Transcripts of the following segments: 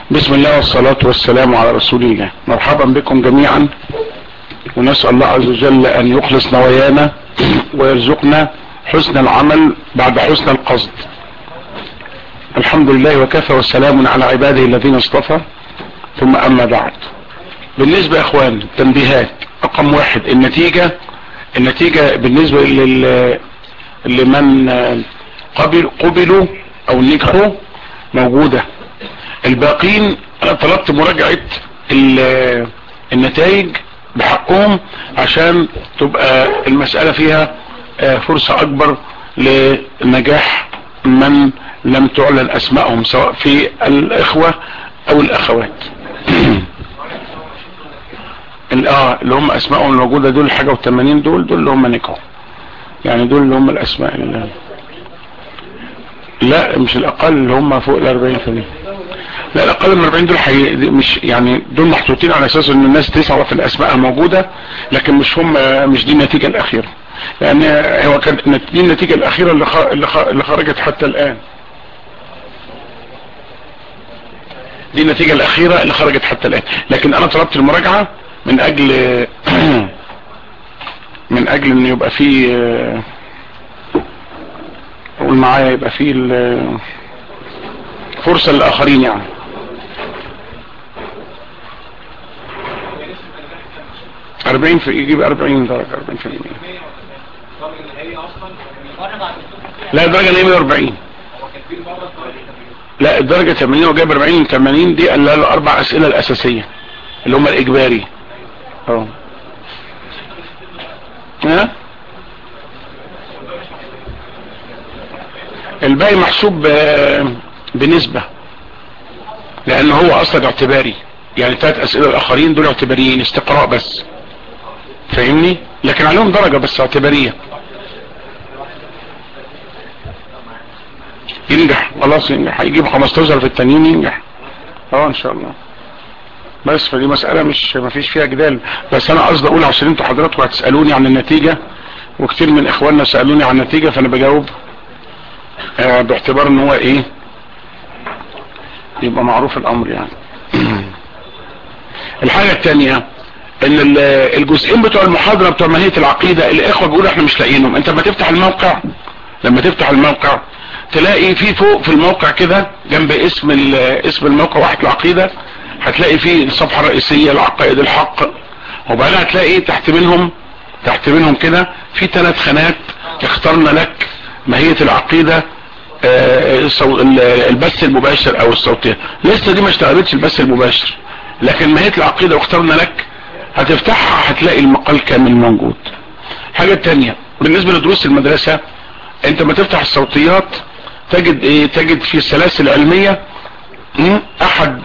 بسم الله والصلاة والسلام على رسول الله مرحبا بكم جميعا ونسأل الله عز وجل ان يخلص نوايانا ويرزقنا حسن العمل بعد حسن القصد الحمد لله وكفى والسلام على عباده الذين اصطفى ثم اما بعد بالنسبة يا اخوان تنبيهات رقم واحد النتيجة النتيجة بالنسبة لل لمن قبل قبلوا او نجحوا موجودة الباقين انا طلبت مراجعة النتائج بحقهم عشان تبقى المسألة فيها فرصة اكبر لنجاح من لم تعلن اسمائهم سواء في الاخوة او الاخوات اه اللي هم اسمائهم الموجودة دول حاجة والتمانين دول دول اللي هم نجحوا يعني دول اللي هم الاسماء اللي لا مش الاقل اللي هم فوق الاربعين فمين لا الاقل من 40 دول حي... مش يعني دول محطوطين على اساس ان الناس تعرف الاسماء الموجودة لكن مش هم مش دي النتيجة الاخيرة لان هو كانت دي النتيجة الاخيرة اللي, خ... اللي, خ... اللي خرجت حتى الان دي النتيجة الاخيرة اللي خرجت حتى الان لكن انا طلبت المراجعة من اجل من اجل ان يبقى في قول معايا يبقى في فرصة للاخرين يعني اربعين في يجيب اربعين درجة اربعين في المية لا الدرجة اللي هي 140 لا الدرجة 80 وجايب 40 80 دي قال له اربع اسئلة الاساسية اللي هم الاجباري اه ها الباقي محسوب بنسبة لان هو اصلا اعتباري يعني ثلاث اسئلة الاخرين دول اعتباريين استقراء بس فاهمني لكن عليهم درجة بس اعتبارية ينجح خلاص ينجح هيجيب 15 في التانيين ينجح اه ان شاء الله بس فدي مسألة مش ما فيش فيها جدال بس انا قصدي اقول عشان انتوا حضراتكم هتسألوني عن النتيجة وكتير من اخواننا سألوني عن النتيجة فانا بجاوب آه باعتبار ان هو ايه يبقى معروف الامر يعني الحاجة التانية ان الجزئين بتوع المحاضرة بتوع ماهية العقيدة الاخوة بيقولوا احنا مش لاقيينهم انت لما تفتح الموقع لما تفتح الموقع تلاقي في فوق في الموقع كده جنب اسم اسم الموقع واحد العقيدة هتلاقي فيه الصفحة الرئيسية العقائد الحق وبعدين هتلاقي تحت منهم تحت منهم كده في ثلاث خانات اخترنا لك ماهية العقيدة البث المباشر او الصوتية لسه دي ما اشتغلتش البث المباشر لكن ماهية العقيدة واخترنا لك هتفتحها هتلاقي المقال كامل موجود حاجة تانية بالنسبة لدروس المدرسة انت ما تفتح الصوتيات تجد ايه تجد في السلاسل العلمية احد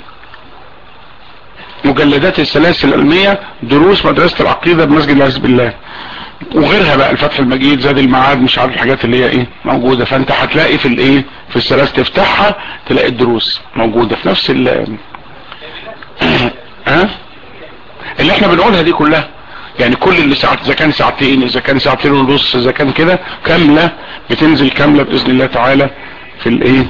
مجلدات السلاسل العلمية دروس مدرسة العقيدة بمسجد العز بالله وغيرها بقى الفتح المجيد زاد المعاد مش عارف الحاجات اللي هي ايه موجودة فانت هتلاقي في الايه في السلاسل تفتحها تلاقي الدروس موجودة في نفس ال ها اللي احنا بنقولها دي كلها يعني كل اللي ساعت اذا كان ساعتين اذا كان ساعتين ونص اذا كان كده كاملة بتنزل كاملة باذن الله تعالى في الايه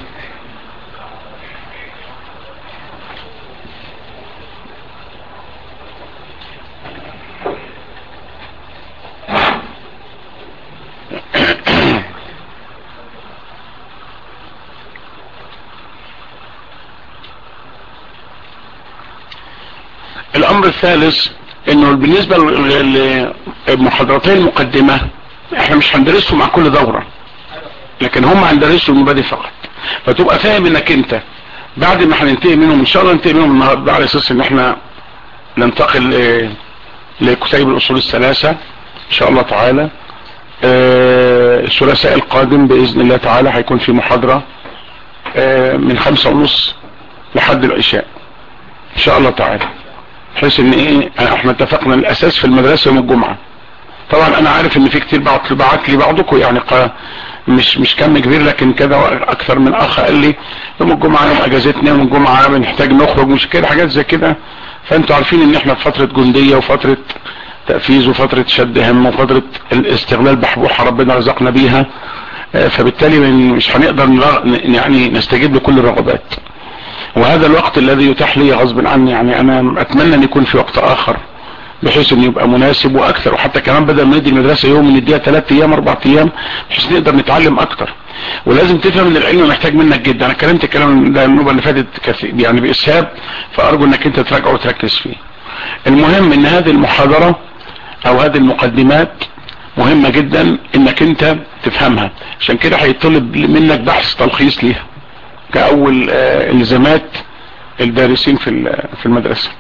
الامر الثالث انه بالنسبة للمحاضرتين المقدمة احنا مش هندرسه مع كل دورة لكن هم هندرسوا المبادئ فقط فتبقى فاهم انك انت بعد ما هننتهي منهم ان شاء الله ننتهي منهم النهارده على اساس ان احنا ننتقل لكتيب الاصول الثلاثة ان شاء الله تعالى الثلاثاء القادم باذن الله تعالى هيكون في محاضرة من خمسة ونص لحد العشاء ان شاء الله تعالى بحيث ان ايه احنا اتفقنا الاساس في المدرسة يوم الجمعة طبعا انا عارف ان في كتير بعت بعت لي بعضكم يعني قا مش مش كم كبير لكن كده اكثر من اخ قال لي يوم الجمعة يوم اجازتنا يوم الجمعة بنحتاج نخرج مش كده حاجات زي كده فانتوا عارفين ان احنا في فترة جندية وفترة تأفيز وفترة شد هم وفترة الاستغلال بحبوحة ربنا رزقنا بيها فبالتالي مش هنقدر يعني نستجيب لكل الرغبات وهذا الوقت الذي يتاح لي غصب عني يعني انا اتمنى ان يكون في وقت اخر بحيث انه يبقى مناسب واكثر وحتى كمان بدل ما ندي المدرسة يوم نديها ثلاث ايام اربع ايام بحيث نقدر نتعلم اكتر ولازم تفهم ان العلم محتاج منك جدا انا كلمت الكلام ده النوبة اللي فاتت كثير يعني باسهاب فارجو انك انت تراجعه وتركز فيه المهم ان هذه المحاضرة او هذه المقدمات مهمة جدا انك انت تفهمها عشان كده هيطلب منك بحث تلخيص ليها كاول آه الزامات الدارسين في في المدرسة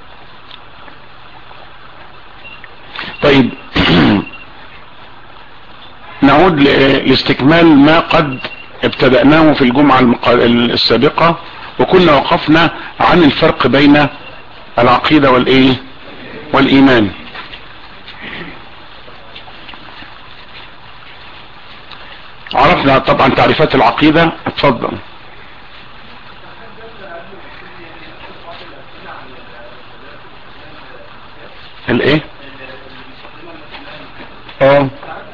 طيب نعود لاستكمال ما قد ابتدأناه في الجمعة السابقة وكنا وقفنا عن الفرق بين العقيدة والايه والايمان عرفنا طبعا تعريفات العقيدة اتفضل الايه اه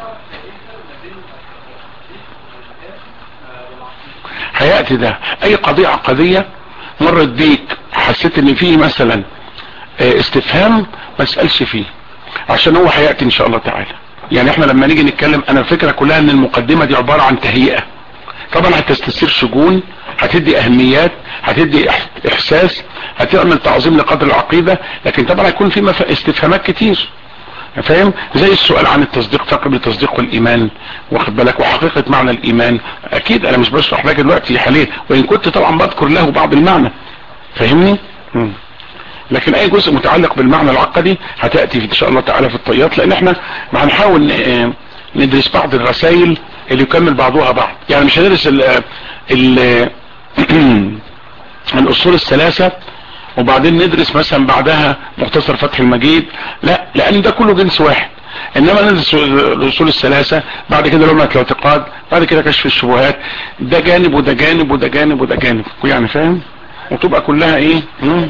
هيأتي ده اي قضية عقدية مرت بيك حسيت ان فيه مثلا استفهام ما اسألش فيه عشان هو هيأتي ان شاء الله تعالى يعني احنا لما نيجي نتكلم انا الفكرة كلها ان المقدمة دي عبارة عن تهيئة طبعا هتستثير شجون هتدي اهميات هتدي احساس هتعمل تعظيم لقدر العقيدة لكن طبعا هيكون في استفهامات كتير فاهم زي السؤال عن التصديق فرق بين التصديق والايمان واخد بالك وحقيقة معنى الايمان اكيد انا مش بشرح لك دلوقتي حاليا وان كنت طبعا بذكر له بعض المعنى فاهمني مم. لكن اي جزء متعلق بالمعنى العقدي هتأتي ان شاء الله تعالى في الطيات لان احنا ما هنحاول ندرس بعض الرسائل اللي يكمل بعضها بعض يعني مش هندرس ال ال الاصول الثلاثة وبعدين ندرس مثلا بعدها مختصر فتح المجيد لا لان ده كله جنس واحد انما ندرس الاصول الثلاثة بعد كده لغة الاعتقاد بعد كده كشف الشبهات ده جانب وده جانب وده جانب وده جانب يعني فاهم وتبقى كلها ايه مم.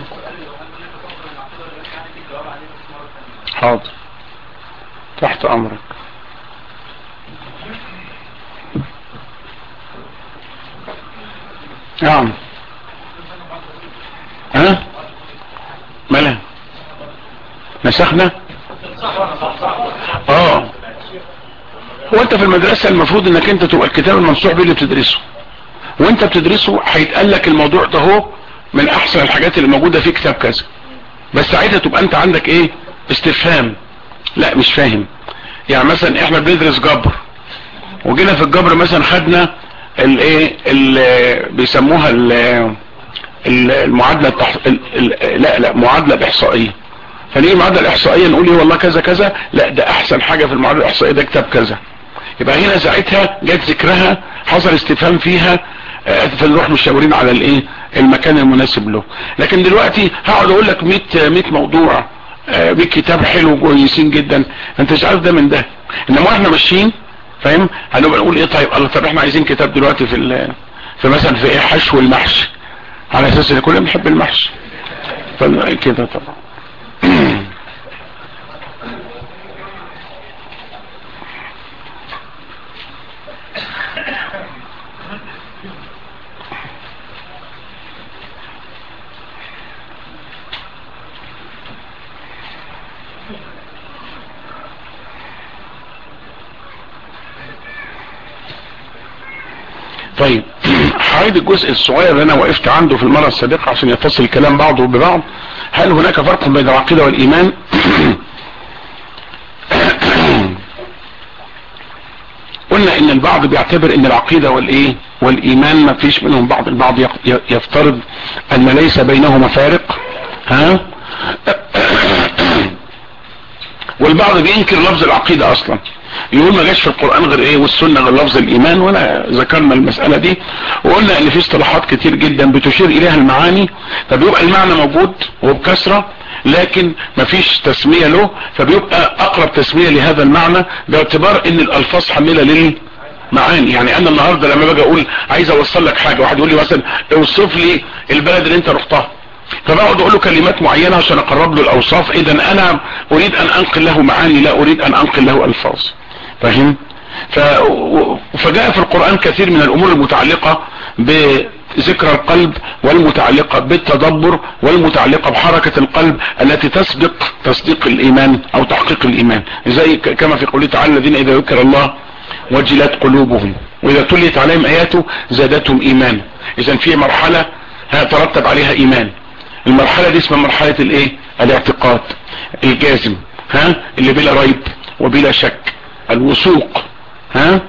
حاضر تحت امرك نعم ها ملا نسخنا اه هو انت في المدرسة المفروض انك انت تبقى الكتاب المنصوح بيه اللي بتدرسه وانت بتدرسه هيتقال لك الموضوع ده هو من احسن الحاجات اللي موجودة في كتاب كذا بس ساعتها تبقى انت عندك ايه استفهام لا مش فاهم يعني مثلا احنا بندرس جبر وجينا في الجبر مثلا خدنا الايه اللي بيسموها ال المعادلة التح... ال... ال... لا لا معادلة احصائية فنيجي المعادلة الاحصائية نقول ايه والله كذا كذا لا ده احسن حاجة في المعادلة الاحصائية ده كتاب كذا يبقى هنا ساعتها جت ذكرها حصل استفهام فيها فنروح مشاورين على الايه المكان المناسب له لكن دلوقتي هقعد اقول لك 100 100 موضوع 100 كتاب حلو كويسين جدا انت مش عارف ده من ده انما احنا ماشيين فاهم هنبقى نقول ايه طيب الله طب احنا عايزين كتاب دلوقتي في في مثلا في ايه حشو المحشي على اساس ان كلنا بنحب المحشي فكده طبعا طيب هعيد الجزء الصغير اللي انا وقفت عنده في المرة السابقة عشان يتصل الكلام بعضه ببعض هل هناك فرق بين العقيدة والايمان قلنا ان البعض بيعتبر ان العقيدة والايه والايمان ما فيش منهم بعض البعض يفترض ان ليس بينهما فارق ها والبعض بينكر لفظ العقيدة اصلا يقول ما جاش في القرآن غير ايه والسنة غير لفظ الايمان وانا ذكرنا المسألة دي وقلنا ان في اصطلاحات كتير جدا بتشير اليها المعاني فبيبقى المعنى موجود وبكسرة لكن مفيش تسمية له فبيبقى اقرب تسمية لهذا المعنى باعتبار ان الالفاظ حاملة للمعاني يعني انا النهاردة لما باجي اقول عايز اوصل لك حاجة واحد يقول لي مثلا اوصف لي البلد اللي انت رحتها فبقعد اقول له كلمات معينة عشان اقرب له الاوصاف اذا انا اريد ان انقل له معاني لا اريد ان انقل له الفاظ فاهم ف... فجاء في القرآن كثير من الامور المتعلقة ذكر القلب والمتعلقة بالتدبر والمتعلقة بحركة القلب التي تسبق تصديق الايمان او تحقيق الايمان زي كما في قوله تعالى الذين اذا ذكر الله وجلت قلوبهم واذا تليت عليهم اياته زادتهم ايمانا اذا في مرحلة هيترتب عليها ايمان المرحلة دي اسمها مرحلة الايه الاعتقاد الجازم ها اللي بلا ريب وبلا شك الوثوق ها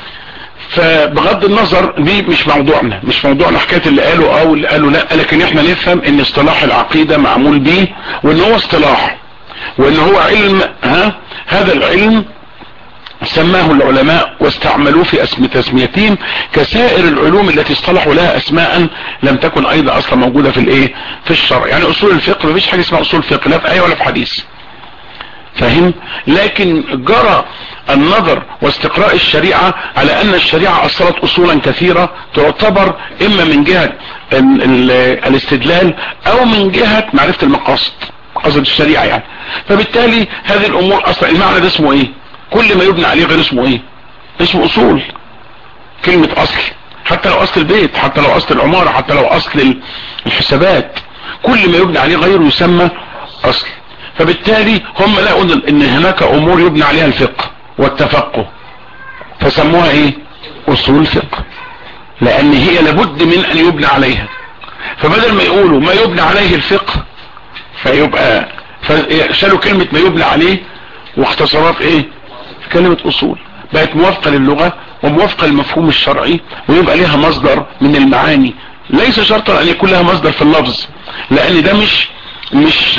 فبغض النظر دي مش موضوعنا مش موضوعنا حكايه اللي قالوا او اللي قالوا لا لكن احنا نفهم ان اصطلاح العقيده معمول بيه وان هو اصطلاح وان هو علم ها هذا العلم سماه العلماء واستعملوه في اسم تسميتهم كسائر العلوم التي اصطلحوا لها اسماء لم تكن ايضا اصلا موجودة في الايه في الشرع يعني اصول الفقه مفيش حاجة اسمها اصول فقه لا في ايه ولا في حديث فاهم لكن جرى النظر واستقراء الشريعة على ان الشريعة اصلت اصولا كثيرة تعتبر اما من جهة الاستدلال او من جهة معرفة المقاصد مقاصد الشريعة يعني فبالتالي هذه الامور اصلا المعنى ده اسمه ايه كل ما يبنى عليه غير اسمه ايه اسمه اصول كلمة اصل حتى لو اصل البيت حتى لو اصل العمارة حتى لو اصل الحسابات كل ما يبنى عليه غير يسمى اصل فبالتالي هم لقوا ان هناك امور يبنى عليها الفقه والتفقه فسموها ايه اصول فقه لان هي لابد من ان يبنى عليها فبدل ما يقولوا ما يبنى عليه الفقه فيبقى شالوا كلمة ما يبنى عليه واختصارات ايه كلمة اصول بقت موافقة للغة وموافقة للمفهوم الشرعي ويبقى لها مصدر من المعاني ليس شرطا ان يكون لها مصدر في اللفظ لان ده مش مش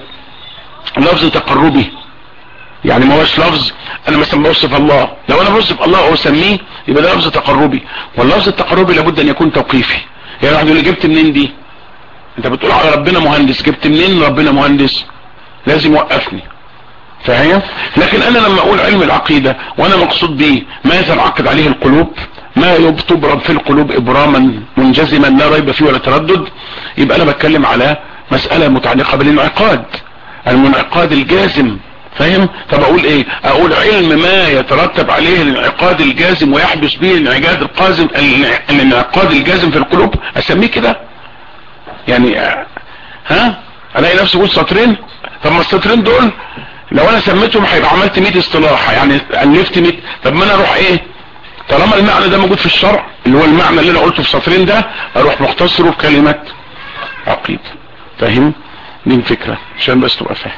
لفظ تقربي يعني ما هوش لفظ انا مثلا بوصف الله لو انا بوصف الله او اسميه يبقى ده لفظ تقربي واللفظ التقربي لابد ان يكون توقيفي يعني واحد يقول لي جبت منين دي انت بتقول على ربنا مهندس جبت منين ربنا مهندس لازم يوقفني فاهم لكن انا لما اقول علم العقيدة وانا مقصود به ما يتنعقد عليه القلوب ما تبرم في القلوب ابراما منجزما لا ريب فيه ولا تردد يبقى انا بتكلم على مسألة متعلقة بالانعقاد المنعقاد الجازم فاهم طب اقول ايه اقول علم ما يترتب عليه الانعقاد الجازم ويحدث به الانعقاد القازم الانعقاد الجازم في القلوب اسميه كده يعني ها الاقي نفسي اقول سطرين طب ما السطرين دول لو انا سميتهم هيبقى عملت 100 اصطلاح يعني الفت 100 طب ما انا اروح ايه طالما المعنى ده موجود في الشرع اللي هو المعنى اللي انا قلته في سطرين ده اروح مختصره في كلمة عقيد فاهم دي الفكرة عشان بس تبقى فاهم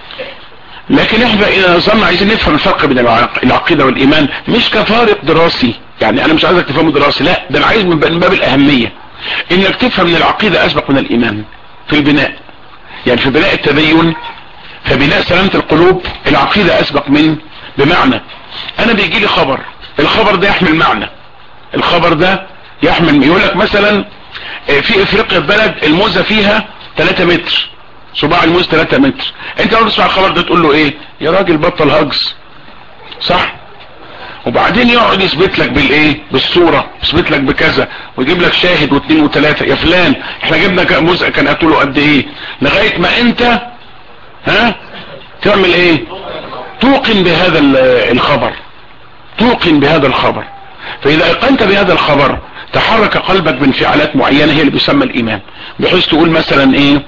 لكن احنا اذا نظرنا عايزين نفهم الفرق بين العقيدة والايمان مش كفارق دراسي يعني انا مش عايزك تفهمه دراسي لا ده انا عايز من باب الاهمية انك تفهم ان العقيدة اسبق من الايمان في البناء يعني في بناء التدين فبناء سلامة القلوب العقيدة اسبق من بمعنى انا بيجي لي خبر الخبر ده يحمل معنى الخبر ده يحمل يقول لك مثلا في افريقيا في بلد الموزة فيها 3 متر صباع الموز 3 متر انت لو تسمع الخبر ده تقول له ايه يا راجل بطل هجز صح وبعدين يقعد يثبت لك بالايه بالصورة يثبت لك بكذا ويجيب لك شاهد واثنين وثلاثة يا فلان احنا جبنا موز كان قتله قد ايه لغاية ما انت ها تعمل ايه توقن بهذا الخبر توقن بهذا الخبر فاذا ايقنت بهذا الخبر تحرك قلبك بانفعالات معينة هي اللي بيسمى الايمان بحيث تقول مثلا ايه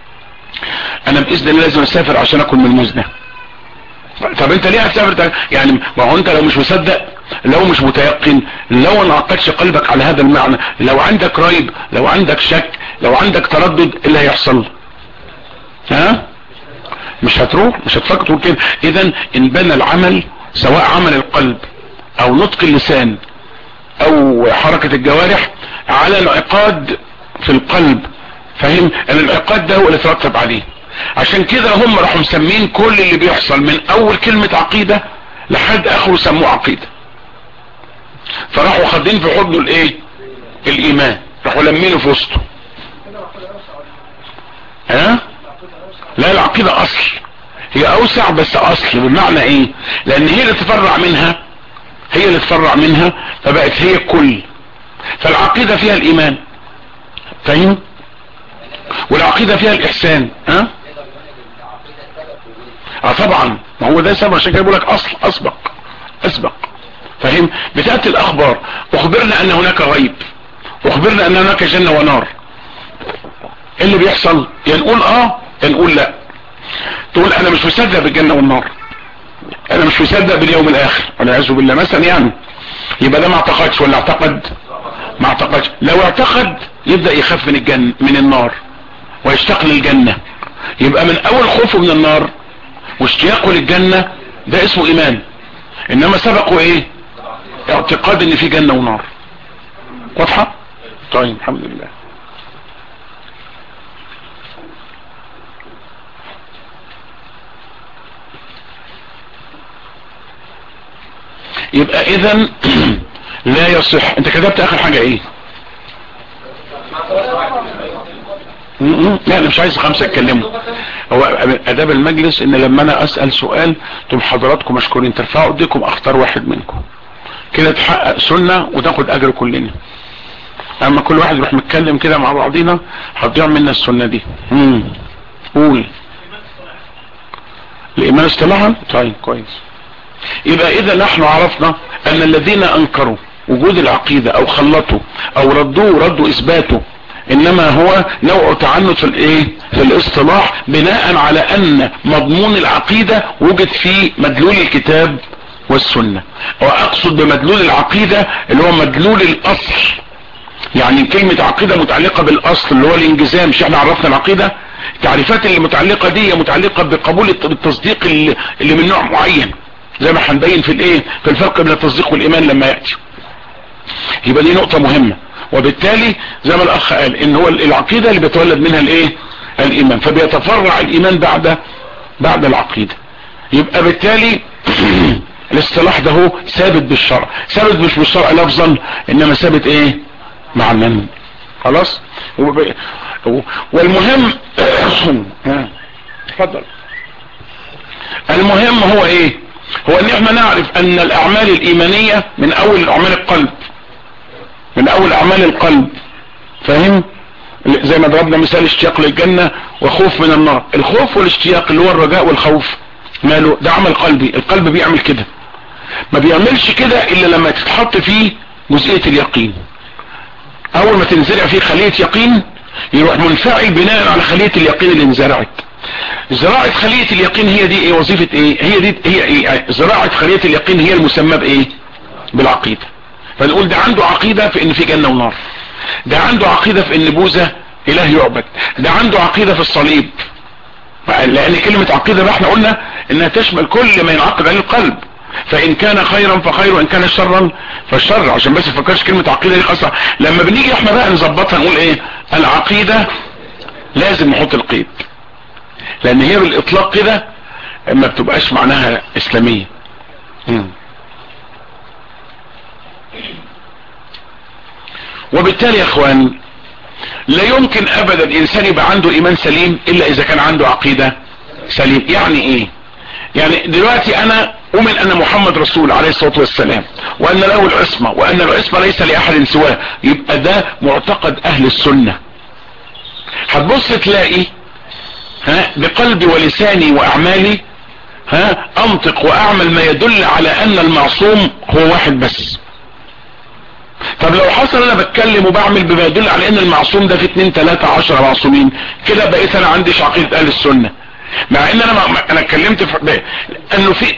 انا باذن الله لازم اسافر عشان اكل من الموز ده طب انت ليه هتسافر يعني ما هو انت لو مش مصدق لو مش متيقن لو ما انعقدش قلبك على هذا المعنى لو عندك ريب لو عندك شك لو عندك تردد ايه اللي هيحصل ها مش هتروح مش هتفكر تقول كده اذا ان بنى العمل سواء عمل القلب او نطق اللسان او حركة الجوارح على العقاد في القلب فاهم ان العقاد ده هو اللي ترتب عليه عشان كده هم راحوا مسمين كل اللي بيحصل من اول كلمة عقيدة لحد اخره سموه عقيدة فراحوا خدين في حضنه الايه الايمان راحوا لمينه في وسطه ها لا العقيدة اصل هي اوسع بس اصل بمعنى ايه لان هي اللي تفرع منها هي اللي تفرع منها فبقت هي كل فالعقيدة فيها الايمان فاهم والعقيدة فيها الاحسان ها اه طبعا ما هو ده سبب عشان كده بقول لك اصل اسبق اسبق فاهم بتاتي الاخبار اخبرنا ان هناك غيب اخبرنا ان هناك جنة ونار ايه اللي بيحصل يا نقول اه يا نقول لا تقول انا مش مصدق بالجنة والنار انا مش مصدق باليوم الاخر والعياذ بالله مثلا يعني يبقى ده ما اعتقدش ولا اعتقد ما اعتقدش لو اعتقد يبدأ يخاف من الجنة من النار ويشتاق للجنة يبقى من اول خوفه من النار واشتياقه للجنة ده اسمه ايمان انما سبقه ايه اعتقاد ان في جنة ونار واضحة طيب الحمد لله يبقى اذا لا يصح انت كتبت اخر حاجة ايه لا انا مش عايز خمسة اتكلموا هو اداب المجلس ان لما انا اسأل سؤال تم حضراتكم مشكورين ترفعوا ايديكم اختار واحد منكم كده تحقق سنة وتاخد اجر كلنا اما كل واحد يروح متكلم كده مع بعضينا هتضيع منا السنة دي امم قول الايمان اصطلاحا طيب كويس يبقى اذا نحن عرفنا ان الذين انكروا وجود العقيدة او خلطوا او ردوه ردوا اثباته انما هو نوع تعنت في الايه في الاصطلاح بناء على ان مضمون العقيدة وجد في مدلول الكتاب والسنة واقصد بمدلول العقيدة اللي هو مدلول الاصل يعني كلمة عقيدة متعلقة بالاصل اللي هو الانجزام مش احنا عرفنا العقيدة التعريفات اللي متعلقة دي متعلقة بقبول التصديق اللي, اللي من نوع معين زي ما هنبين في الايه في الفرق بين التصديق والايمان لما يأتي يبقى دي نقطة مهمة وبالتالي زي ما الاخ قال ان هو العقيدة اللي بيتولد منها الايه الايمان فبيتفرع الايمان بعد بعد العقيدة يبقى بالتالي الاصطلاح ده هو ثابت بالشرع ثابت مش بالشرع لفظا انما ثابت ايه معنى خلاص والمهم اتفضل المهم هو ايه هو ان احنا نعرف ان الاعمال الايمانية من اول اعمال القلب من اول اعمال القلب فاهم زي ما ضربنا مثال اشتياق للجنة وخوف من النار الخوف والاشتياق اللي هو الرجاء والخوف ماله ده عمل قلبي القلب بيعمل كده ما بيعملش كده الا لما تتحط فيه جزئية اليقين اول ما تنزرع فيه خلية يقين يروح منفعل بناء على خلية اليقين اللي انزرعت زراعة خلية اليقين هي دي ايه وظيفة ايه هي دي هي ايه زراعة خلية اليقين هي المسمى بايه بالعقيدة فنقول ده عنده عقيدة في ان في جنة ونار ده عنده عقيدة في ان بوزة اله يعبد ده عنده عقيدة في الصليب لان كلمة عقيدة بقى احنا قلنا انها تشمل كل ما ينعقد عليه القلب فان كان خيرا فخير وان كان شرا فالشر عشان بس تفكرش كلمة عقيدة دي خاصة لما بنيجي احنا بقى نظبطها نقول ايه العقيدة لازم نحط القيد لان هي بالاطلاق كده ما بتبقاش معناها اسلامية مم. وبالتالي يا اخوان لا يمكن ابدا انسان يبقى عنده ايمان سليم الا اذا كان عنده عقيدة سليم يعني ايه يعني دلوقتي انا اؤمن ان محمد رسول عليه الصلاة والسلام وان له العصمة وان العصمة ليس لاحد سواه يبقى ده معتقد اهل السنة هتبص تلاقي ها بقلبي ولساني واعمالي ها انطق واعمل ما يدل على ان المعصوم هو واحد بس طب لو حصل انا بتكلم وبعمل بما يدل على ان المعصوم ده في اتنين تلاتة عشر معصومين كده بقيت انا عندي عقيدة اهل السنة مع ان انا ما انا اتكلمت في انه في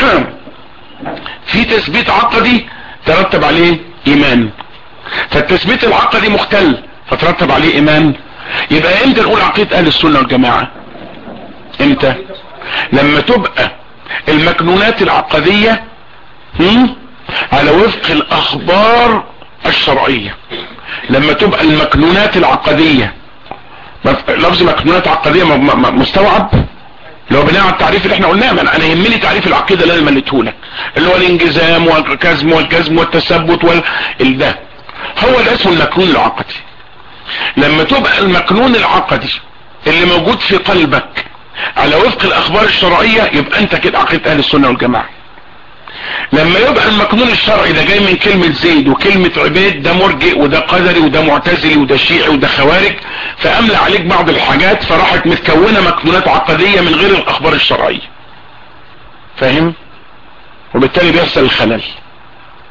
في تثبيت عقدي ترتب عليه ايمان فالتثبيت العقدي مختل فترتب عليه ايمان يبقى امتى نقول عقيدة اهل السنة والجماعة امتى لما تبقى المكنونات العقدية هم؟ على وفق الاخبار الشرعية لما تبقى المكنونات العقدية لفظ مكنونات عقدية مستوعب لو بناء على التعريف اللي احنا قلناه انا انا يهمني تعريف العقيدة اللي انا مليته لك اللي هو الانجزام والكزم والجزم والتثبت وال ده هو ده اسمه المكنون العقدي لما تبقى المكنون العقدي اللي موجود في قلبك على وفق الاخبار الشرعية يبقى انت كده عقيدة اهل السنة والجماعة لما يبقى المكنون الشرعي ده جاي من كلمة زيد وكلمة عبيد ده مرجئ وده قدري وده معتزلي وده شيعي وده خوارج فاملى عليك بعض الحاجات فراحت متكونة مكنونات عقدية من غير الاخبار الشرعية فاهم وبالتالي بيحصل الخلل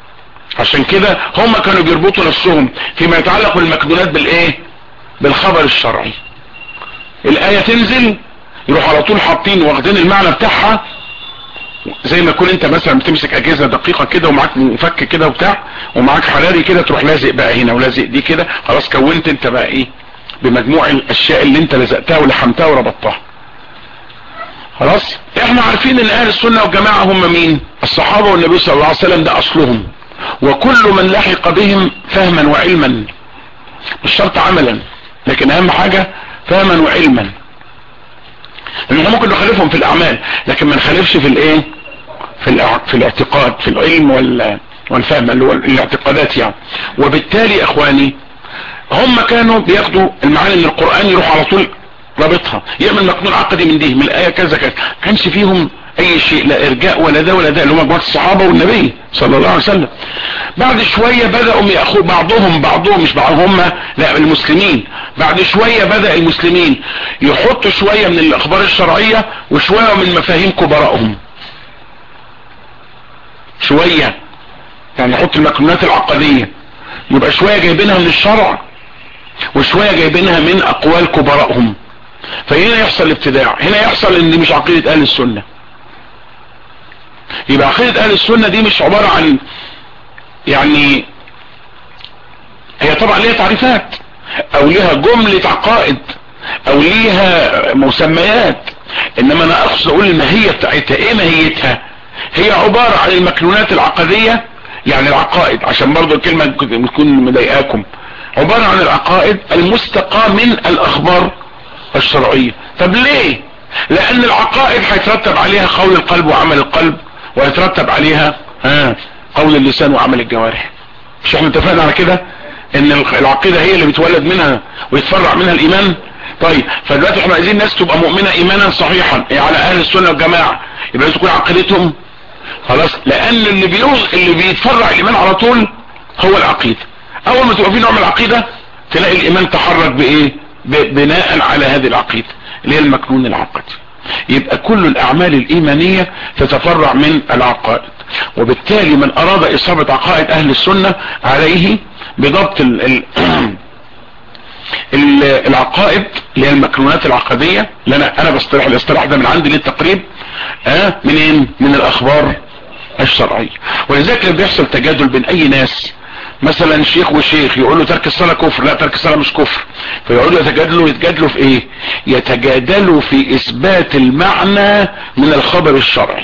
عشان كده هم كانوا بيربطوا نفسهم فيما يتعلق بالمكنونات بالايه بالخبر الشرعي الاية تنزل يروح على طول حاطين واخدين المعنى بتاعها زي ما يكون انت مثلا بتمسك اجهزه دقيقه كده ومعاك مفك كده وبتاع ومعاك حراري كده تروح لازق بقى هنا ولازق دي كده خلاص كونت انت بقى ايه بمجموع الاشياء اللي انت لزقتها ولحمتها وربطتها خلاص احنا عارفين ان اهل السنه والجماعه هم مين الصحابه والنبي صلى الله عليه وسلم ده اصلهم وكل من لحق بهم فهما وعلما مش شرط عملا لكن اهم حاجه فهما وعلما لان احنا ممكن نخالفهم في الاعمال لكن ما نخالفش في الايه في, في الاعتقاد في العلم وال والفهم اللي هو الاعتقادات يعني وبالتالي اخواني هم كانوا بياخدوا المعاني من القرآن يروح على طول رابطها يعمل مكنون عقدي من دي من الايه كذا كذا كانش فيهم اي شيء لا ارجاء ولا ده ولا ده اللي هم مجموعه الصحابه والنبي صلى الله عليه وسلم بعد شويه بداوا ياخذوا بعضهم بعضهم مش بعضهم هم لا المسلمين بعد شويه بدا المسلمين يحطوا شويه من الاخبار الشرعيه وشويه من مفاهيم كبرائهم شويه يعني يحط المكنونات العقديه يبقى شويه جايبينها من الشرع وشويه جايبينها من اقوال كبرائهم فهنا يحصل الابتداع هنا يحصل ان دي مش عقيده اهل السنه يبقى عقيدة اهل السنة دي مش عبارة عن يعني هي طبعا ليها تعريفات او ليها جملة عقائد او ليها مسميات انما انا اقصد اقول الماهية بتاعتها ايه ماهيتها هي عبارة عن المكنونات العقدية يعني العقائد عشان برضو الكلمة تكون مضايقاكم عبارة عن العقائد المستقى من الاخبار الشرعية طب ليه لان العقائد هيترتب عليها قول القلب وعمل القلب ويترتب عليها ها قول اللسان وعمل الجوارح مش احنا اتفقنا على كده ان العقيدة هي اللي بتولد منها ويتفرع منها الايمان طيب فدلوقتي احنا عايزين الناس تبقى مؤمنة ايمانا صحيحا ايه على اهل السنة والجماعة يبقى لازم تكون عقيدتهم خلاص لان اللي بيوز اللي بيتفرع الايمان على طول هو العقيدة اول ما تبقى في نوع من العقيدة تلاقي الايمان تحرك بايه بناء على هذه العقيدة اللي هي المكنون العقدي يبقى كل الاعمال الايمانية تتفرع من العقائد وبالتالي من اراد اصابة عقائد اهل السنة عليه بضبط ال ال العقائد اللي هي المكنونات العقدية اللي انا انا بصطلح الاصطلاح ده من عندي للتقريب اه منين من الاخبار الشرعية ولذلك لما بيحصل تجادل بين اي ناس مثلا شيخ وشيخ يقول له ترك الصلاة كفر لا ترك الصلاة مش كفر فيقعدوا يتجادلوا يتجادلوا في ايه يتجادلوا في اثبات المعنى من الخبر الشرعي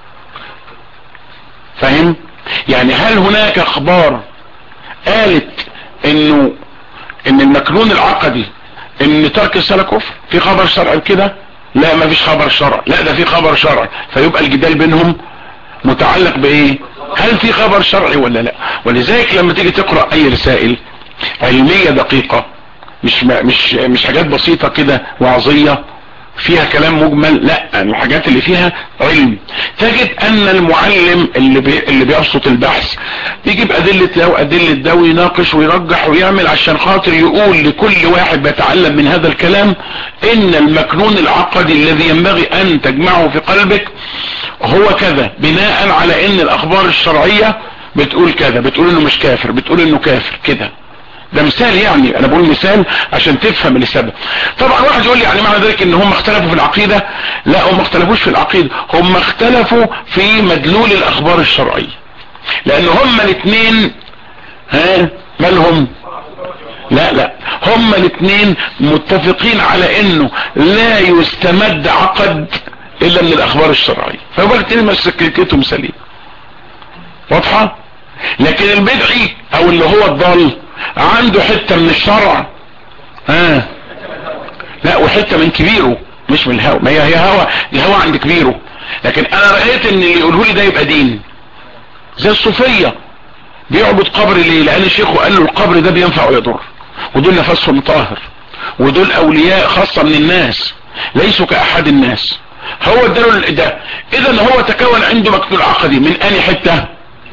فاهم يعني هل هناك اخبار قالت انه ان المكنون العقدي ان ترك الصلاة كفر في خبر شرعي كده لا ما فيش خبر شرعي لا ده في خبر شرعي فيبقى الجدال بينهم متعلق بايه هل في خبر شرعي ولا لا ولذلك لما تيجي تقرأ اي رسائل علمية دقيقة مش مش مش حاجات بسيطة كده وعظية فيها كلام مجمل لا الحاجات اللي فيها علم تجد ان المعلم اللي بي اللي بيبسط البحث بيجيب ادلة ده وادلة ده ويناقش ويرجح ويعمل عشان خاطر يقول لكل واحد بيتعلم من هذا الكلام ان المكنون العقدي الذي ينبغي ان تجمعه في قلبك هو كذا بناء على ان الاخبار الشرعية بتقول كذا بتقول انه مش كافر بتقول انه كافر كده ده مثال يعني انا بقول مثال عشان تفهم السبب طبعا واحد يقول لي يعني معنى ذلك ان هم اختلفوا في العقيدة لا هم اختلفوش في العقيدة هم اختلفوا في مدلول الاخبار الشرعية لان هم الاثنين ها مالهم لا لا هم الاثنين متفقين على انه لا يستمد عقد الا من الاخبار الشرعية فيبقى الاثنين مسكتهم سليم واضحة لكن البدعي او اللي هو الضال عنده حتة من الشرع ها لا وحتة من كبيره مش من الهوى ما هي هي هوى الهوى عند كبيره لكن انا رأيت ان اللي يقوله لي ده يبقى دين زي الصوفية بيعبد قبر ليه لان شيخه قال له القبر ده بينفع ويضر ودول نفسهم طاهر ودول اولياء خاصة من الناس ليسوا كاحد الناس هو اداله ده اذا هو تكون عنده مكتوب عقدي من اني حتة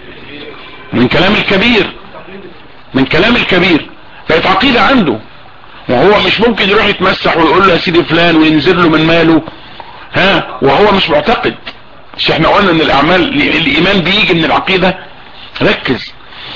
من كلام الكبير من كلام الكبير بقت عقيدة عنده وهو مش ممكن يروح يتمسح ويقول له يا سيدي فلان وينزل له من ماله ها وهو مش معتقد مش احنا قلنا ان الاعمال الايمان بيجي من العقيدة ركز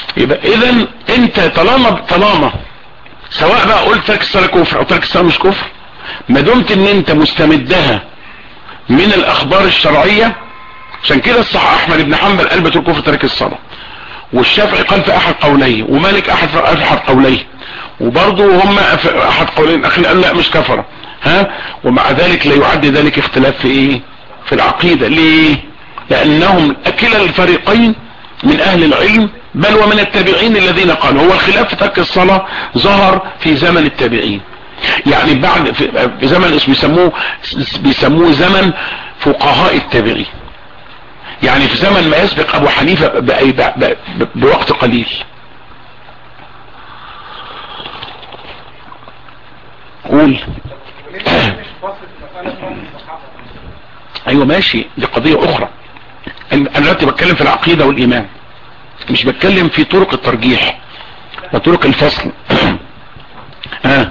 يبقى اذا انت طالما طالما سواء بقى قلت ترك الصلاة كفر او ترك الصلاة مش كفر ما دمت ان انت مستمدها من الاخبار الشرعية عشان كده الصح احمد بن حنبل قال بترك كفر ترك الصلاة والشافعي قال في احد قوليه ومالك احد في احد قوليه وبرضه هم في احد قولين اخي قال لا مش كفره ها ومع ذلك لا يعد ذلك اختلاف في ايه في العقيدة ليه لانهم كلا الفريقين من اهل العلم بل ومن التابعين الذين قالوا هو الخلاف في ترك الصلاة ظهر في زمن التابعين يعني بعد في زمن اسمه بيسموه بيسموه زمن فقهاء التابعين يعني في زمن ما يسبق ابو حنيفة بأي بوقت قليل قول ايوه ماشي دي قضية اخرى انا دلوقتي بتكلم في العقيدة والايمان مش بتكلم في طرق الترجيح وطرق الفصل ها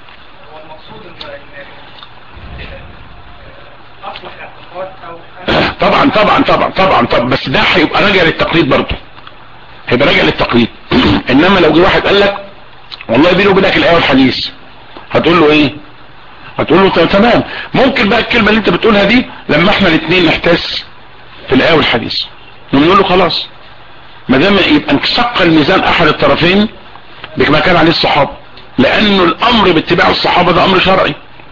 طبعا طبعا طبعا طبعا طبعا بس ده هيبقى راجع للتقليد برضه هيبقى راجع للتقليد انما لو جه واحد قال لك والله بيني وبينك الايه والحديث هتقول له ايه هتقول له تمام ممكن بقى الكلمه اللي انت بتقولها دي لما احنا الاثنين نحتاس في الايه والحديث نقول له خلاص ما دام يبقى انشق الميزان احد الطرفين بما كان عليه الصحابه لانه الامر باتباع الصحابه ده امر شرعي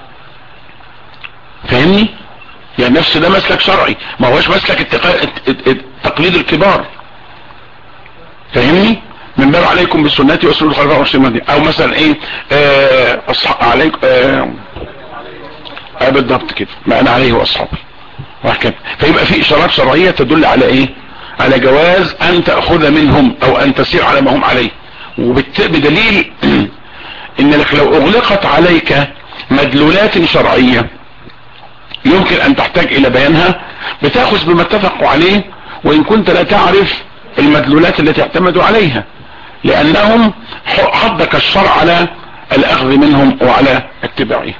فاهمني يعني نفس ده مسلك شرعي ما هوش مسلك تقليد الكبار فاهمني من باب عليكم بسنتي وسنة الخلفاء الراشدين او مثلا ايه آه اصحاب عليكم آه, آه بالضبط كده ما انا عليه واصحابي وهكذا فيبقى في اشارات شرعيه تدل على ايه على جواز ان تاخذ منهم او ان تسير على ما هم عليه وبدليل انك لو اغلقت عليك مدلولات شرعيه يمكن ان تحتاج الى بيانها بتاخذ بما اتفقوا عليه وان كنت لا تعرف المدلولات التي اعتمدوا عليها لانهم حضك الشرع على الاخذ منهم وعلى اتباعهم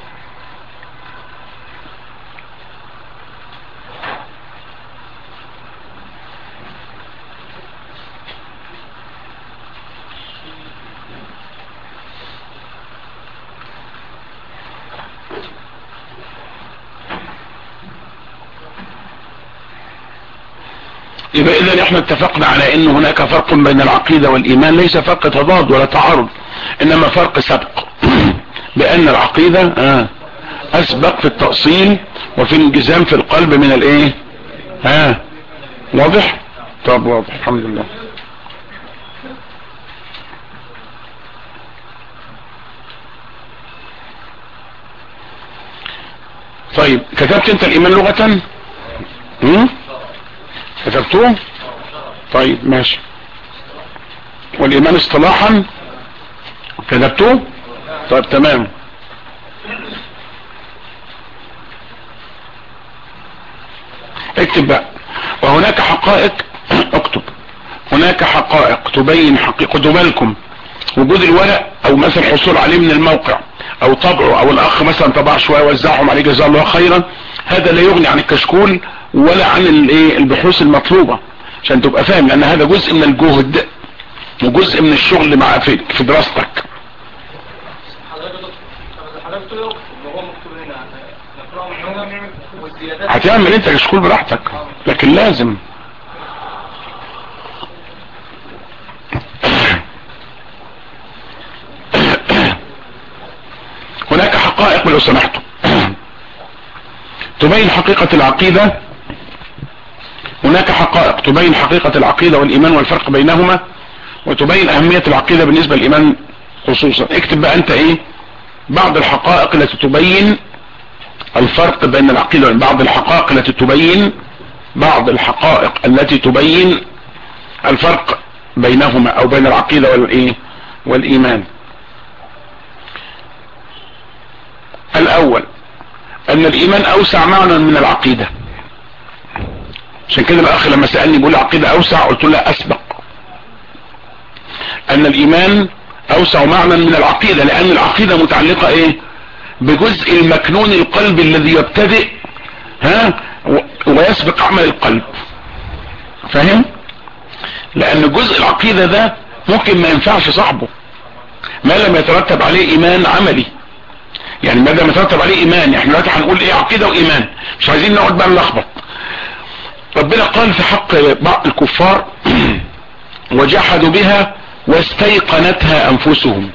يبقى اذا احنا اتفقنا على ان هناك فرق بين العقيدة والايمان ليس فرق تضاد ولا تعارض انما فرق سبق بان العقيدة آه اسبق في التأصيل وفي الانجزام في القلب من الايه ها آه واضح طب واضح الحمد لله طيب كتبت انت الايمان لغة هم؟ كتبتوه طيب ماشي والايمان اصطلاحا كتبتوه طيب تمام اكتب بقى وهناك حقائق اكتب هناك حقائق تبين حقيقة بالكم وجود الورق او مثلا حصول عليه من الموقع او طبعه او الاخ مثلا طبع شوية وزعهم عليه جزاه الله خيرا هذا لا يغني عن الكشكول ولا عن الايه البحوث المطلوبة عشان تبقى فاهم لان هذا جزء من الجهد وجزء من الشغل مع في, في دراستك هتعمل انت كشكول براحتك لكن لازم هناك حقائق لو سمحتم تبين حقيقة العقيدة هناك حقائق تبين حقيقة العقيدة والإيمان والفرق بينهما وتبين أهمية العقيدة بالنسبة للإيمان خصوصا اكتب بقى أنت إيه بعض الحقائق التي تبين الفرق بين العقيدة بعض الحقائق التي تبين بعض الحقائق التي تبين الفرق بينهما أو بين العقيدة والإيه والإيمان الأول ان الايمان اوسع معنى من العقيدة عشان كده الاخ لما سألني بيقول العقيدة اوسع قلت له اسبق ان الايمان اوسع معنى من العقيدة لان العقيدة متعلقة ايه بجزء المكنون القلب الذي يبتدئ ها ويسبق عمل القلب فاهم لان جزء العقيدة ده ممكن ما ينفعش صاحبه ما لم يترتب عليه ايمان عملي يعني ما لم يترتب عليه ايمان احنا دلوقتي هنقول ايه عقيده وايمان مش عايزين نقعد بقى نلخبط ربنا قال في حق بعض الكفار وجحدوا بها واستيقنتها انفسهم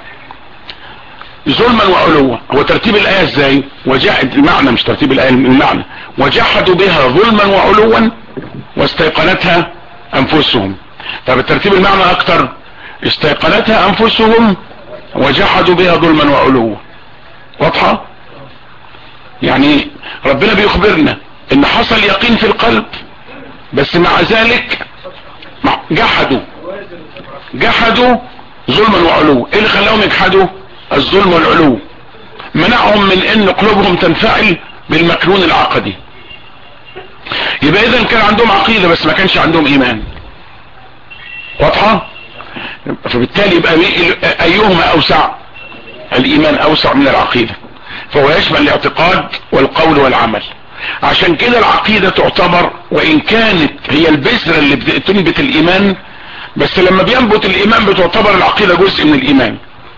ظلما وعلوا هو ترتيب الايه ازاي وجحد المعنى مش ترتيب الايه المعنى وجحدوا بها ظلما وعلوا واستيقنتها انفسهم طب الترتيب المعنى اكتر استيقنتها انفسهم وجحدوا بها ظلما وعلوا واضحة يعني ربنا بيخبرنا ان حصل يقين في القلب بس مع ذلك جحدوا جحدوا ظلما وعلو ايه اللي خلاهم يجحدوا الظلم والعلو منعهم من ان قلوبهم تنفعل بالمكنون العقدي يبقى اذا كان عندهم عقيدة بس ما كانش عندهم ايمان واضحة فبالتالي يبقى ايهما اوسع الايمان اوسع من العقيدة فهو يشمل الاعتقاد والقول والعمل عشان كده العقيدة تعتبر وان كانت هي البذرة اللي تنبت الايمان بس لما بينبت الايمان بتعتبر العقيدة جزء من الايمان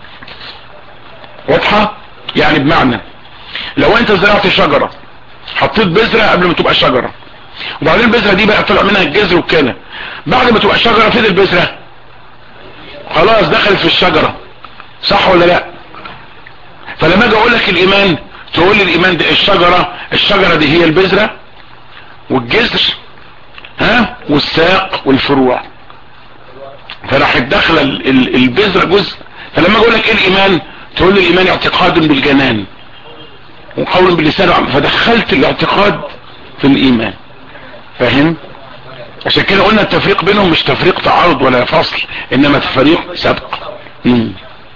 واضحة يعني بمعنى لو انت زرعت شجرة حطيت بذرة قبل ما تبقى شجرة وبعدين البذرة دي بقى طلع منها الجذر وكده بعد ما تبقى شجرة فين البذرة خلاص دخلت في الشجرة صح ولا لا فلما اجي اقول لك الايمان تقول لي الايمان دي الشجرة الشجرة دي هي البذرة والجذر ها والساق والفروع فراح داخله البذرة جزء فلما اجي اقول لك ايه الايمان تقول لي الايمان اعتقاد بالجنان وقول باللسان فدخلت الاعتقاد في الايمان فاهم عشان كده قلنا التفريق بينهم مش تفريق تعارض ولا فصل انما تفريق سبق مم.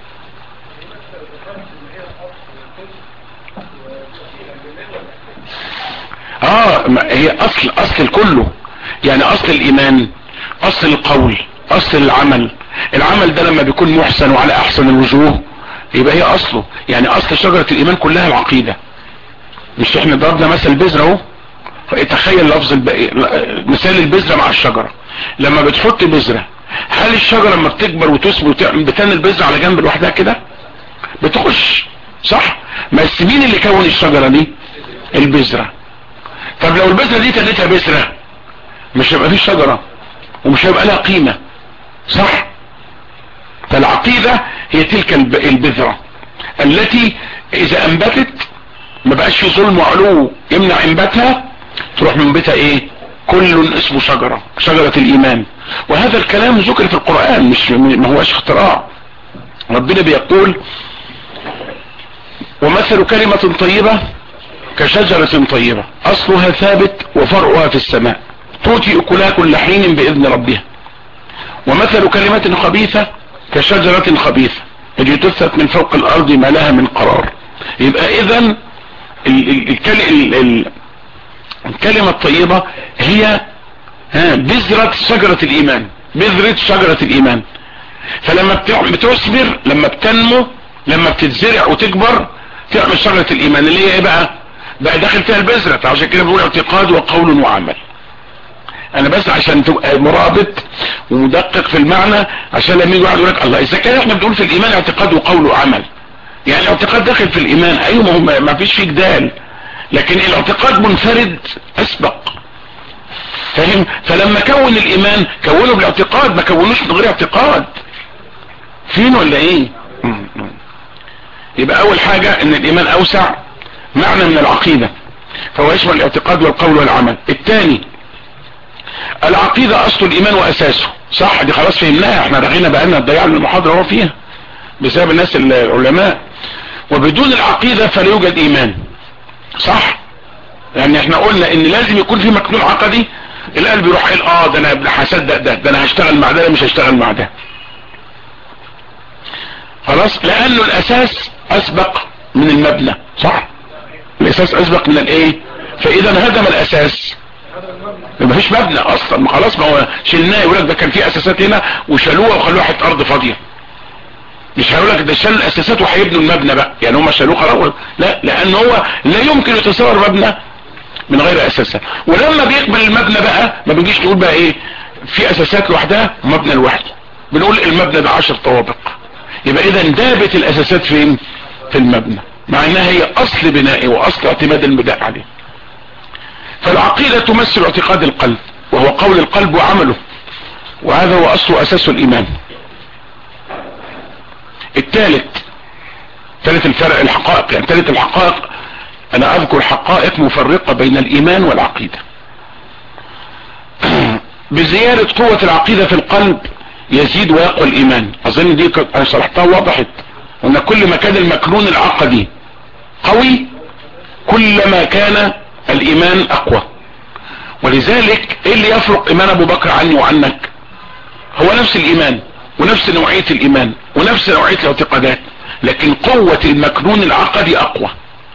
اه هي اصل اصل كله يعني اصل الايمان اصل القول اصل العمل العمل ده لما بيكون محسن وعلى احسن الوجوه يبقى هي اصله يعني اصل شجرة الايمان كلها العقيدة مش احنا ضربنا مثل البذرة اهو تخيل لفظ البقى مثال البذرة مع الشجرة لما بتحط بذرة هل الشجرة لما بتكبر وتثبت بتني البذرة على جنب لوحدها كده بتخش صح بس مين اللي كون الشجرة دي البذرة طب لو البذرة دي تنتها بذرة مش هيبقى فيه شجرة ومش هيبقى لها قيمة صح فالعقيدة هي تلك البذرة التي اذا انبتت ما بقاش في ظلم وعلو يمنع انباتها تروح منبتها ايه كل اسمه شجرة شجرة الايمان وهذا الكلام ذكر في القرآن مش ما هوش اختراع ربنا بيقول ومثل كلمة طيبة كشجرة طيبة اصلها ثابت وفرعها في السماء توتي اكلها كل حين باذن ربها ومثل كلمة خبيثة كشجرة خبيثة التي تثبت من فوق الارض ما لها من قرار يبقى اذا الكلمة الطيبة هي بذرة شجرة الايمان بذرة شجرة الايمان فلما بتثمر لما بتنمو لما بتتزرع وتكبر تعمل شجرة الايمان اللي هي ايه بقى بقى داخل فيها البذرة فعشان كده بقول اعتقاد وقول وعمل انا بس عشان تبقى مرابط ومدقق في المعنى عشان لما يجي واحد يقول لك الله اذا كان احنا بنقول في الايمان اعتقاد وقول وعمل يعني الاعتقاد داخل في الايمان ايوه ما, ما فيش فيه جدال لكن الاعتقاد منفرد اسبق فاهم فلما كون الايمان كونه بالاعتقاد ما كونوش من غير اعتقاد فين ولا ايه يبقى اول حاجة ان الايمان اوسع معنى من العقيدة فهو يشمل الاعتقاد والقول والعمل الثاني العقيدة اصل الايمان واساسه صح دي خلاص فهمناها احنا رغينا بقالنا ضيعنا المحاضرة هو فيها بسبب الناس العلماء وبدون العقيدة فلا يوجد ايمان صح يعني احنا قلنا ان لازم يكون في مكنون عقدي القلب يروح قال اه ده انا هصدق ده ده انا هشتغل مع ده مش هشتغل مع ده خلاص لانه الاساس اسبق من المبنى صح الاساس اسبق من الايه فاذا هدم الاساس ما فيش مبنى اصلا ما خلاص ما هو شلناه يقول لك ده كان في اساسات هنا وشالوها وخلوها حته ارض فاضيه مش هيقول لك ده شال الاساسات وهيبنوا المبنى بقى يعني هم شالوه خلاص لا لان هو لا يمكن يتصور مبنى من غير اساسات ولما بيقبل المبنى بقى ما بيجيش تقول بقى ايه في اساسات لوحدها ومبنى لوحده بنقول المبنى ده عشر طوابق يبقى اذا دابت الاساسات فين في المبنى مع انها هي اصل بنائه واصل اعتماد البناء عليه فالعقيدة تمثل اعتقاد القلب وهو قول القلب وعمله وهذا هو اصل اساس الايمان الثالث ثالث الفرق الحقائق يعني ثالث الحقائق انا اذكر حقائق مفرقة بين الايمان والعقيدة بزيادة قوة العقيدة في القلب يزيد ويقوى الايمان اظن دي انا شرحتها وضحت ان كل ما كان المكنون العقدي قوي كلما كان الايمان اقوى ولذلك ايه اللي يفرق ايمان ابو بكر عني وعنك هو نفس الايمان ونفس نوعية الايمان ونفس نوعية الاعتقادات لكن قوة المكنون العقدي اقوى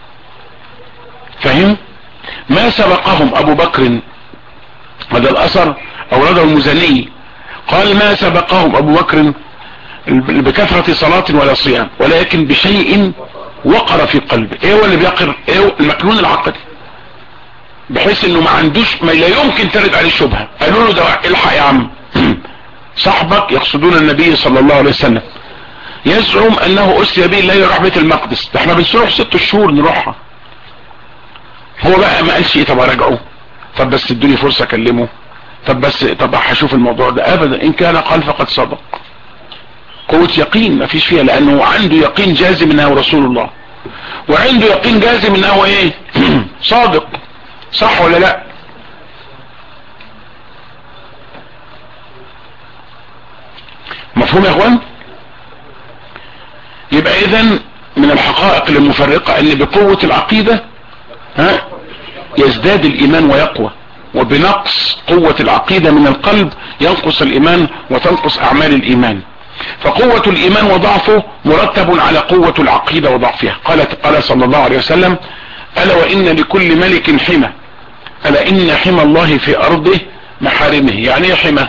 فهم ما سبقهم ابو بكر هذا الاثر اورده المزني قال ما سبقهم ابو بكر بكثرة صلاة ولا صيام ولكن بشيء وقر في قلبه ايه هو اللي بيقر ايه المكنون العقدي بحيث انه ما عندوش ما لا يمكن ترد عليه شبهة قالوا له ده الحق يا عم صاحبك يقصدون النبي صلى الله عليه وسلم يزعم انه اسري به لا يروح بيت المقدس ده احنا بنروح ست شهور نروحها هو بقى ما قالش ايه طب اراجعه طب بس ادوني فرصة اكلمه طب بس طب هشوف الموضوع ده ابدا ان كان قال فقد صدق قوة يقين ما فيش فيها لانه عنده يقين جازم انه رسول الله وعنده يقين جازم انه ايه صادق صح ولا لا مفهوم يا اخوان يبقى اذا من الحقائق المفرقة ان بقوة العقيدة ها يزداد الايمان ويقوى وبنقص قوة العقيدة من القلب ينقص الايمان وتنقص اعمال الايمان فقوة الايمان وضعفه مرتب على قوة العقيدة وضعفها قالت قال صلى الله عليه وسلم الا وان لكل ملك حمى الا ان حمى الله في ارضه محارمه يعني ايه حمى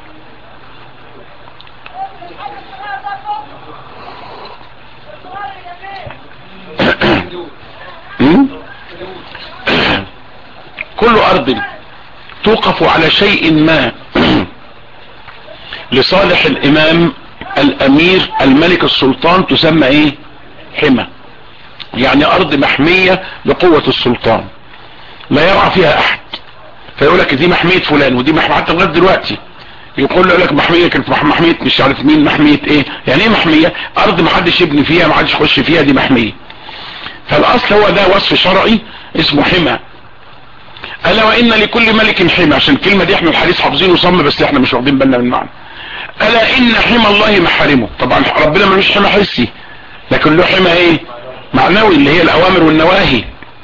كل ارض توقف على شيء ما لصالح الامام الامير الملك السلطان تسمى ايه حمى يعني ارض محمية بقوة السلطان لا يرعى فيها احد فيقول لك دي محمية فلان ودي محمية حتى لغايه دلوقتي يقول لك محمية كانت محمية مش عارف مين محمية ايه يعني ايه محمية ارض محدش يبني فيها محدش يخش فيها دي محمية فالاصل هو ده وصف شرعي اسمه حمى الا وان لكل ملك حمى عشان الكلمة دي احنا الحديث حافظينه صم بس احنا مش واخدين بالنا من معنى الا ان حمى الله محارمه طبعا ربنا ملوش حمى حسي لكن له حمى ايه معنوي اللي هي الاوامر والنواهي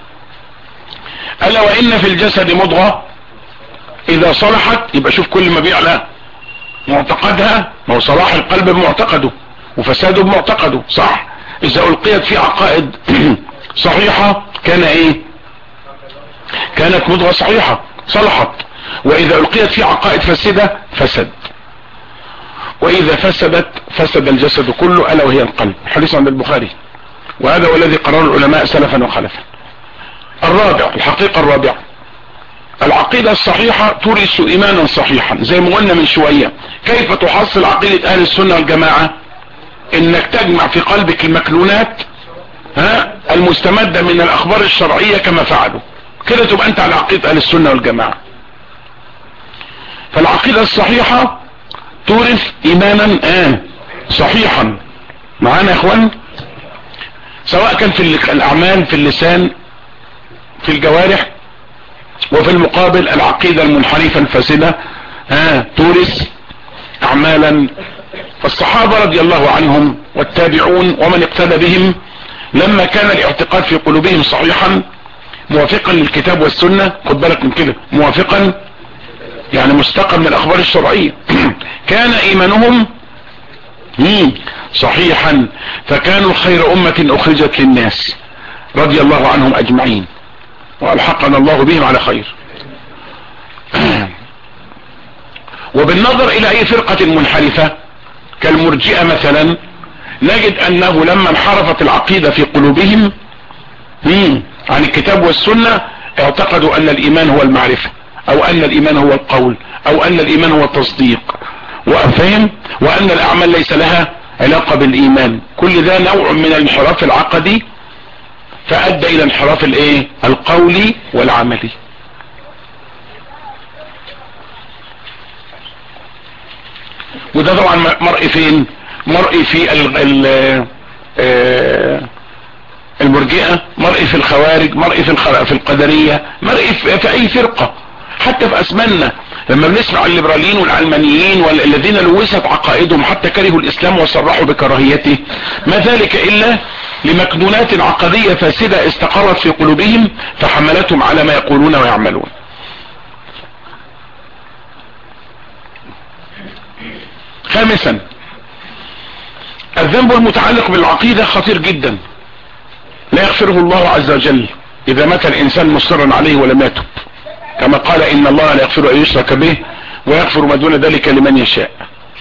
الا وان في الجسد مضغة اذا صلحت يبقى شوف كل ما بيعلى معتقدها ما هو صلاح القلب بمعتقده وفساده بمعتقده صح اذا القيت في عقائد صحيحة كان ايه كانت مضغة صحيحة صلحت واذا القيت في عقائد فاسدة فسد واذا فسدت فسد الجسد كله الا وهي القلب حديث عند البخاري وهذا هو الذي قرر العلماء سلفا وخلفا الرابع الحقيقة الرابعة العقيدة الصحيحة تورث ايمانا صحيحا زي ما قلنا من شوية كيف تحصل عقيدة اهل السنة والجماعة انك تجمع في قلبك المكنونات ها المستمدة من الاخبار الشرعية كما فعلوا كده تبقى انت على عقيدة اهل السنة والجماعة فالعقيدة الصحيحة تورث ايمانا آه صحيحا معانا يا اخوان سواء كان في الاعمال في اللسان في الجوارح وفي المقابل العقيدة المنحرفة الفاسدة ها تورث اعمالا فالصحابة رضي الله عنهم والتابعون ومن اقتدى بهم لما كان الاعتقاد في قلوبهم صحيحا موافقا للكتاب والسنة خد بالك من كده موافقا يعني مستقى من الاخبار الشرعية كان ايمانهم صحيحا فكانوا خير امة اخرجت للناس رضي الله عنهم اجمعين والحقنا الله بهم على خير وبالنظر الى اي فرقة منحرفة كالمرجئة مثلا نجد انه لما انحرفت العقيدة في قلوبهم عن الكتاب والسنة اعتقدوا ان الايمان هو المعرفة او ان الايمان هو القول او ان الايمان هو التصديق وفهم وان الاعمال ليس لها علاقة بالايمان كل ده نوع من الانحراف العقدي فادى الى انحراف الايه القولي والعملي وده طبعا مرئي فين مرئي في ال ال آه، المرجئة مرئي في الخوارج مرئي في, في القدرية مرئي في, في اي فرقة حتى في اسماننا لما بنسمع الليبراليين والعلمانيين والذين لوثت عقائدهم حتى كرهوا الاسلام وصرحوا بكراهيته ما ذلك الا لمكنونات عقدية فاسدة استقرت في قلوبهم فحملتهم على ما يقولون ويعملون خامسا الذنب المتعلق بالعقيدة خطير جدا لا يغفره الله عز وجل اذا مات الانسان مصرا عليه ولم يتب كما قال ان الله لا يغفر ان يشرك به ويغفر ما دون ذلك لمن يشاء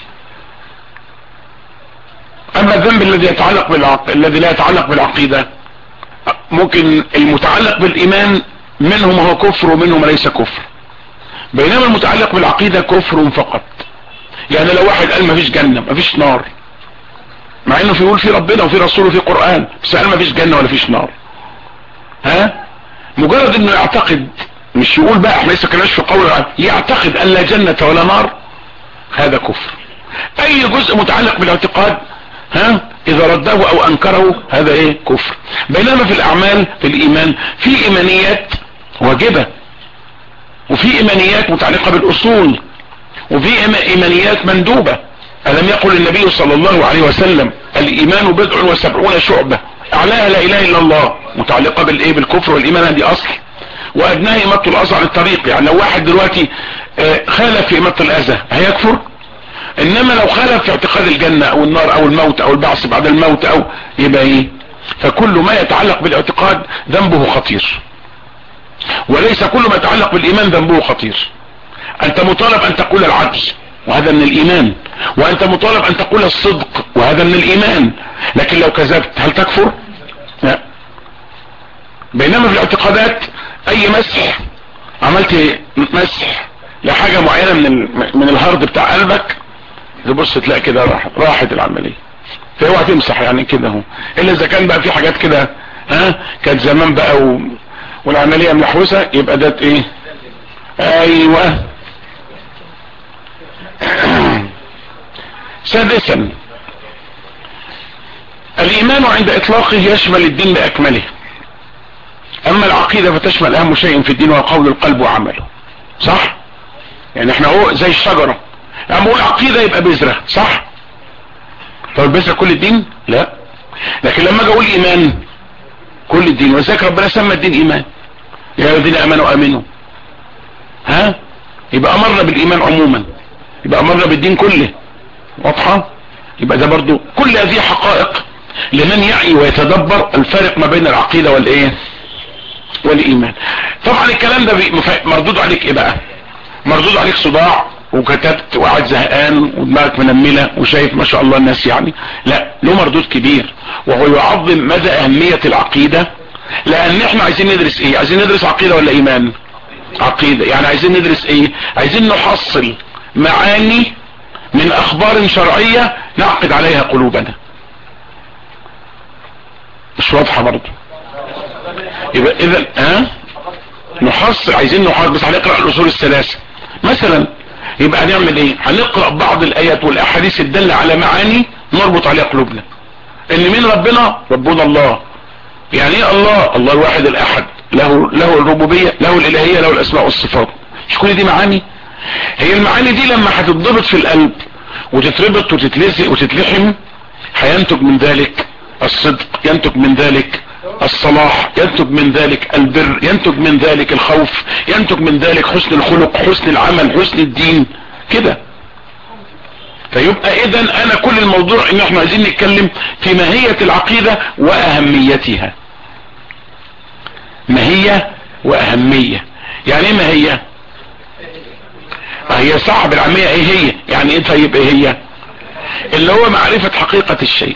اما الذنب الذي يتعلق بالعق... الذي لا يتعلق بالعقيدة ممكن المتعلق بالايمان منهم هو كفر ومنهم ليس كفر بينما المتعلق بالعقيدة كفر فقط يعني لو واحد قال ما فيش جنة ما فيش نار مع انه في يقول في ربنا وفي رسوله وفي قرآن بس قال ما فيش جنة ولا فيش نار ها مجرد انه يعتقد مش يقول بقى احنا لسه كناش في قول يعتقد ان لا جنة ولا نار هذا كفر اي جزء متعلق بالاعتقاد ها اذا رده او انكره هذا ايه كفر بينما في الاعمال في الايمان في ايمانيات واجبة وفي ايمانيات متعلقة بالاصول وفي ايمانيات مندوبة الم يقل النبي صلى الله عليه وسلم الايمان بضع وسبعون شعبة اعلاها لا اله الا الله متعلقة بالايه بالكفر والايمان دي اصل وادناها اماطة الاذى عن الطريق يعني لو واحد دلوقتي آه، خالف في اماطة الاذى هيكفر انما لو خالف في اعتقاد الجنة او النار او الموت او البعث بعد الموت او يبقى ايه فكل ما يتعلق بالاعتقاد ذنبه خطير وليس كل ما يتعلق بالايمان ذنبه خطير انت مطالب ان تقول العدل وهذا من الايمان وانت مطالب ان تقول الصدق وهذا من الايمان لكن لو كذبت هل تكفر لا بينما في الاعتقادات اي مسح عملت مسح لحاجة معينة من من الهارد بتاع قلبك تبص تلاقي كده راحت راحت العملية فاوعى تمسح يعني كده اهو الا اذا كان بقى في حاجات كده ها كانت زمان بقى و... والعملية محوسة يبقى ده ايه ايوه سادسا الايمان عند اطلاقه يشمل الدين باكمله اما العقيدة فتشمل اهم شيء في الدين وقول القلب وعمله صح يعني احنا هو زي الشجرة لما اقول عقيدة يبقى بذرة صح طب البذرة كل الدين لا لكن لما اجي اقول ايمان كل الدين وذلك ربنا سمى الدين ايمان يا الذين امنوا امنوا ها يبقى امرنا بالايمان عموما يبقى امرنا بالدين كله واضحة يبقى ده برضو كل هذه حقائق لمن يعي ويتدبر الفرق ما بين العقيدة والايه والايمان طبعا الكلام ده مردود عليك ايه بقى مردود عليك صداع وكتبت وقاعد زهقان ودماغك منملة وشايف ما شاء الله الناس يعني لا له مردود كبير وهو يعظم مدى اهمية العقيدة لان احنا عايزين ندرس ايه عايزين ندرس عقيدة ولا ايمان عقيدة يعني عايزين ندرس ايه عايزين نحصل معاني من اخبار شرعية نعقد عليها قلوبنا مش واضحة برضه يبقى اذا ها نحصل عايزين نحصل بس هنقرأ الاصول الثلاثة مثلا يبقى هنعمل ايه هنقرأ بعض الايات والاحاديث الدالة على معاني نربط عليها قلوبنا ان مين ربنا ربنا الله يعني ايه الله الله الواحد الاحد له له الربوبية له الالهية له الاسماء والصفات مش كل دي معاني هي المعاني دي لما هتتضبط في القلب وتتربط وتتلزق وتتلحم هينتج من ذلك الصدق ينتج من ذلك الصلاح ينتج من ذلك البر ينتج من ذلك الخوف ينتج من ذلك حسن الخلق حسن العمل حسن الدين كده فيبقى اذا انا كل الموضوع ان احنا عايزين نتكلم في ماهية العقيدة واهميتها ماهية واهمية يعني ايه ماهية هي صعب العامية ايه هي يعني ايه طيب ايه هي اللي هو معرفة حقيقة الشيء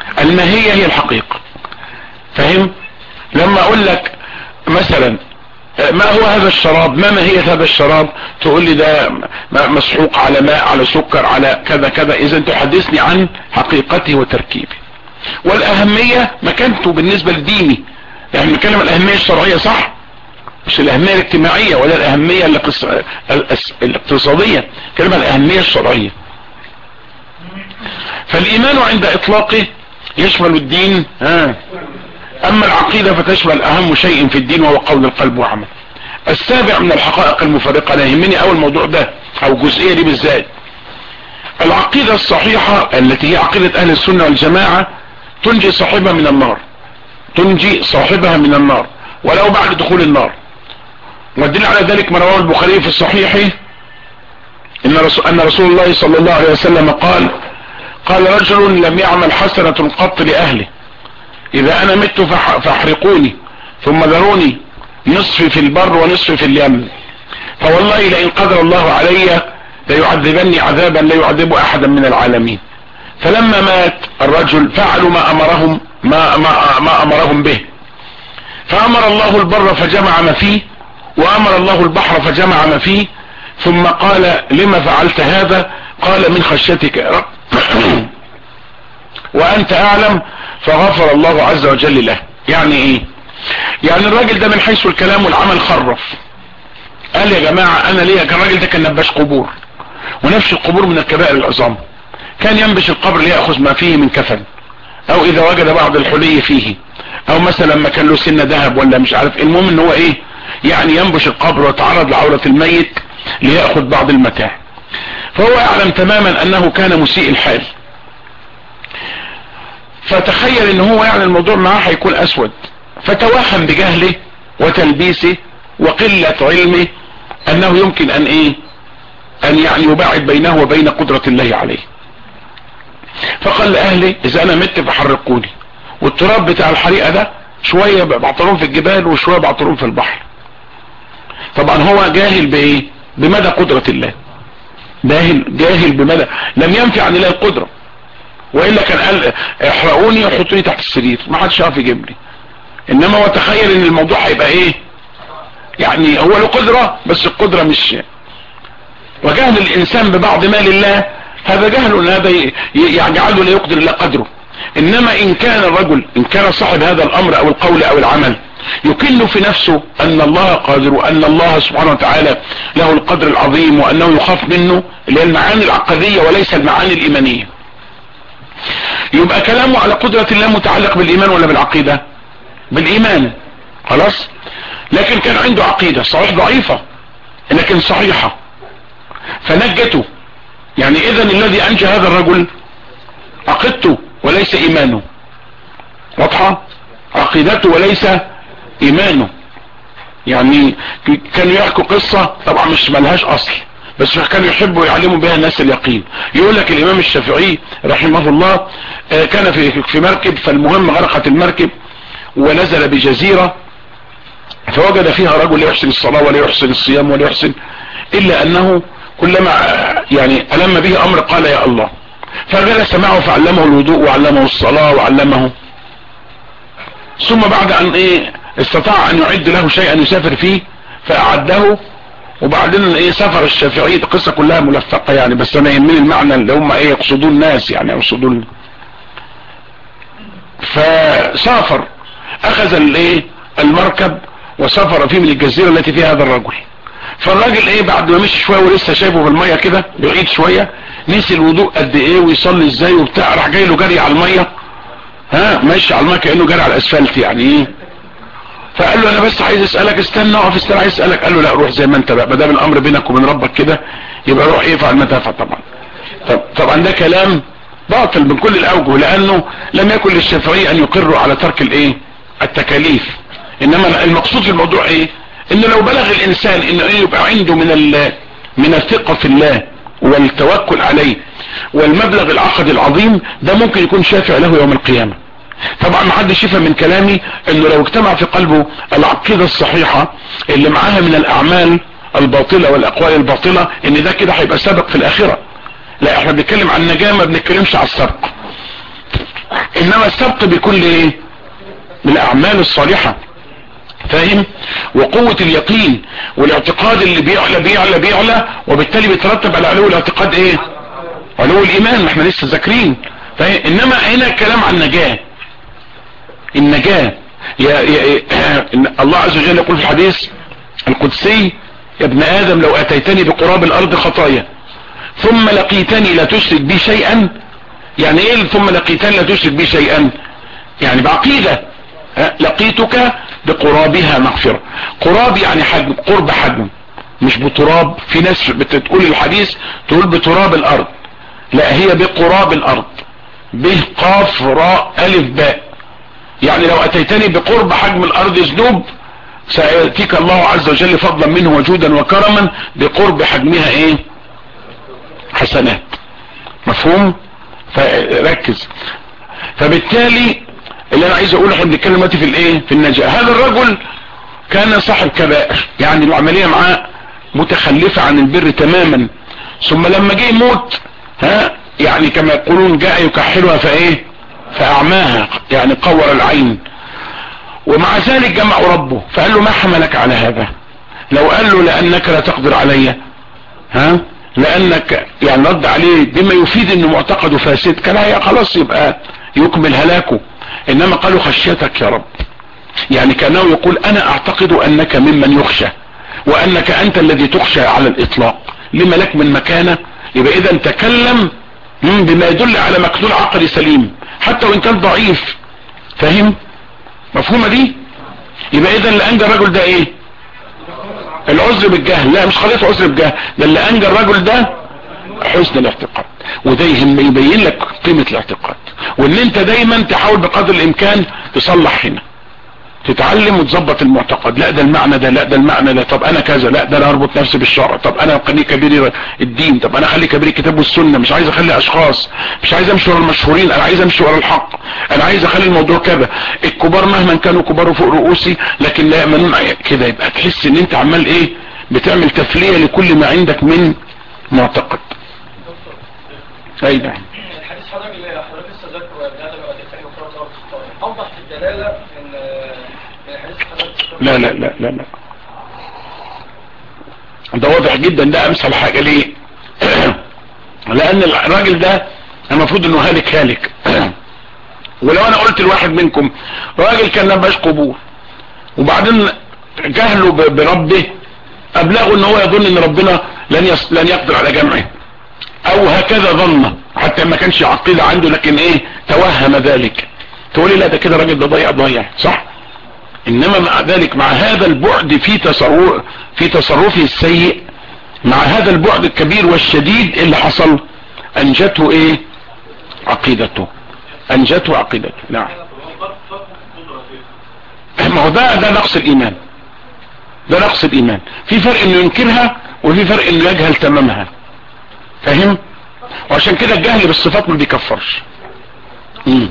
الماهية هي الحقيقة فاهم لما اقول لك مثلا ما هو هذا الشراب ما ماهية هذا الشراب تقول لي ده مسحوق على ماء على سكر على كذا كذا اذا تحدثني عن حقيقته وتركيبه والاهمية مكانته بالنسبة لديني يعني نتكلم الاهمية الشرعية صح مش الاهمية الاجتماعية ولا الاهمية الاقتصادية كلمة الاهمية الشرعية فالايمان عند اطلاقه يشمل الدين ها اما العقيدة فتشمل اهم شيء في الدين وهو قول القلب وعمل السابع من الحقائق المفرقة انا يهمني اول موضوع ده او جزئية دي بالذات العقيدة الصحيحة التي هي عقيدة اهل السنة والجماعة تنجي صاحبها من النار تنجي صاحبها من النار ولو بعد دخول النار والدين على ذلك ما رواه البخاري في الصحيح ان رسول, أن رسول الله صلى الله عليه وسلم قال قال رجل لم يعمل حسنة قط لأهله إذا أنا مت فاحرقوني ثم ذروني نصف في البر ونصف في اليم فوالله لئن قدر الله علي ليعذبني عذابا لا يعذب أحدا من العالمين فلما مات الرجل فعلوا ما أمرهم ما, ما, ما أمرهم به فأمر الله البر فجمع ما فيه وأمر الله البحر فجمع ما فيه ثم قال لما فعلت هذا قال من خشيتك يا رب وأنت أعلم فغفر الله عز وجل له يعني إيه يعني الراجل ده من حيث الكلام والعمل خرف قال يا جماعة أنا ليه كان الراجل ده كان نباش قبور ونفس القبور من الكبائر العظام كان ينبش القبر ليأخذ ما فيه من كفن او اذا وجد بعض الحلي فيه او مثلا لما كان له سنة ذهب ولا مش عارف المهم ان هو ايه يعني ينبش القبر ويتعرض لعورة الميت ليأخذ بعض المتاع فهو يعلم تماما انه كان مسيء الحال فتخيل ان هو يعني الموضوع معاه هيكون اسود فتوهم بجهله وتلبيسه وقلة علمه انه يمكن ان ايه ان يعني يباعد بينه وبين قدرة الله عليه فقال لأهلي إذا أنا مت فحرقوني والتراب بتاع الحريقة ده شوية بعطرون في الجبال وشوية بعطرون في البحر طبعا هو جاهل بإيه بمدى قدرة الله جاهل جاهل بمدى لم ينفع عن الله القدرة وإلا كان قال احرقوني وحطوني تحت السرير ما حدش عارف يجيبني انما هو تخيل ان الموضوع هيبقى ايه يعني هو له قدرة بس القدرة مش وجهل الانسان ببعض مال الله هذا جهل هذا يجعله لا يقدر الا قدره انما ان كان الرجل ان كان صاحب هذا الامر او القول او العمل يكن في نفسه ان الله قادر وان الله سبحانه وتعالى له القدر العظيم وانه يخاف منه اللي هي المعاني العقدية وليس المعاني الايمانية يبقى كلامه على قدرة الله متعلق بالايمان ولا بالعقيدة بالايمان خلاص لكن كان عنده عقيدة صحيح ضعيفة لكن صحيحة فنجته يعني اذا الذي انجى هذا الرجل عقيدته وليس ايمانه واضحة عقيدته وليس ايمانه يعني كانوا يحكوا قصة طبعا مش ملهاش اصل بس كانوا يحبوا يعلموا بها الناس اليقين يقول لك الامام الشافعي رحمه الله كان في في مركب فالمهم غرقت المركب ونزل بجزيرة فوجد فيها رجل لا يحسن الصلاة ولا يحسن الصيام ولا يحسن الا انه كلما يعني ألم به أمر قال يا الله فجلس معه فعلمه الوضوء وعلمه الصلاة وعلمه ثم بعد أن إيه استطاع أن يعد له شيئا يسافر فيه فأعده وبعدين ايه سفر الشافعي القصة كلها ملفقة يعني بس انا يهمني المعنى اللي هم ايه يقصدون الناس يعني يقصدون فسافر اخذ الايه المركب وسافر فيه من الجزيرة التي فيها هذا الرجل فالراجل ايه بعد ما مشي شوية ولسه شايفه في المية كده بعيد شوية نسي الوضوء قد ايه ويصلي ازاي وبتاع راح جاي له جري على المية ها ماشي على المية كأنه جري على الاسفلت يعني ايه فقال له انا بس عايز اسألك استنى اقف استنى عايز اسألك قال له لا روح زي ما انت بقى بدام الامر بينك وبين ربك كده يبقى روح ايه فعل ما تفعل طبعا طب طبعا ده كلام باطل من كل الاوجه لانه لم يكن للشافعي ان يقروا على ترك الايه التكاليف انما المقصود في الموضوع ايه انه لو بلغ الانسان انه يبقى عنده من من الثقة في الله والتوكل عليه والمبلغ العقد العظيم ده ممكن يكون شافع له يوم القيامة طبعا ما حدش يفهم من كلامي انه لو اجتمع في قلبه العقيدة الصحيحة اللي معاها من الاعمال الباطلة والاقوال الباطلة ان ده كده هيبقى سابق في الاخرة لا احنا بنتكلم عن النجاة ما بنتكلمش على السبق انما السبق بيكون ايه بالاعمال الصالحة فاهم وقوة اليقين والاعتقاد اللي بيعلى بيعلى بيعلى وبالتالي بيترتب على علو الاعتقاد ايه علو الايمان ما احنا لسه ذاكرين فاهم انما هنا الكلام عن النجاة النجاة يا يا الله عز وجل يقول في الحديث القدسي يا ابن ادم لو اتيتني بقراب الارض خطايا ثم لقيتني لا تشرك بي شيئا يعني ايه ثم لقيتني لا تشرك بي شيئا يعني بعقيدة لقيتك بقرابها مغفرة قراب يعني حجم قرب حجم مش بتراب في ناس بتقول الحديث تقول بتراب الارض لا هي بقراب الارض به قاف راء الف باء يعني لو اتيتني بقرب حجم الارض ذنوب سيأتيك الله عز وجل فضلا منه وجودا وكرما بقرب حجمها ايه حسنات مفهوم فركز فبالتالي اللي انا عايز اقوله احنا بنتكلم دلوقتي في الايه في النجاة هذا الرجل كان صاحب كبائر يعني العملية معاه متخلفة عن البر تماما ثم لما جه يموت ها يعني كما يقولون جاء يكحلها فايه فاعماها يعني قور العين ومع ذلك جمعوا ربه فقال له ما حملك على هذا لو قال له لانك لا تقدر علي ها لانك يعني رد عليه بما يفيد انه معتقده فاسد كان هي خلاص يبقى يكمل هلاكه انما قالوا خشيتك يا رب يعني كانه يقول انا اعتقد انك ممن يخشى وانك انت الذي تخشى على الاطلاق لما لك من مكانه يبقى اذا تكلم بما يدل على مكنون عقلي سليم حتى وان كان ضعيف فاهم مفهومة دي يبقى اذا اللي انجى الرجل ده ايه العذر بالجهل لا مش خليط عذر بالجهل ده اللي انجى الرجل ده حسن الاعتقاد وده يهم يبين لك قيمة الاعتقاد وان انت دايما تحاول بقدر الامكان تصلح هنا تتعلم وتظبط المعتقد لا ده المعنى ده لا ده المعنى ده طب انا كذا لا ده انا اربط نفسي بالشرع طب انا اخلي كبير الدين طب انا اخلي كبير الكتاب والسنه مش عايز اخلي اشخاص مش عايز امشي ورا المشهورين انا عايز امشي ورا الحق انا عايز اخلي الموضوع كذا الكبار مهما كانوا كبار فوق رؤوسي لكن لا يامنون كده يبقى تحس ان انت عمال ايه بتعمل تفليه لكل ما عندك من معتقد اي نعم الحديث حضرتك اللي حضرتك استدرك وابن ادم واتيتني وكرة اوضح في الدلاله ان من حديث حضرتك لا لا لا لا لا ده واضح جدا ده امثل حاجة ليه لان الراجل ده المفروض انه هالك هالك ولو انا قلت لواحد منكم راجل كان نباش قبور وبعدين جهله ب- بربه ابلغه ان هو يظن ان ربنا لن يص... لن يقدر على جمعه او هكذا ظن حتى ما كانش عقيدة عنده لكن ايه توهم ذلك تقولي لا ده كده راجل ده ضيع ضيع صح انما مع ذلك مع هذا البعد في تصرف في تصرفه السيء مع هذا البعد الكبير والشديد اللي حصل انجته ايه عقيدته انجته عقيدته نعم ما هو ده ده نقص الايمان ده نقص الايمان في فرق انه ينكرها وفي فرق انه يجهل تمامها فاهم وعشان كده الجهل بالصفات ما بيكفرش مم.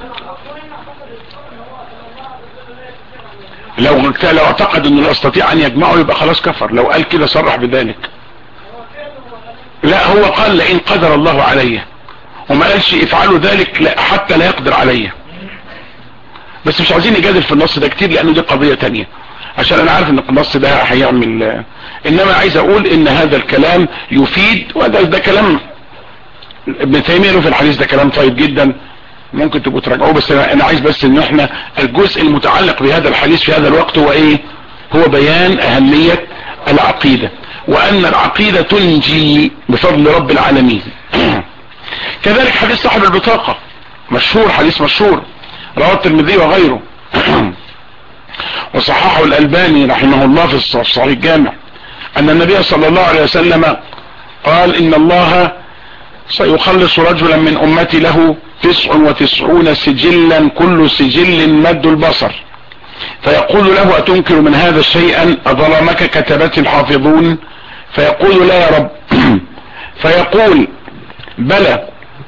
لو لو اعتقد انه لا يستطيع ان يجمعه يبقى خلاص كفر لو قال كده صرح بذلك لا هو قال لئن قدر الله عليه وما قالش افعلوا ذلك لا حتى لا يقدر عليه بس مش عايزين نجادل في النص ده كتير لانه دي قضية تانية عشان انا عارف ان النص ده هيعمل انما عايز اقول ان هذا الكلام يفيد وده ده كلام ابن تيمية له في الحديث ده كلام طيب جدا ممكن تبقوا تراجعوه بس انا أنا عايز بس ان احنا الجزء المتعلق بهذا الحديث في هذا الوقت هو ايه هو بيان اهمية العقيدة وان العقيدة تنجي بفضل رب العالمين كذلك حديث صاحب البطاقة مشهور حديث مشهور رواه الترمذي وغيره وصححه الالباني رحمه الله في الص- في صحيح الجامع ان النبي صلى الله عليه وسلم قال ان الله سيخلص رجلا من امتي له تسع وتسعون سجلا كل سجل مد البصر فيقول له اتنكر من هذا شيئا اظلمك كتبت الحافظون فيقول لا يا رب فيقول بلى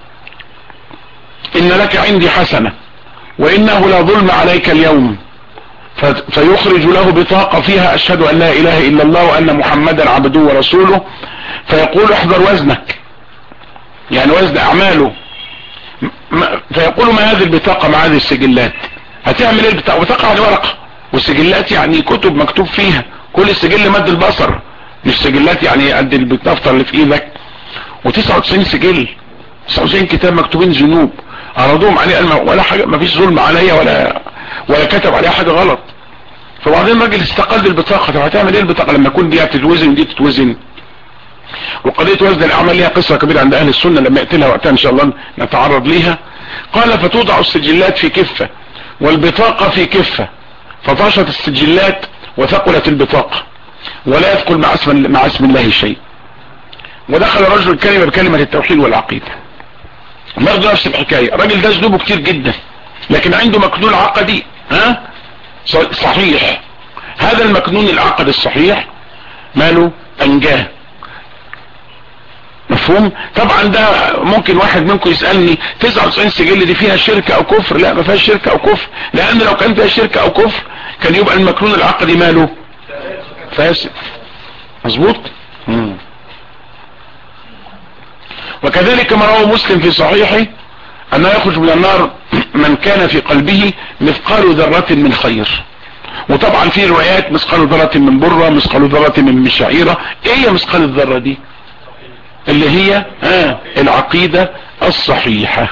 ان لك عندي حسنة وانه لا ظلم عليك اليوم ف- فيخرج له بطاقة فيها اشهد ان لا اله الا الله وان محمدا عبده ورسوله فيقول احضر وزنك يعني وزن اعماله م- فيقول ما هذه البطاقة مع هذه السجلات هتعمل ايه البطاقة بطاقة على ورقة وسجلات يعني كتب مكتوب فيها كل سجل مد البصر مش سجلات يعني قد الدفتر اللي في ايدك و99 سجل 99 كتاب مكتوبين ذنوب عرضوهم عليه قال ولا حاجة ما فيش ظلم عليا ولا ولا كتب عليها حاجة غلط فبعدين الراجل استقل بالبطاقة طب هتعمل ايه البطاقة لما يكون دي تتوزن ودي تتوزن وقضية وزن الاعمال ليها قصة كبيرة عند اهل السنة لما يقتلها وقتها ان شاء الله نتعرض ليها قال فتوضع السجلات في كفة والبطاقة في كفة فطاشت السجلات وثقلت البطاقة ولا يثقل مع اسم, مع اسم الله شيء ودخل رجل الكلمة بكلمة التوحيد والعقيدة برضه نفس الحكاية الراجل ده ذنوبه كتير جدا لكن عنده مكنون عقدي ها صحيح هذا المكنون العقد الصحيح ماله انجاه مفهوم طبعا ده ممكن واحد منكم يسألني 99 سجل دي فيها شركة او كفر لا ما فيهاش شركة او كفر لان لو كان فيها شركة او كفر كان يبقى المكنون العقدي ماله فاسد مظبوط مم. وكذلك ما رواه مسلم في صحيحه انه يخرج من النار من كان في قلبه مثقال ذرة من خير وطبعا في روايات مثقال ذرة من برة مثقال ذرة من مشاعيرة ايه هي مثقال الذرة دي اللي هي آه العقيدة الصحيحة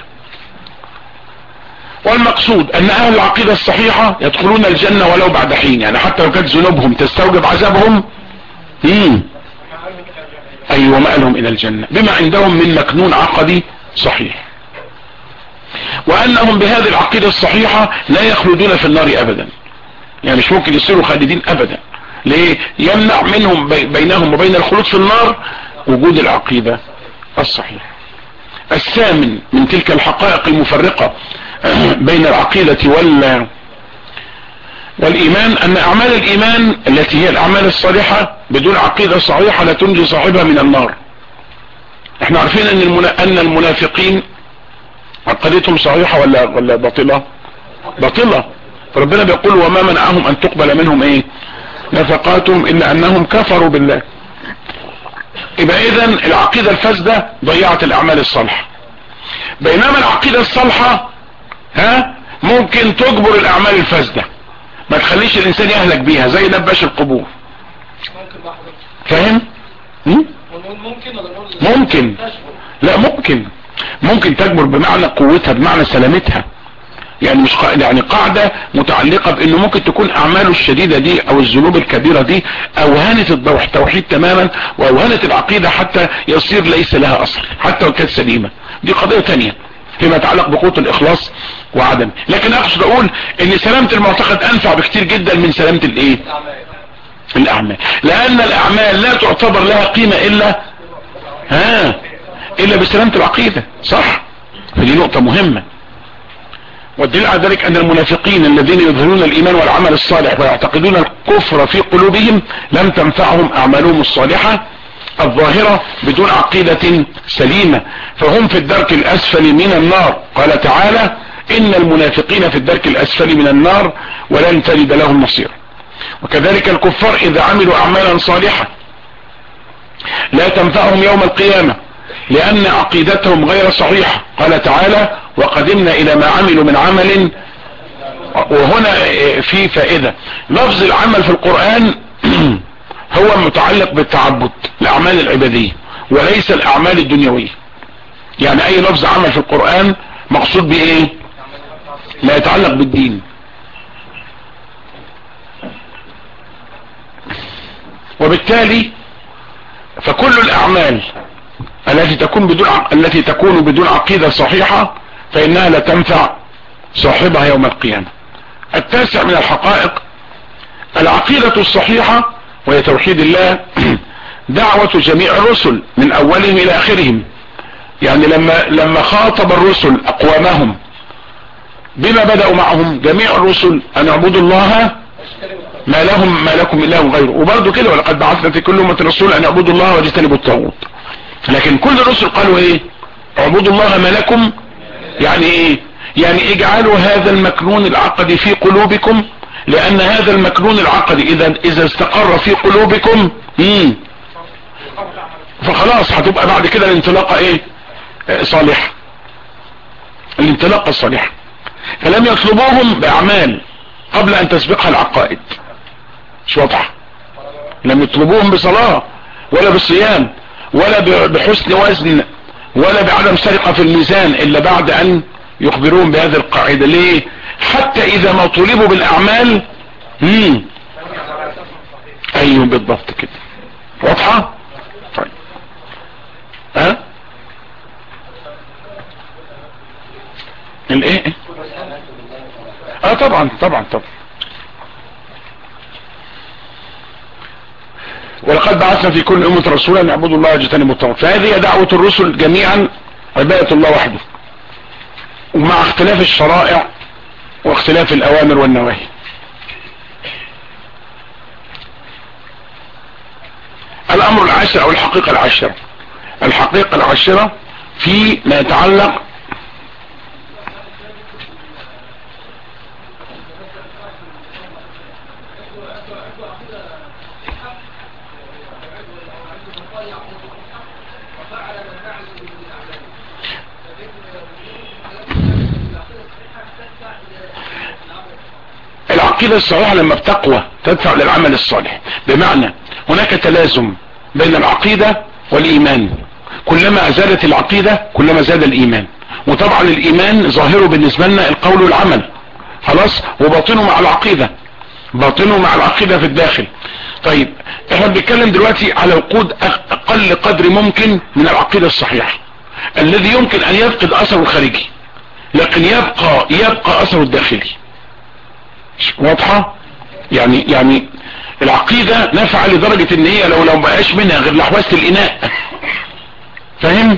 والمقصود ان اهل العقيدة الصحيحة يدخلون الجنة ولو بعد حين يعني حتى لو كانت ذنوبهم تستوجب عذابهم مم. ايوه مآلهم الى الجنة بما عندهم من مكنون عقدي صحيح وانهم بهذه العقيدة الصحيحة لا يخلدون في النار ابدا يعني مش ممكن يصيروا خالدين ابدا ليه يمنع منهم بينهم وبين الخلود في النار وجود العقيدة الصحيحة الثامن من تلك الحقائق المفرقة بين العقيدة وال والإيمان أن أعمال الإيمان التي هي الأعمال الصالحة بدون عقيدة صحيحة لا تنجي صاحبها من النار احنا عارفين أن, المنا... أن المنافقين عقيدتهم صحيحة ولا ولا باطلة باطلة فربنا بيقول وما منعهم أن تقبل منهم إيه نفقاتهم إلا أنهم كفروا بالله يبقى إذا العقيدة الفاسدة ضيعت الأعمال الصالحة بينما العقيدة الصالحة ها ممكن تجبر الأعمال الفاسدة ما تخليش الانسان يهلك بيها زي نباش القبور ممكن بقى حضرتك فاهم هم؟ ونقول ممكن ولا نقول ممكن تشبه؟ لا ممكن ممكن تجبر بمعنى قوتها بمعنى سلامتها يعني مش قا... يعني قاعدة متعلقة بانه ممكن تكون اعماله الشديدة دي او الذنوب الكبيرة دي اوهنت التوحيد تماما واوهنت العقيدة حتى يصير ليس لها اصل حتى وكانت سليمة دي قضية تانية فيما يتعلق بقوة الاخلاص وعدم لكن اقصد اقول ان سلامة المعتقد انفع بكتير جدا من سلامة الايه الأعمال الاعمال لان الاعمال لا تعتبر لها قيمة الا ها الا بسلامة العقيدة صح فدي نقطة مهمة والدليل على ذلك ان المنافقين الذين يظهرون الايمان والعمل الصالح ويعتقدون الكفر في قلوبهم لم تنفعهم اعمالهم الصالحة الظاهرة بدون عقيدة سليمة فهم في الدرك الاسفل من النار قال تعالى ان المنافقين في الدرك الاسفل من النار ولن تجد لهم نصيرا وكذلك الكفار اذا عملوا اعمالا صالحة لا تنفعهم يوم القيامة لان عقيدتهم غير صحيحة قال تعالى وقدمنا الى ما عملوا من عمل وهنا في فائدة لفظ العمل في القرآن هو متعلق بالتعبد الاعمال العبادية وليس الاعمال الدنيوية يعني اي لفظ عمل في القرآن مقصود بايه لا يتعلق بالدين وبالتالي فكل الاعمال التي تكون بدون ع- التي تكون بدون عقيدة صحيحة فانها لا تنفع صاحبها يوم القيامة التاسع من الحقائق العقيدة الصحيحة وهي توحيد الله دعوة جميع الرسل من اولهم الى اخرهم يعني لما لما خاطب الرسل اقوامهم بما بدأوا معهم جميع الرسل ان اعبدوا الله ما لهم ما لكم اله غيره وبرضه كده ولقد بعثنا في كل امه رسول ان اعبدوا الله واجتنبوا الطاغوت لكن كل الرسل قالوا ايه اعبدوا الله ما لكم يعني ايه يعني اجعلوا هذا المكنون العقدي في قلوبكم لان هذا المكنون العقدي اذا اذا استقر في قلوبكم مم. فخلاص هتبقى بعد كده الانطلاقه ايه آه، صالحه الانطلاقه الصالحه فلم يطلبوهم باعمال قبل ان تسبقها العقائد مش واضحة لم يطلبوهم بصلاة ولا بالصيام ولا بحسن وزن ولا بعدم سرقة في الميزان الا بعد ان يخبرون بهذه القاعدة ليه حتى اذا ما طلبوا بالاعمال مم. ايوه بالضبط كده واضحة طيب ها الايه اه طبعا طبعا طبعا ولقد بعثنا في كل أمة رسولا أن يعبدوا الله ويجتنبوا الطاغوت فهذه دعوة الرسل جميعا عبادة الله وحده ومع اختلاف الشرائع واختلاف الأوامر والنواهي الأمر العاشر أو الحقيقة العاشرة الحقيقة العاشرة في ما يتعلق العقيدة الصحيحة لما بتقوى تدفع للعمل الصالح بمعنى هناك تلازم بين العقيدة والإيمان كلما زادت العقيدة كلما زاد الإيمان وطبعا الإيمان ظاهره بالنسبة لنا القول والعمل خلاص وباطنه مع العقيدة باطنه مع العقيدة في الداخل طيب احنا بنتكلم دلوقتي على وقود اقل قدر ممكن من العقيدة الصحيحة الذي يمكن ان يفقد اثره الخارجي لكن يبقى يبقى اثره الداخلي واضحة يعني يعني العقيدة نافعة لدرجة ان هي لو لو بقاش منها غير لحواسة الاناء فاهم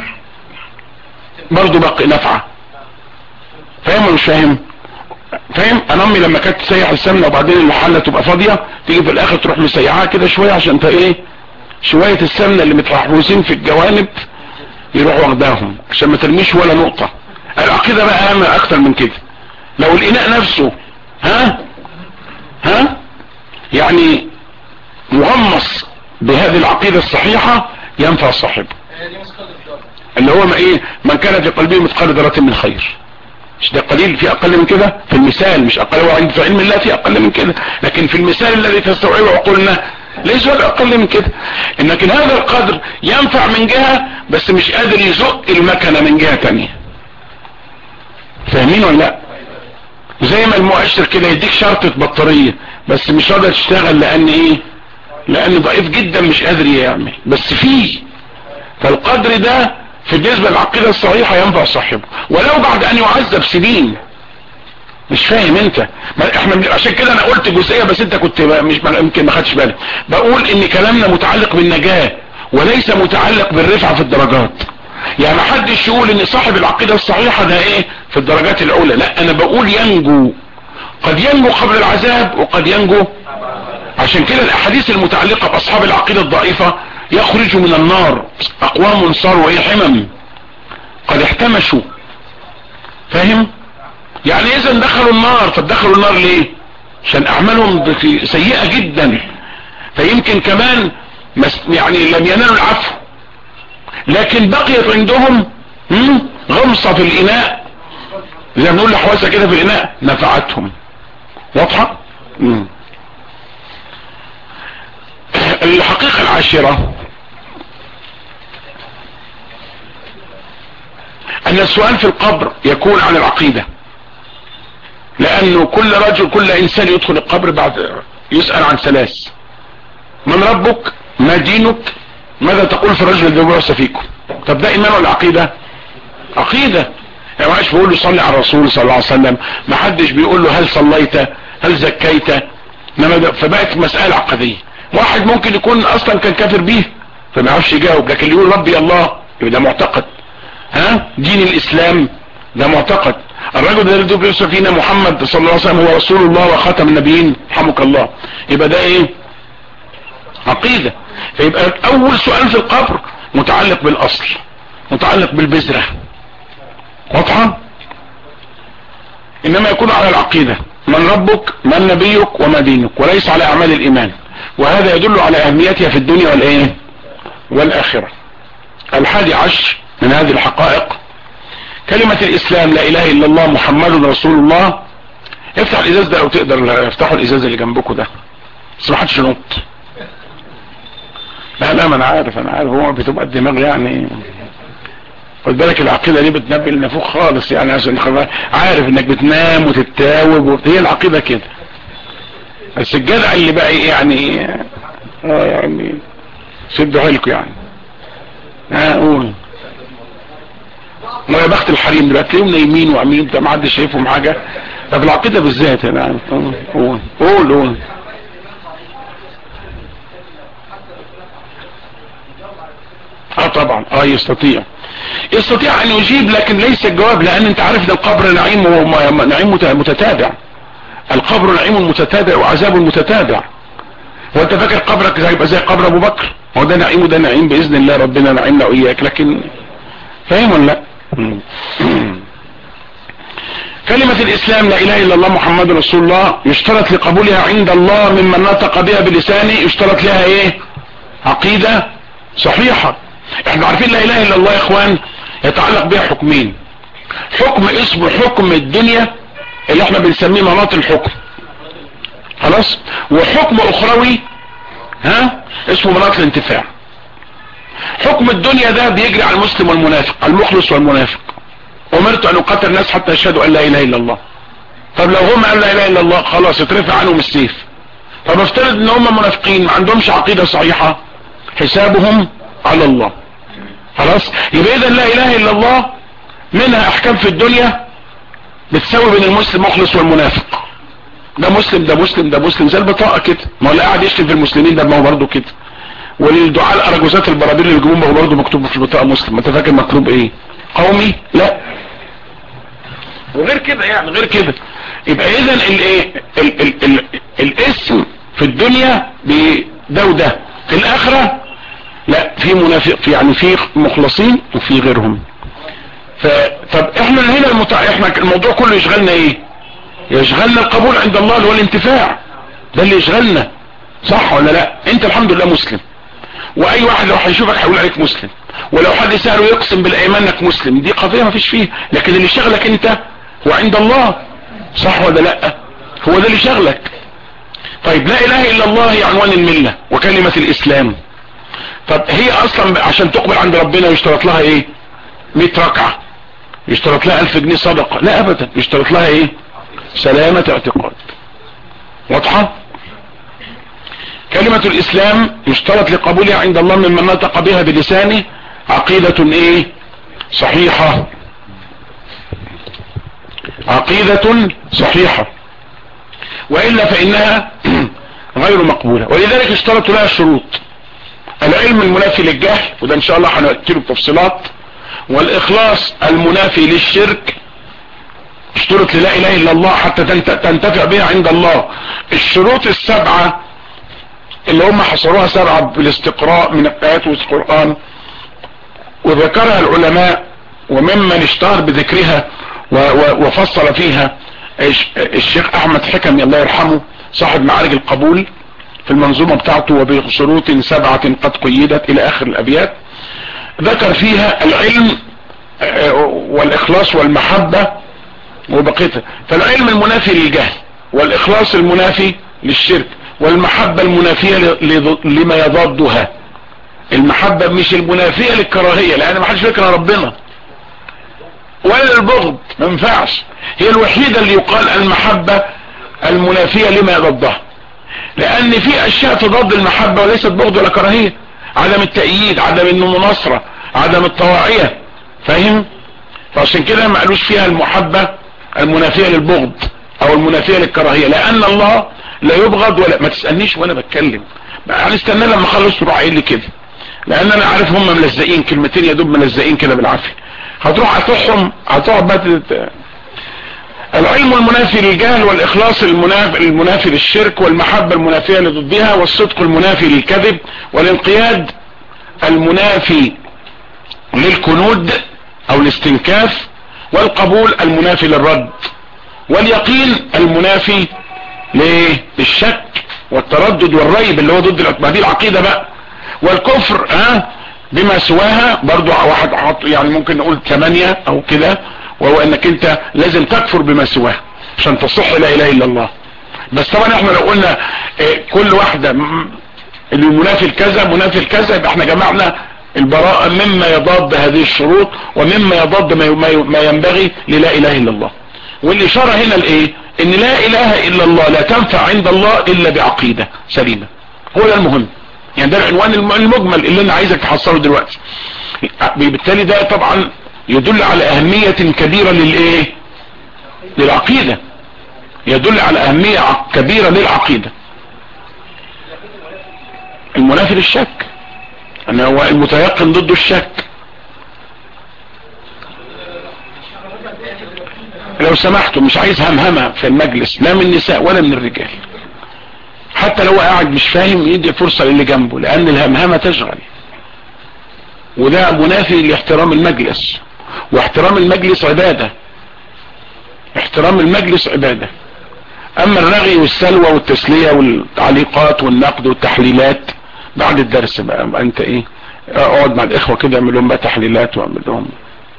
برضو بقى نافعة فاهم ولا مش فاهم فاهم انا امي لما كانت تسيح السمنة وبعدين المحلة تبقى فاضية تيجي في الاخر تروح مسيحاها كده شوية عشان انت ايه شوية السمنة اللي متحوسين في الجوانب يروح واخداهم عشان ما ترميش ولا نقطة العقيدة بقى اهم اكتر من كده لو الاناء نفسه ها ها يعني مغمص بهذه العقيدة الصحيحة ينفع صاحبه اللي هو ما ايه من كان في قلبه مثقال ذرة من خير مش ده قليل في اقل من كده في المثال مش اقل هو عند في علم الله في اقل من كده لكن في المثال الذي تستوعبه عقولنا ليس ولا اقل من كده لكن هذا القدر ينفع من جهة بس مش قادر يزق المكنة من جهة تانية فاهمين ولا لا زي ما المؤشر كده يديك شرطة بطارية بس مش راضي تشتغل لان ايه لان ضعيف جدا مش قادر يعمل بس فيه فالقدر ده في بالنسبة للعقيدة الصحيحة ينفع صاحبه ولو بعد ان يعذب سنين مش فاهم انت ما احنا عشان كده انا قلت جزئية بس انت كنت مش يمكن ما خدش بالك بقول ان كلامنا متعلق بالنجاة وليس متعلق بالرفعة في الدرجات يعني ما حدش يقول ان صاحب العقيدة الصحيحة ده ايه في الدرجات الاولى لا انا بقول ينجو قد ينجو قبل العذاب وقد ينجو عشان كده الاحاديث المتعلقة باصحاب العقيدة الضعيفة يخرج من النار اقوام صاروا ايه حمم قد احتمشوا فاهم يعني اذا دخلوا النار فدخلوا النار ليه عشان اعمالهم سيئة جدا فيمكن كمان يعني لم ينالوا العفو لكن بقيت عندهم غمصة في الاناء زي ما نقول لحواسة كده في الاناء نفعتهم واضحة مم. الحقيقة العاشرة ان السؤال في القبر يكون عن العقيدة لانه كل رجل كل انسان يدخل القبر بعد يسأل عن ثلاث من ربك ما دينك ماذا تقول في الرجل الذي بعث فيكم طب ده ايمان ولا عقيدة عقيدة يعني معاش بيقول له صلي على الرسول صلى الله عليه وسلم ما حدش بيقول له هل صليت هل زكيت فبقت مسألة عقدية واحد ممكن يكون اصلا كان كافر بيه فما يعرفش يجاوب لكن يقول ربي الله يبقى ده معتقد ها دين الاسلام ده معتقد الرجل الذي يدرس فينا محمد صلى الله عليه وسلم هو رسول الله وخاتم النبيين رحمك الله يبقى ده ايه عقيدة فيبقى اول سؤال في القبر متعلق بالاصل متعلق بالبذرة واضحة انما يكون على العقيدة من ربك من نبيك وما دينك وليس على اعمال الايمان وهذا يدل على اهميتها في الدنيا والايه والاخرة الحادي عشر من هذه الحقائق كلمة الاسلام لا اله الا الله محمد رسول الله افتح الازاز ده لو تقدر افتحوا الازاز اللي جنبكم ده بس ما حدش ينط لا لا ما انا عارف انا عارف هو بتبقى الدماغ يعني خد بالك العقيده دي بتنبي النافوخ خالص يعني عشان خلاص عارف انك بتنام وتتاوب وبت... هي العقيده كده بس الجدع اللي بقى إيه يعني اه يعني سدوا حيلكم يعني ها قول ما يا بخت الحريم دلوقتي تلاقيهم نايمين وعاملين بتاع ما حدش شايفهم حاجه طب العقيده بالذات يعني قول قول قول اه طبعا اه يستطيع يستطيع ان يجيب لكن ليس الجواب لان انت عارف ان القبر نعيم وما- نعيم مت- متتابع القبر نعيم متتابع وعذاب متتابع هو انت فاكر قبرك هيبقى زي قبر ابو بكر هو ده نعيم وده نعيم باذن الله ربنا نعيمنا واياك لكن فاهم ولا لا مم. كلمة الاسلام لا اله الا الله محمد رسول الله يشترط لقبولها عند الله ممن نطق بها بلسانه يشترط لها ايه عقيدة صحيحة احنا عارفين لا اله الا الله يا اخوان يتعلق بها حكمين حكم اسمه حكم الدنيا اللي احنا بنسميه مناط الحكم خلاص وحكم اخروي ها اسمه مناط الانتفاع حكم الدنيا ده بيجري على المسلم والمنافق المخلص والمنافق امرت ان اقاتل الناس حتى يشهدوا ان لا اله الا الله طب لو هم قال لا اله الا الله خلاص اترفع عنهم السيف طب افترض ان هم منافقين ما عندهمش عقيدة صحيحة حسابهم على الله خلاص يبقى اذا لا اله الا الله منها احكام في الدنيا بتساوي بين المسلم مخلص والمنافق ده مسلم ده مسلم ده مسلم زي البطاقة كده ما هو اللي قاعد يشتم في المسلمين ده ما هو برضه كده والدعاء الارجوزات البرابيل اللي بيجيبوهم ما هو برضه مكتوب في البطاقة مسلم ما انت فاكر مطلوب ايه قومي لا وغير كده يعني غير كده يبقى اذا الايه ال- ال- ال- الاسم في الدنيا بده وده في الاخره لا في منافق في يعني في مخلصين وفي غيرهم ف طب احنا هنا المتع... احنا الموضوع كله يشغلنا ايه يشغلنا القبول عند الله اللي هو الانتفاع ده اللي يشغلنا صح ولا لا انت الحمد لله مسلم واي واحد لو هيشوفك هيقول عليك مسلم ولو حد سأله يقسم بالايمان انك مسلم دي قضية ما فيش فيها لكن اللي شغلك انت هو عند الله صح ولا لا هو ده اللي شغلك طيب لا اله الا الله هي عنوان الملة وكلمة الاسلام طب هي اصلا عشان تقبل عند ربنا يشترط لها ايه 100 ركعة يشترط لها 1000 جنيه صدقة لا ابدا يشترط لها ايه سلامة اعتقاد واضحة كلمة الاسلام يشترط لقبولها عند الله ممن نطق بها بلسانه عقيدة ايه صحيحة عقيدة صحيحة وإلا فإنها غير مقبولة ولذلك اشترطوا لها شروط العلم المنافي للجهل وده ان شاء الله هنأكله بتفصيلات والاخلاص المنافي للشرك اشترط لا اله الا الله حتى تنت- تنتفع بها عند الله الشروط السبعة اللي هم حصروها سبعة بالاستقراء من الايات والقرآن وذكرها العلماء وممن اشتهر بذكرها و- و- وفصل فيها الش- الشيخ احمد حكمي الله يرحمه صاحب معارج القبول في المنظومة بتاعته وبشروط سبعة قد قيدت الى اخر الابيات ذكر فيها العلم آه، والاخلاص والمحبة وبقيتها فالعلم المنافي للجهل والاخلاص المنافي للشرك والمحبة المنافية ل- لض- لما يضادها المحبة مش المنافية للكراهية لان ما حدش فكر ربنا ولا البغض ما ينفعش هي الوحيدة اللي يقال المحبة المنافية لما يضادها لان في اشياء تضاد المحبة وليست بغض ولا كراهية عدم التأييد عدم المناصرة عدم الطواعية فاهم فعشان كده ما قالوش فيها المحبة المنافية للبغض او المنافية للكراهية لان الله لا يبغض ولا ما تسألنيش وانا بتكلم بقى هنستنى لما اخلص تروح قايل لي كده لان انا عارف هم ملزقين كلمتين يا دوب ملزقين كده بالعافية هتروح هتحهم هتقعد بقى تت- العلم المنافي للجهل والاخلاص المنافي, المنافي للشرك والمحبة المنافية لضدها والصدق المنافي للكذب والانقياد المنافي للكنود او الاستنكاف والقبول المنافي للرد واليقين المنافي للشك والتردد والريب اللي هو ضد الع- ما دي العقيدة بقى والكفر ها بما سواها برضو واحد حط يعني ممكن نقول ثمانية او كده وهو انك انت لازم تكفر بما سواها عشان تصح لا اله الا الله بس طبعا احنا لو قلنا اه كل واحدة المنافي كذا منافي كذا يبقى احنا جمعنا البراءة مما يضاد هذه الشروط ومما يضاد ما ينبغي للا اله الا الله والاشارة هنا لايه ان لا اله الا الله لا تنفع عند الله الا بعقيدة سليمة هو ده المهم يعني ده العنوان المجمل اللي انا عايزك تحصله دلوقتي بالتالي ده طبعا يدل على اهمية كبيرة للايه للعقيدة يدل على اهمية كبيرة للعقيدة المنافي للشك ان هو المتيقن ضد الشك لو سمحتوا مش عايز همهمة في المجلس لا من النساء ولا من الرجال حتى لو قاعد مش فاهم يدي فرصة للي جنبه لان الهمهمة تشغل وده منافي لاحترام المجلس واحترام المجلس عبادة احترام المجلس عبادة اما الرغي والسلوى والتسلية والتعليقات والنقد والتحليلات بعد الدرس بقى انت ايه اقعد مع الاخوة كده اعمل لهم بقى تحليلات واعمل لهم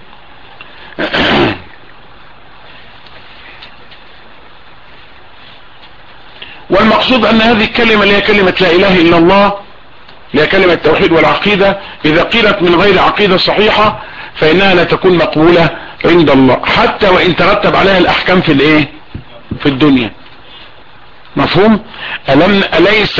والمقصود ان هذه الكلمة اللي هي كلمة لا اله الا الله اللي هي كلمة التوحيد والعقيدة اذا قيلت من غير عقيدة صحيحة فانها لا تكون مقبولة عند الله حتى وان ترتب عليها الاحكام في الايه في الدنيا مفهوم ألم أليس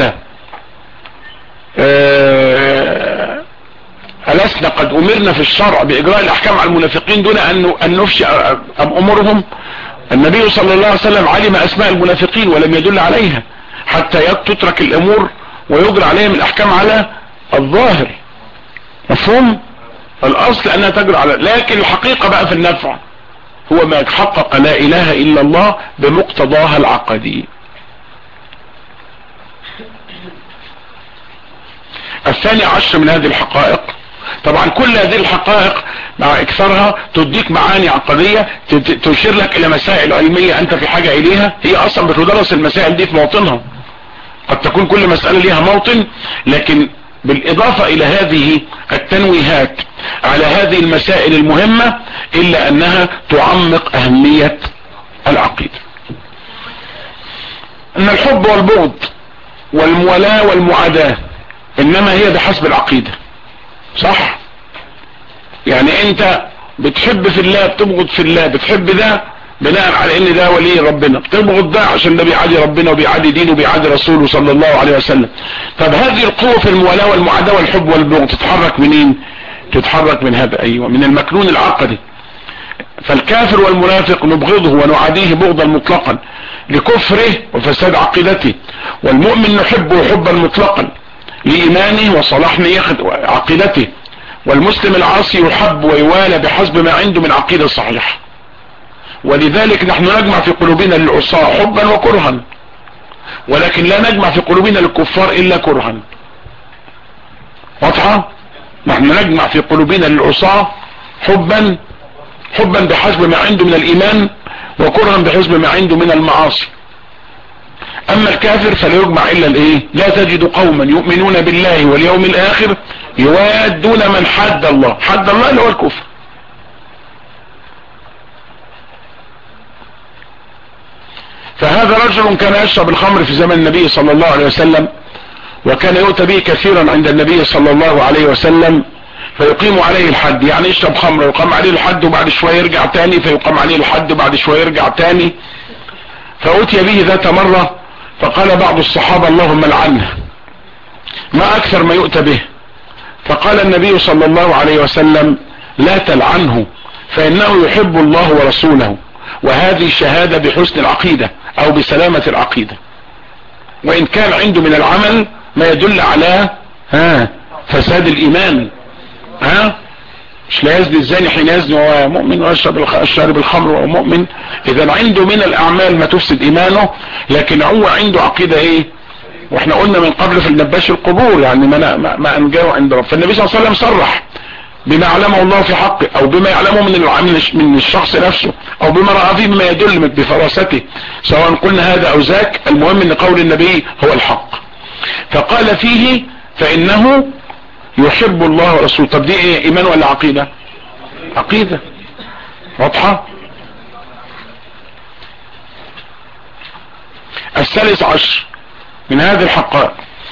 أه ألسنا قد أمرنا في الشرع بإجراء الأحكام على المنافقين دون أن أن نفشي أمورهم النبي صلى الله عليه وسلم علم أسماء المنافقين ولم يدل عليها حتى تترك الأمور ويجرى عليهم الأحكام على الظاهر مفهوم الأصل أنها تجرى على لكن الحقيقة بقى في النفع هو ما حقق لا إله إلا الله بمقتضاها العقدي الثاني عشر من هذه الحقائق طبعا كل هذه الحقائق مع اكثرها تديك معاني عقدية تشير لك الى مسائل علمية انت في حاجة اليها هي اصلا بتدرس المسائل دي في موطنها قد تكون كل مسألة ليها موطن لكن بالاضافة الى هذه التنويهات على هذه المسائل المهمة الا انها تعمق اهمية العقيدة ان الحب والبغض والمولاة والمعاداة انما هي بحسب العقيدة صح يعني انت بتحب في الله بتبغض في الله بتحب ده بناء على ان ده ولي ربنا بتبغض ده عشان ده بيعادي ربنا وبيعادي دينه وبيعادي رسوله صلى الله عليه وسلم طب هذه القوة في المولاة والمعاداة والحب والبغض تتحرك منين تتحرك من هذا ايوه من المكنون العقدي فالكافر والمنافق نبغضه ونعاديه بغضا مطلقا لكفره وفساد عقيدته والمؤمن نحبه حبا مطلقا لإيمانه وصلاح عقيدته والمسلم العاصي يحب ويوالى بحسب ما عنده من عقيدة صحيحة ولذلك نحن نجمع في قلوبنا للعصاة حبا وكرها ولكن لا نجمع في قلوبنا للكفار إلا كرها واضحة نحن نجمع في قلوبنا للعصاة حبا حبا بحسب ما عنده من الإيمان وكرها بحسب ما عنده من المعاصي اما الكافر فلا يجمع الا الايه لا تجد قوما يؤمنون بالله واليوم الاخر يوادون من حد الله حد الله اللي هو الكفر فهذا رجل كان يشرب الخمر في زمن النبي صلى الله عليه وسلم وكان يؤتى به كثيرا عند النبي صلى الله عليه وسلم فيقيم عليه الحد يعني يشرب خمر يقام عليه الحد وبعد شوية يرجع تاني فيقام عليه الحد وبعد شوية يرجع تاني فأتي به ذات مرة فقال بعض الصحابة اللهم العنه ما اكثر ما يؤتى به فقال النبي صلى الله عليه وسلم لا تلعنه فانه يحب الله ورسوله وهذه شهادة بحسن العقيدة او بسلامة العقيدة وان كان عنده من العمل ما يدل على ها فساد الايمان ها مش لا يزني الزاني حين يزني وهو مؤمن ويشرب الشارب الخمر وهو مؤمن اذا عنده من الاعمال ما تفسد ايمانه لكن هو عنده عقيدة ايه واحنا قلنا من قبل في النباش القبور يعني ما, ما, ما انجاه عند رب فالنبي صلى الله عليه وسلم صرح بما علمه الله في حقه او بما يعلمه من من الشخص نفسه او بما رأى فيه بما يدل بفراسته سواء قلنا هذا او ذاك المهم ان قول النبي هو الحق فقال فيه فانه يحب الله ورسوله طب دي ايه ايمان ولا عقيدة عقيدة واضحة الثالث عشر من هذه الحقائق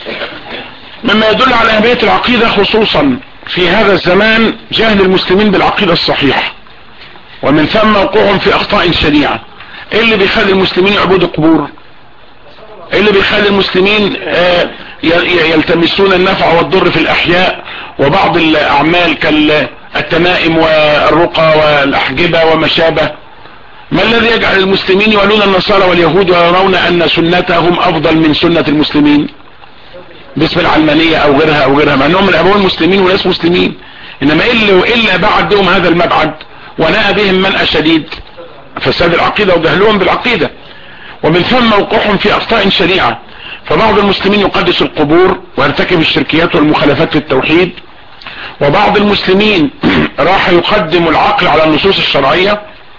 مما يدل على اهمية العقيدة خصوصا في هذا الزمان جهل المسلمين بالعقيدة الصحيحة ومن ثم وقوعهم في اخطاء شنيعة ايه اللي بيخلي المسلمين يعبدوا قبور ايه اللي بيخلي المسلمين آه يلتمسون النفع والضر في الاحياء وبعض الاعمال كالتمائم والرقى والاحجبة وما شابه ما الذي يجعل المسلمين يولون النصارى واليهود ويرون ان سنتهم افضل من سنة المسلمين باسم العلمانية او غيرها او غيرها مع انهم الابوين مسلمين وناس مسلمين انما الا الا بعد بهم هذا المبعد ونأى بهم منأى شديد فساد العقيدة وجهلهم بالعقيدة ومن ثم وقوعهم في اخطاء شنيعة فبعض المسلمين يقدس القبور ويرتكب الشركيات والمخالفات في التوحيد وبعض المسلمين راح يقدم العقل على النصوص الشرعية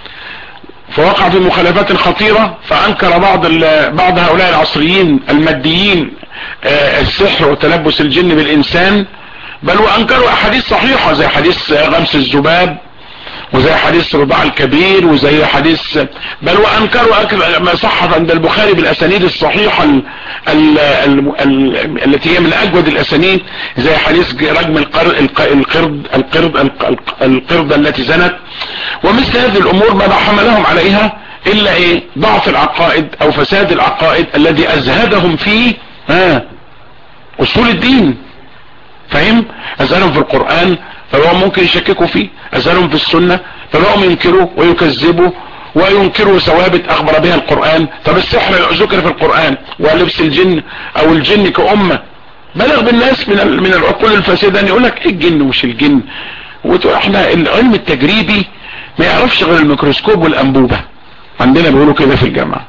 فوقع في مخالفات خطيرة فانكر بعض بعض هؤلاء العصريين الماديين السحر وتلبس الجن بالانسان بل وانكروا احاديث صحيحة زي حديث غمس الذباب وزي حديث رضاع الكبير وزي حديث بل وانكروا ما صح عند البخاري بالاسانيد الصحيحة ال ال ال ال التي هي من اجود الاسانيد زي حديث رجم القرد القرد القرد القرد التي زنت ومثل هذه الامور ما حملهم عليها الا ايه ضعف العقائد او فساد العقائد الذي ازهدهم فيه ها اصول الدين فهم ازهدهم في القرآن فهو ممكن يشككوا فيه ازهدهم في السنة فبقوا ينكروا ويكذبوا وينكروا ثوابت اخبر بها القرآن طب السحر ذكر في القرآن ولبس الجن او الجن كأمة بلغ بالناس من من العقول الفاسدة ان يقول لك ايه الجن ومش الجن واحنا العلم التجريبي ما يعرفش غير الميكروسكوب والانبوبة عندنا بيقولوا كده في الجامعة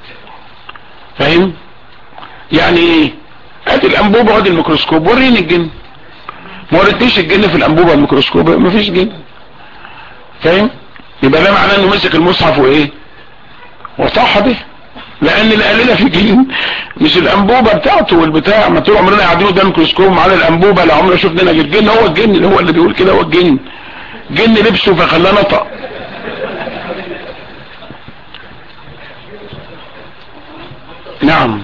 فاهم يعني ايه ادي الانبوبة وادي الميكروسكوب وريني الجن ما وريتنيش الجن في الانبوبة والميكروسكوب مفيش جن فاهم يبقى ده معناه انه مسك المصحف وايه وصح به لان اللي قال لنا في جن مش الانبوبة بتاعته والبتاع ما طول عمرنا قاعدين قدام الميكروسكوب معانا الانبوبة لا عمرنا شفنا الجن هو الجن اللي هو اللي بيقول كده هو الجن جن لبسه فخلاه نطق نعم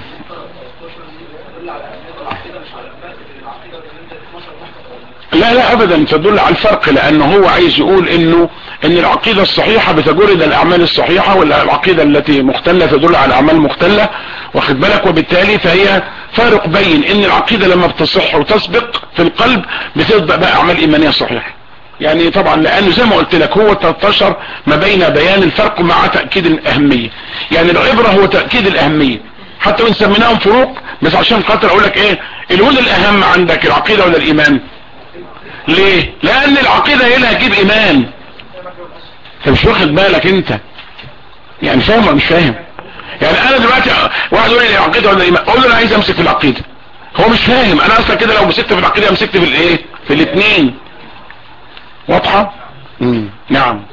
لا لا ابدا تدل على الفرق لانه هو عايز يقول انه ان العقيدة الصحيحة بتجر الى الاعمال الصحيحة والعقيدة التي مختلة تدل على اعمال مختلة واخد بالك وبالتالي فهي فارق بين ان العقيدة لما بتصح وتسبق في القلب بتبدأ بقى اعمال ايمانية صحيحة يعني طبعا لانه زي ما قلت لك هو 13 ما بين بيان الفرق مع تأكيد الاهمية يعني العبرة هو تأكيد الاهمية حتى وان سميناهم فروق بس عشان خاطر اقول لك ايه الهول الاهم عندك العقيدة ولا الايمان ليه لان العقيدة هي اللي هتجيب ايمان انت مش واخد بالك انت يعني فاهم ولا مش فاهم يعني انا دلوقتي واحد يقول لي العقيدة ولا الايمان اقول له انا عايز امسك في العقيدة هو مش فاهم انا اصلا كده لو مسكت في العقيدة مسكت في الايه في الاثنين واضحة امم نعم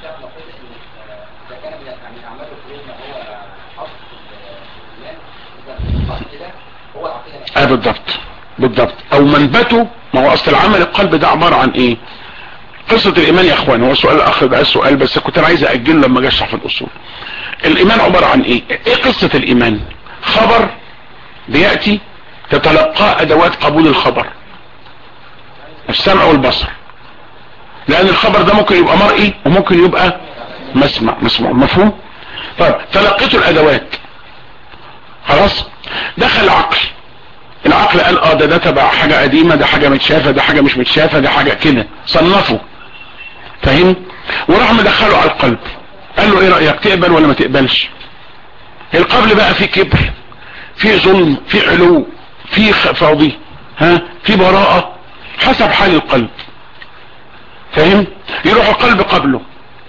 اه بالضبط بالضبط او منبته ما هو اصل العمل القلب ده عبارة عن ايه قصة الايمان يا اخوان هو سؤال الاخ ده السؤال بس كنت انا عايز اجله لما اجي اشرح في الاصول الايمان عبارة عن ايه ايه قصة الايمان خبر بيأتي تتلقى ادوات قبول الخبر السمع والبصر لان الخبر ده ممكن يبقى مرئي وممكن يبقى مسمع مسمع مفهوم طيب تلقيته الادوات خلاص دخل العقل العقل قال اه ده ده تبع حاجة قديمة ده حاجة متشافة ده حاجة مش متشافة ده حاجة كده صنفه فاهم وراح مدخله على القلب قال له ايه رأيك تقبل ولا ما تقبلش القبل بقى فيه كبر فيه ظلم فيه علو فيه فاضي ها فيه براءة حسب حال القلب فاهم يروح القلب قبله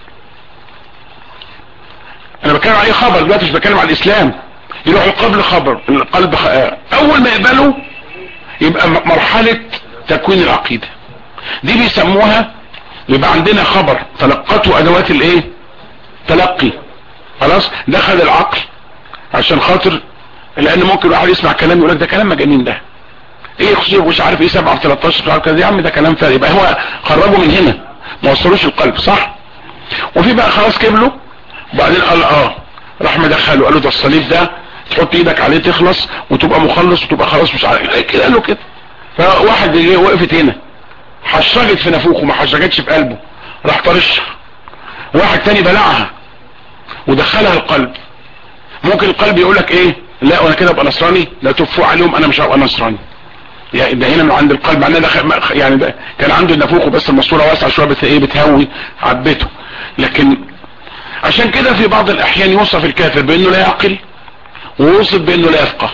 انا بتكلم على اي خبر دلوقتي مش بتكلم على الاسلام يروح القلب خبر القلب خ... اول ما يقبله يبقى مرحلة تكوين العقيدة دي بيسموها يبقى عندنا خبر تلقته ادوات الايه تلقي خلاص دخل العقل عشان خاطر لان ممكن واحد يسمع كلام يقول لك ده كلام مجانين ده ايه خصوصي مش عارف ايه 7 في 13 مش عارف كده يا عم ده كلام فارغ يبقى هو خرجه من هنا ما وصلوش القلب صح وفي بقى خلاص كبله وبعدين قال اه راح مدخله قال له ده الصليب ده تحط ايدك عليه تخلص وتبقى مخلص وتبقى خلاص مش عارف إيه كده قال له كده فواحد جه وقفت هنا حشرجت في نافوخه ما حشرجتش في قلبه راح طرشها واحد تاني بلعها ودخلها القلب ممكن القلب يقول لك ايه لا وانا كده ابقى نصراني لا تفوا عليهم انا مش هبقى نصراني يعني ده هنا من عند القلب معناه ده خ- يعني ده كان عنده النافوخ بس الماسوره واسعه شويه بس ايه بتهوي عبته لكن عشان كده في بعض الاحيان يوصف الكافر بانه لا يعقل ويوصف بانه لا يفقه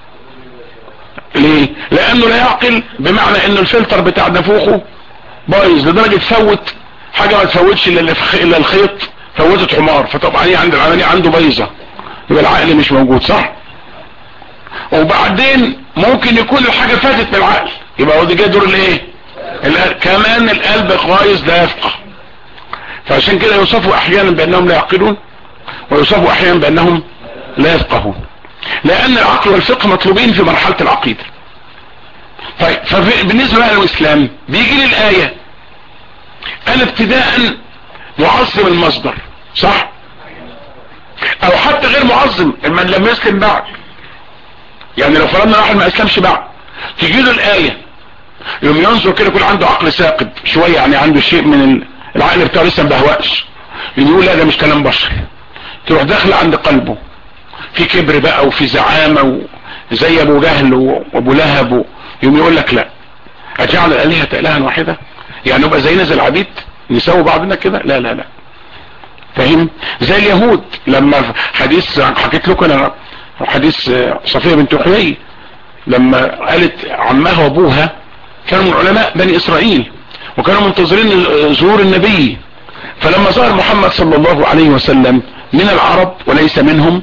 ليه لانه لا يعقل بمعنى ان الفلتر بتاع نافوخه بايظ لدرجه تفوت حاجه ما تفوتش الا اللي في خ- الا الخيط فوتت حمار فطبعا هي عند العمليه عنده بايظه يبقى العقل مش موجود صح وبعدين ممكن يكون الحاجه فاتت من العقل يبقى هو دي جاي دور الايه القلب. كمان القلب غايز لا يفقه فعشان كده يوصفوا احيانا بانهم لا يعقلون ويوصفوا احيانا بانهم لا يفقهون لان العقل والفقه مطلوبين في مرحلة العقيدة طيب فبالنسبة بقى للاسلام بيجي لي الاية انا ابتداء معظم المصدر صح او حتى غير معظم من لم يسلم بعد يعني لو فرضنا واحد ما اسلمش بعد تجي له الاية يوم ينظر كده يكون عنده عقل ساقط شوية يعني عنده شيء من ال- العقل بتاعه لسه مبهوأش يقول لا ده مش كلام بشر تروح داخله عند قلبه في كبر بقى وفي زعامة زي ابو جهل وابو لهب و- يوم يقول لك لا اجعل الالهة الها واحدة يعني نبقى زينا زي العبيد نساوي بعضنا كده لا لا لا فاهم زي اليهود لما في حديث حكيت لكم انا حديث آه، صفية بنت حيي لما قالت عمها وابوها كانوا من علماء بني اسرائيل وكانوا منتظرين ظهور النبي فلما ظهر محمد صلى الله عليه وسلم من العرب وليس منهم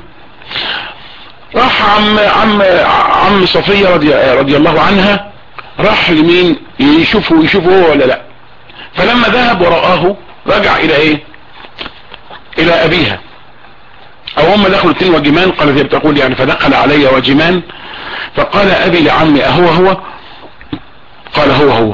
راح عم عم عم صفية رضي, رضي الله عنها راح لمين يشوفه يشوفه هو ولا لا فلما ذهب ورآه رجع الى ايه الى ابيها او هم دخلوا اثنين وجمان قالت هي بتقول يعني فدخل علي وجمان فقال ابي لعمي اهو هو قال هو هو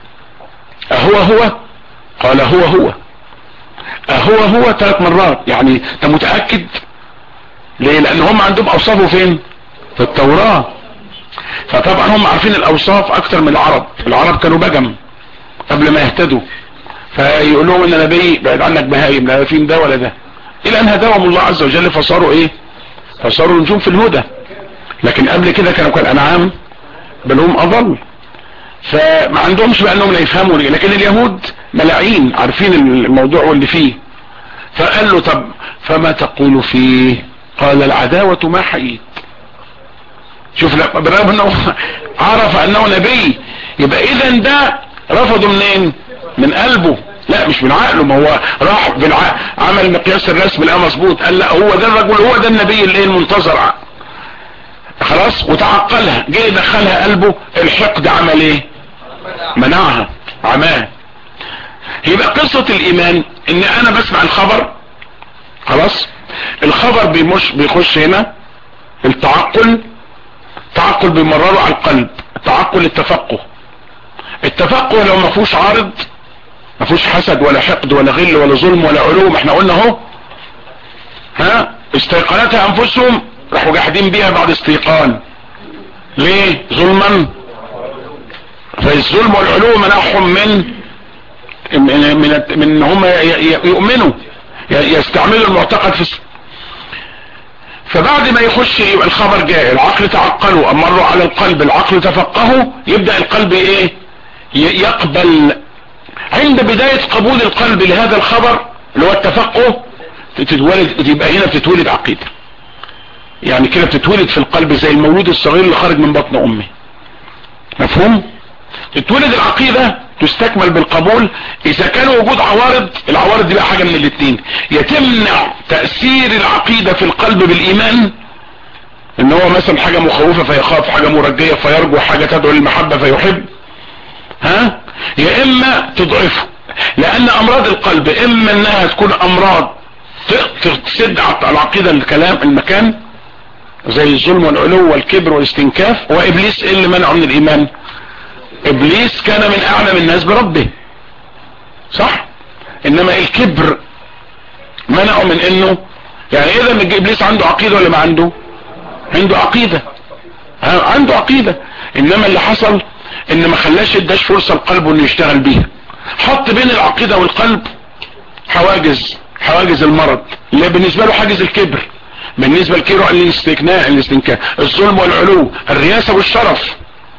اهو هو قال هو هو اهو هو ثلاث مرات يعني انت متأكد ليه لان هم عندهم اوصافه فين في التوراة فطبعا هم عارفين الاوصاف اكتر من العرب العرب كانوا بجم قبل ما يهتدوا فيقول لهم ان نبي بعد عنك بهايم لا فين ده ولا ده الى ان هداهم الله عز وجل فصاروا ايه فصاروا نجوم في الهدى لكن قبل كده كانوا كالانعام بل هم اضل فما عندهمش بقى انهم لا يفهموا ليه لكن اليهود ملاعين عارفين الموضوع واللي فيه فقال له طب فما تقول فيه قال العداوة ما حييت شوف لا بالرغم انه عرف انه نبي يبقى اذا ده رفضه منين من قلبه لا مش من عقله ما هو راح بالع... عمل مقياس الرسم لقى مظبوط قال لا هو ده الرجل هو ده النبي اللي المنتظر خلاص وتعقلها جه يدخلها قلبه الحقد عمل ايه منعها عماه يبقى قصة الايمان ان انا بسمع الخبر خلاص الخبر بيمش بيخش هنا التعقل التعقل بيمرره على القلب التعقل التفقه التفقه لو ما فيهوش عارض ما فيهوش حسد ولا حقد ولا غل ولا ظلم ولا علوم احنا قلنا اهو ها استيقنتها انفسهم راحوا جاحدين بيها بعد استيقان ليه ظلما فالظلم والعلو منعهم من من من, من هم يؤمنوا يستعملوا المعتقد في فبعد ما يخش يبقى الخبر جاء العقل تعقله امره على القلب العقل تفقهه يبدأ القلب ايه يقبل عند بداية قبول القلب لهذا الخبر اللي هو التفقه تتولد يبقى هنا بتتولد عقيدة يعني كده بتتولد في القلب زي المولود الصغير اللي خارج من بطن امه مفهوم تتولد العقيدة تستكمل بالقبول اذا كان وجود عوارض العوارض دي بقى حاجة من الاثنين يتمنع تأثير العقيدة في القلب بالايمان ان هو مثلا حاجة مخوفة فيخاف حاجة مرجية فيرجو حاجة تدعو للمحبة فيحب ها يا اما تضعفه لان امراض القلب اما انها تكون امراض تسد على العقيدة الكلام المكان زي الظلم والعلو والكبر والاستنكاف وابليس ايه اللي منعه من الايمان ابليس كان من اعلم الناس بربه صح انما الكبر منعه من انه يعني اذا من ابليس عنده عقيدة ولا ما عنده عنده عقيدة ها، عنده عقيدة انما اللي حصل ان ما خلاش اداش فرصة لقلبه انه يشتغل بيها حط بين العقيدة والقلب حواجز حواجز المرض اللي بالنسبة له حاجز الكبر بالنسبة لكيرو الاستكناء الاستنكاء الظلم والعلو الرياسة والشرف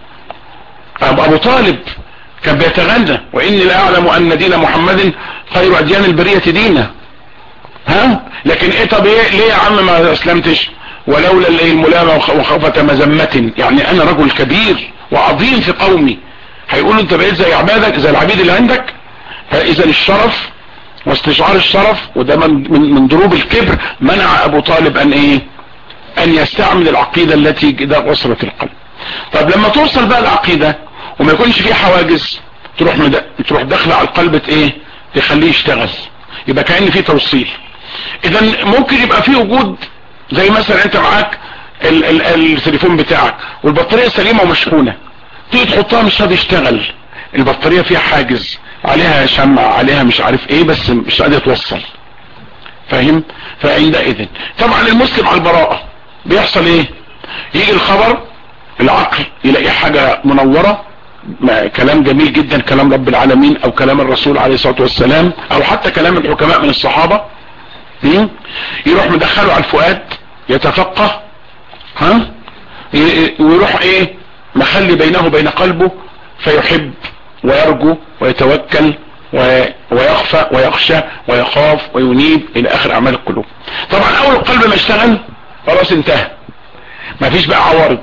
ابو أبو طالب كان بيتغنى واني لا اعلم ان دين محمد خير اديان البرية دينا ها لكن ايه طب ايه ليه يا عم ما اسلمتش ولولا الايه الملامة وخ- وخوفة مذمة يعني انا رجل كبير وعظيم في قومي هيقولوا انت بقيت زي عبادك زي العبيد اللي عندك فاذا الشرف واستشعار الشرف وده من, من, من ضروب الكبر منع ابو طالب ان ايه ان يستعمل العقيدة التي إذا وصلت القلب طب لما توصل بقى العقيدة وما يكونش فيه حواجز تروح مد... تروح داخله على القلب ت- ايه تخليه يشتغل يبقى كأن فيه توصيل اذا ممكن يبقى فيه وجود زي مثلا انت معاك ال... ال... التليفون بتاعك والبطارية سليمة ومشحونة تيجي تحطها مش راضي يشتغل البطارية فيها حاجز عليها شمع عليها مش عارف ايه بس مش قادر توصل فاهم فعندئذ طبعا المسلم على البراءة بيحصل ايه يجي الخبر العقل يلاقي حاجة منورة ما- كلام جميل جدا كلام رب العالمين او كلام الرسول عليه الصلاة والسلام او حتى كلام الحكماء من الصحابة م? يروح مدخله على الفؤاد يتفقه ها ي- ويروح ايه مخلي بينه وبين قلبه فيحب ويرجو ويتوكل و- ويخفى ويخشى ويخاف وينيب الى اخر اعمال القلوب طبعا اول القلب ما اشتغل خلاص انتهى ما فيش بقى عوارض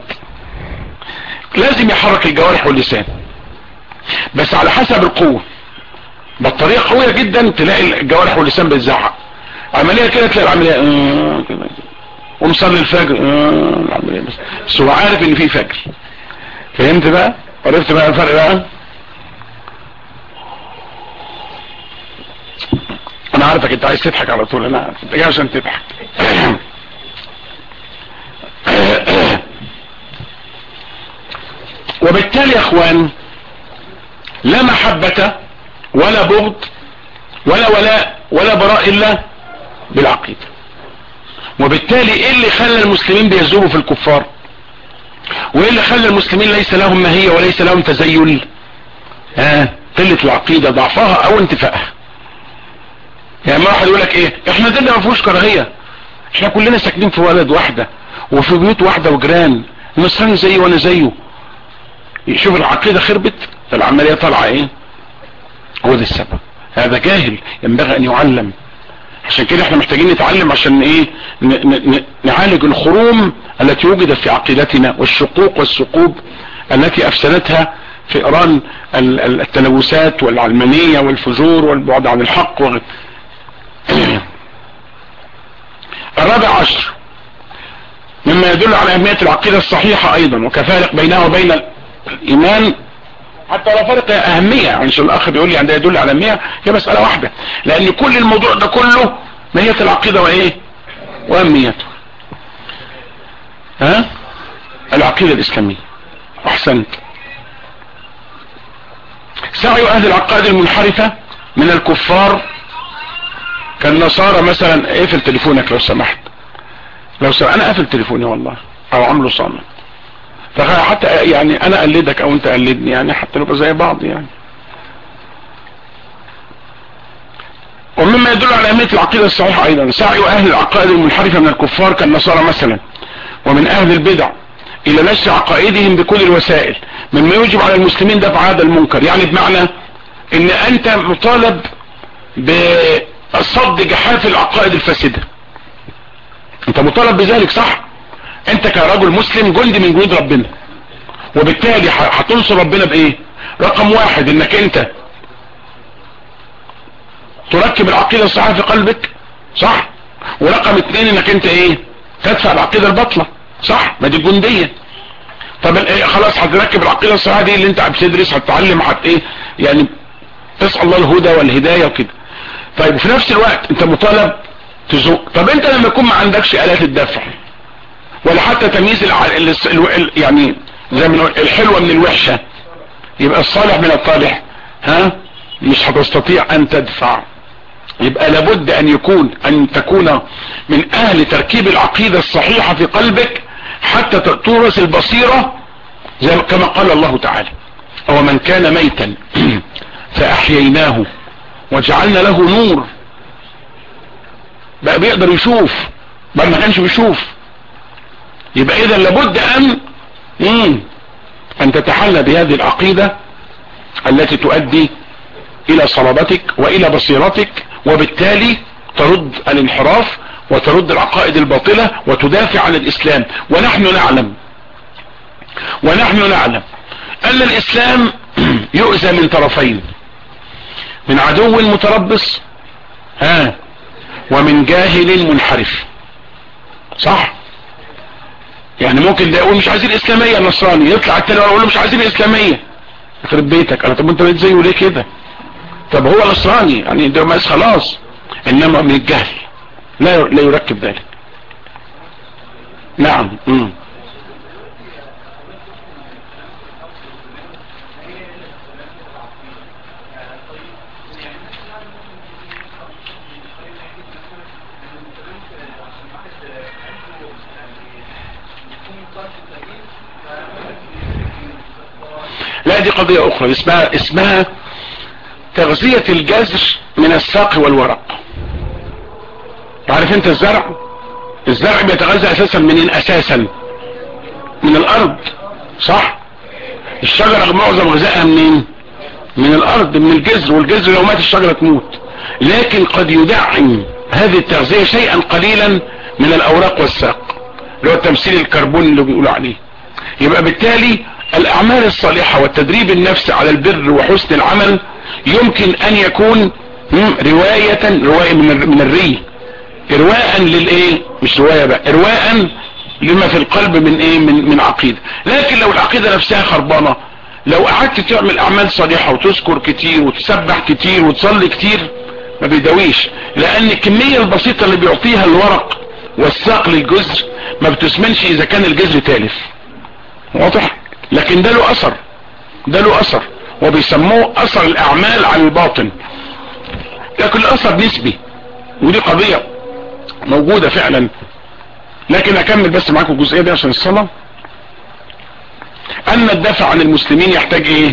لازم يحرك الجوارح واللسان بس على حسب القوة بطارية قوية جدا تلاقي الجوارح واللسان بتزعق عملية كده تلاقي العملية آه كده ومصلي الفجر آه العملية بس بس هو عارف ان في فجر فهمت بقى عرفت بقى الفرق بقى انا عارفك انت عايز تضحك على طول انا عارف. انت جاي عشان تضحك وبالتالي يا اخوان لا محبة ولا بغض ولا ولاء ولا براء الا بالعقيدة وبالتالي ايه اللي خلى المسلمين بيذوبوا في الكفار وايه اللي خلى المسلمين ليس لهم ماهية وليس لهم تزيل ها قلة العقيدة ضعفها او انتفائها يعني ما واحد يقول لك ايه احنا ديننا ما فيهوش كراهية احنا كلنا ساكنين في بلد واحدة وفي بيوت واحدة وجيران النصراني زيي وانا زيه يشوف العقيدة خربت العملية طالعة ايه هو ده السبب هذا جاهل ينبغي ان يعلم عشان كده احنا محتاجين نتعلم عشان ايه ن ن نعالج الخروم التي وجدت في عقيدتنا والشقوق والثقوب التي افسدتها فئران ال- ال- التلوثات والعلمانية والفجور والبعد عن الحق وغيره الرابع عشر مما يدل على اهمية العقيدة الصحيحة ايضا وكفارق بينها وبين الايمان حتى لو فرق اهمية يعني عشان الاخ بيقول لي عندها يدل على اهمية هي مسألة واحدة لان كل الموضوع ده كله ماهية العقيدة وايه واهميته ها العقيدة الاسلامية احسنت سعي اهل العقائد المنحرفة من الكفار كالنصارى مثلا اقفل تليفونك لو سمحت لو سمحت انا قافل تليفوني والله او عامله صامت فحتى يعني انا اقلدك او انت قلدني يعني حتى نبقى زي بعض يعني ومما يدل على اهمية العقيدة الصحيحة ايضا سعي اهل العقائد المنحرفة من الكفار كالنصارى مثلا ومن اهل البدع الى نشر عقائدهم بكل الوسائل مما يوجب على المسلمين دفع هذا المنكر يعني بمعنى ان انت مطالب بصد جحاف العقائد الفاسدة انت مطالب بذلك صح انت كرجل مسلم جندي من جنود ربنا وبالتالي ح- هتنصر ربنا بايه رقم واحد انك انت تركب العقيدة الصحيحة في قلبك صح ورقم اتنين انك انت ايه تدفع العقيدة البطلة صح ما دي الجندية طب ال- إيه خلاص هتركب العقيدة الصحيحة دي اللي انت بتدرس هتتعلم هت ايه يعني تسأل الله الهدى والهداية وكده طيب وفي نفس الوقت انت مطالب تزق طب انت لما يكون ما عندكش آلات الدفع ولا حتى تمييز الع... ال... ال... ال... يعني زي ما نقول الحلوة من الوحشة يبقى الصالح من الطالح ها مش هتستطيع ان تدفع يبقى لابد ان يكون ان تكون من اهل تركيب العقيدة الصحيحة في قلبك حتى تورث البصيرة زي كما قال الله تعالى او من كان ميتا فاحييناه وجعلنا له نور بقى بيقدر يشوف بقى ما كانش بيشوف يبقى اذا لابد ان مم. ان تتحلى بهذه العقيدة التي تؤدي الى صلابتك والى بصيرتك وبالتالي ترد الانحراف وترد العقائد الباطلة وتدافع عن الاسلام ونحن نعلم ونحن نعلم ان الاسلام يؤذى من طرفين من عدو متربص ها ومن جاهل منحرف صح يعني ممكن ده يقول مش عايزين اسلامية النصراني يطلع التاني يقول له مش عايزين اسلامية يخرب بيتك انا طب انت بقيت زيه ليه كده طب هو نصراني يعني ده ماس خلاص انما من الجهل لا لا يركب ذلك نعم مم. لا دي قضية اخرى اسمها اسمها تغذية الجذر من الساق والورق عارف انت الزرع الزرع بيتغذى اساسا منين اساسا من الارض صح الشجرة معظم غذائها منين من الارض من الجذر والجذر لو مات الشجرة تموت لكن قد يدعم هذه التغذية شيئا قليلا من الاوراق والساق اللي هو تمثيل الكربون اللي بيقولوا عليه يبقى بالتالي الاعمال الصالحة والتدريب النفس على البر وحسن العمل يمكن ان يكون رواية رواية من من الري ارواء للايه مش رواية بقى ارواء لما في القلب من ايه من, من عقيدة لكن لو العقيدة نفسها خربانة لو قعدت تعمل اعمال صالحة وتذكر كتير وتسبح كتير وتصلي كتير ما بيداويش لان الكمية البسيطة اللي بيعطيها الورق والساق للجزر ما بتسمنش اذا كان الجزر تالف واضح لكن ده له اثر ده له اثر وبيسموه اثر الاعمال عن الباطن لكن الاثر نسبي ودي قضية موجودة فعلا لكن اكمل بس معاكم الجزئية دي عشان الصلاة ان الدفع عن المسلمين يحتاج ايه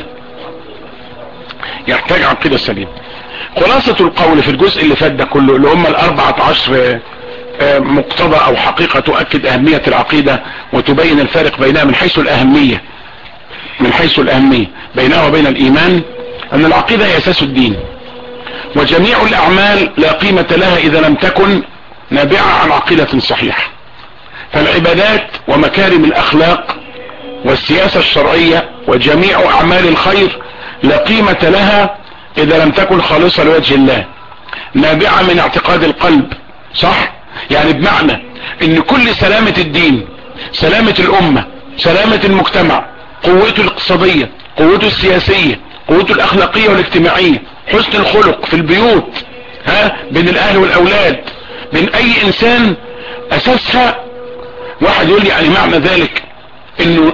يحتاج عقيدة سليمة خلاصة القول في الجزء اللي فات ده كله اللي هم الاربعة عشر مقتضى او حقيقة تؤكد اهمية العقيدة وتبين الفارق بينها من حيث الاهمية من حيث الاهمية بينها وبين الايمان ان العقيدة هي اساس الدين وجميع الاعمال لا قيمة لها اذا لم تكن نابعة عن عقيدة صحيحة فالعبادات ومكارم الاخلاق والسياسة الشرعية وجميع اعمال الخير لا قيمة لها اذا لم تكن خالصة لوجه الله نابعة من اعتقاد القلب صح يعني بمعنى ان كل سلامة الدين سلامة الامة سلامة المجتمع قوته الاقتصادية قوته السياسية قوته الاخلاقية والاجتماعية حسن الخلق في البيوت ها بين الاهل والاولاد بين اي انسان اساسها واحد يقول لي يعني معنى ذلك انه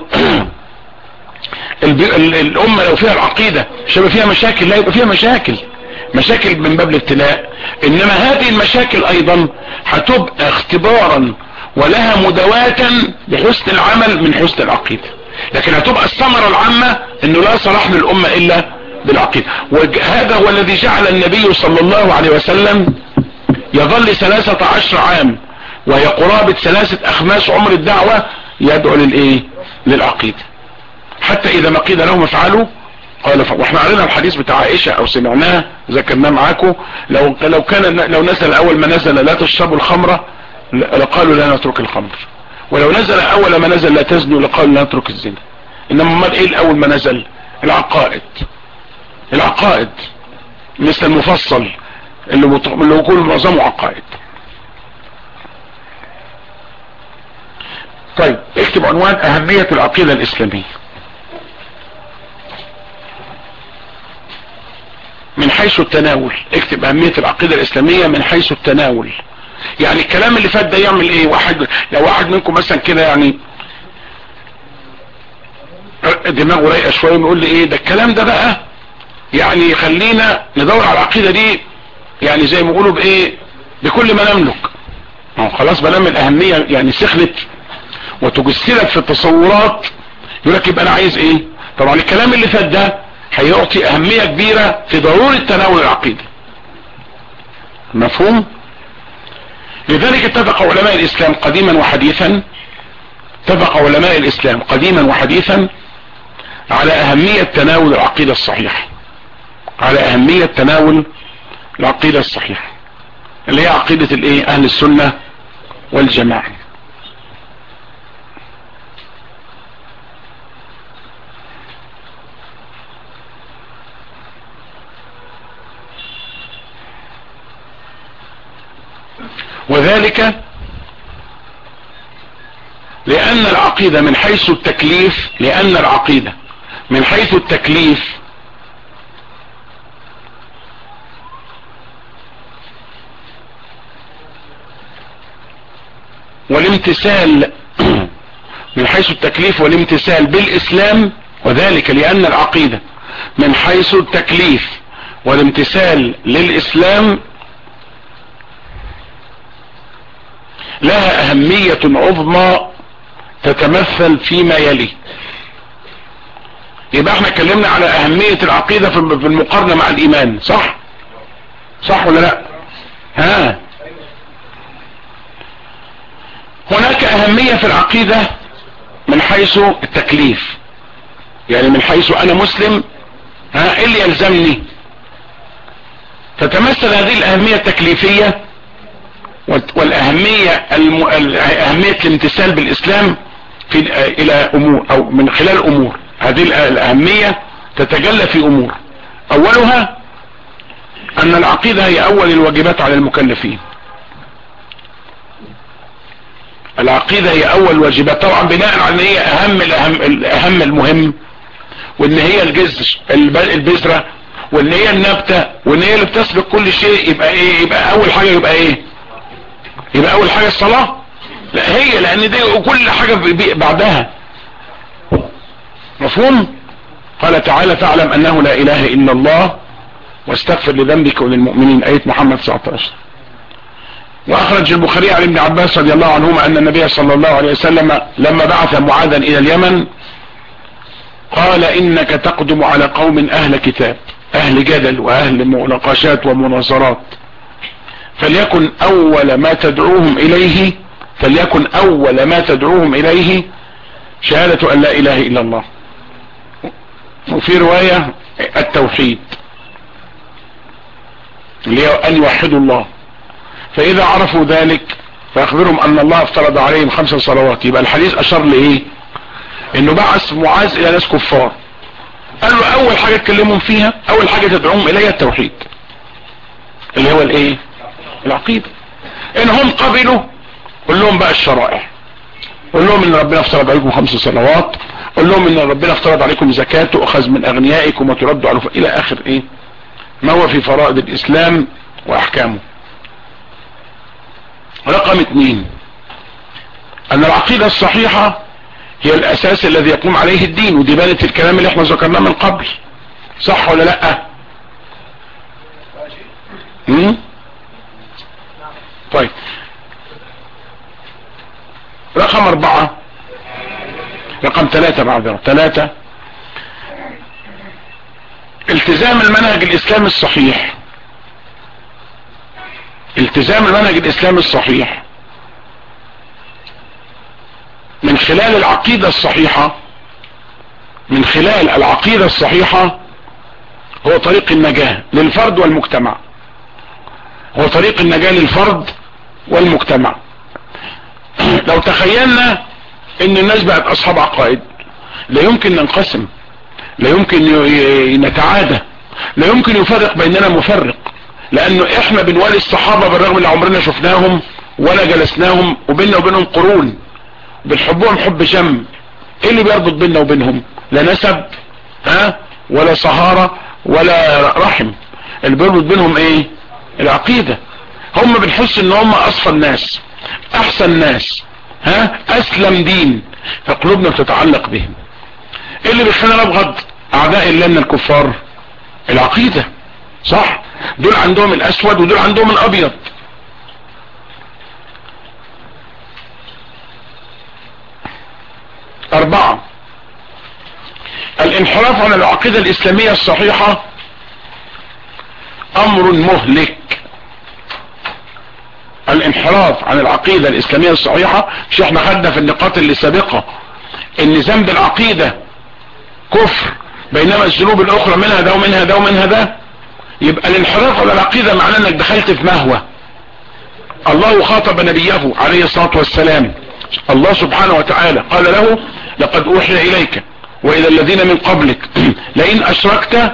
الامة لو فيها العقيدة مش هيبقى فيها مشاكل لا يبقى فيها مشاكل مشاكل من باب الابتلاء انما هذه المشاكل ايضا هتبقى اختبارا ولها مدواة بحسن العمل من حسن العقيدة لكن هتبقى الثمرة العامة انه لا صلاح للامة الا بالعقيدة وهذا هو الذي جعل النبي صلى الله عليه وسلم يظل ثلاثة عشر عام وهي قرابة ثلاثة اخماس عمر الدعوة يدعو للايه للعقيدة حتى اذا ما قيل لهم افعلوا قال ف... واحنا قرينا الحديث بتاع عائشة او سمعناه ذكرناه معاكم لو لو كان لو نزل اول ما نزل لا تشربوا الخمرة لقالوا لا نترك الخمر ولو نزل اول ما نزل لا تزنوا لقالوا لا نترك الزنا انما امال ايه الاول ما نزل العقائد العقائد مثل المفصل اللي مط... اللي يكون معظمه عقائد طيب اكتب عنوان اهمية العقيدة الاسلامية من حيث التناول اكتب اهمية العقيدة الاسلامية من حيث التناول يعني الكلام اللي فات ده يعمل ايه واحد لو واحد منكم مثلا كده يعني دماغه رايقه شويه يقول لي ايه ده الكلام ده بقى يعني خلينا ندور على العقيده دي يعني زي ما بيقولوا بايه بكل ما نملك خلاص بنام الاهميه يعني سخنت وتجسدك في التصورات يقول لك يبقى انا عايز ايه طبعا الكلام اللي فات ده هيعطي اهمية كبيرة في ضرورة تناول العقيدة مفهوم لذلك اتفق علماء الاسلام قديما وحديثا اتفق علماء الاسلام قديما وحديثا على اهمية تناول العقيدة الصحيحة على اهمية تناول العقيدة الصحيحة اللي هي عقيدة الايه اهل السنة والجماعة وذلك لأن العقيدة من حيث التكليف لأن العقيدة من حيث التكليف والامتثال من حيث التكليف والامتثال بالإسلام وذلك لأن العقيدة من حيث التكليف والامتثال للإسلام لها أهمية عظمى تتمثل فيما يلي يبقى احنا اتكلمنا على أهمية العقيدة في المقارنة مع الإيمان صح صح ولا لا ها هناك أهمية في العقيدة من حيث التكليف يعني من حيث أنا مسلم ها ايه اللي يلزمني تتمثل هذه الأهمية التكليفية والأهمية الم... أهمية الامتثال بالإسلام في إلى أمور أو من خلال أمور هذه الأهمية تتجلى في أمور أولها أن العقيدة هي أول الواجبات على المكلفين العقيدة هي أول واجبات طبعا بناء على أن هي أهم الأهم, الأهم المهم وأن هي الجذر البذرة وأن هي النبتة وأن هي اللي بتسبق كل شيء يبقى إيه يبقى أول حاجة يبقى إيه يبقى اول حاجة الصلاة لا هي لان دي كل حاجة بعدها مفهوم قال تعالى فاعلم انه لا اله الا الله واستغفر لذنبك وللمؤمنين اية محمد 19 واخرج البخاري عن ابن عباس رضي الله عنهما ان النبي صلى الله عليه وسلم لما بعث معاذا الى اليمن قال انك تقدم على قوم اهل كتاب اهل جدل واهل مناقشات ومناظرات فليكن اول ما تدعوهم اليه فليكن اول ما تدعوهم اليه شهادة ان لا اله الا الله وفي رواية التوحيد اللي هو ان يوحدوا الله فاذا عرفوا ذلك فاخبرهم ان الله افترض عليهم خمس صلوات يبقى الحديث اشار لايه انه بعث معاذ الى ناس كفار قال له اول حاجة تكلمهم فيها اول حاجة تدعوهم اليها التوحيد اللي هو الايه العقيدة ان هم قبلوا قل لهم بقى الشرائع قل لهم ان ربنا افترض عليكم خمس صلوات قل لهم ان ربنا افترض عليكم زكاة تؤخذ من اغنيائكم وترد على الى اخر ايه ما هو في فرائض الاسلام واحكامه رقم اثنين ان العقيدة الصحيحة هي الاساس الذي يقوم عليه الدين ودي بانت الكلام اللي احنا ذكرناه من قبل صح ولا لا امم طيب رقم اربعة رقم ثلاثة بعد ثلاثة التزام المنهج الاسلامي الصحيح التزام المنهج الاسلامي الصحيح من خلال العقيدة الصحيحة من خلال العقيدة الصحيحة هو طريق النجاة للفرد والمجتمع هو طريق النجاة للفرد والمجتمع لو تخيلنا ان الناس بقت اصحاب عقائد لا يمكن ننقسم لا يمكن نتعادى لا يمكن يفرق بيننا مفرق لانه احنا بنوالي الصحابة بالرغم اللي عمرنا شفناهم ولا جلسناهم وبيننا وبينهم قرون بنحبهم حب شم ايه اللي بيربط بيننا وبينهم لا نسب ها ولا صهارة ولا رحم اللي بيربط بينهم ايه العقيدة هم بنحس ان هم اصفى الناس احسن ناس ها اسلم دين فقلوبنا بتتعلق بهم ايه اللي بيخلينا نبغض اعداء الله من الكفار العقيدة صح دول عندهم الاسود ودول عندهم الابيض اربعة الانحراف عن العقيدة الاسلامية الصحيحة امر مهلك الانحراف عن العقيدة الاسلامية الصحيحة مش احنا خدنا في النقاط اللي سابقة ان ذنب العقيدة كفر بينما الذنوب الاخرى منها ده ومنها ده ومنها ده يبقى الانحراف على العقيدة معناه انك دخلت في مهوى الله خاطب نبيه عليه الصلاة والسلام الله سبحانه وتعالى قال له لقد اوحي اليك والى الذين من قبلك لئن اشركت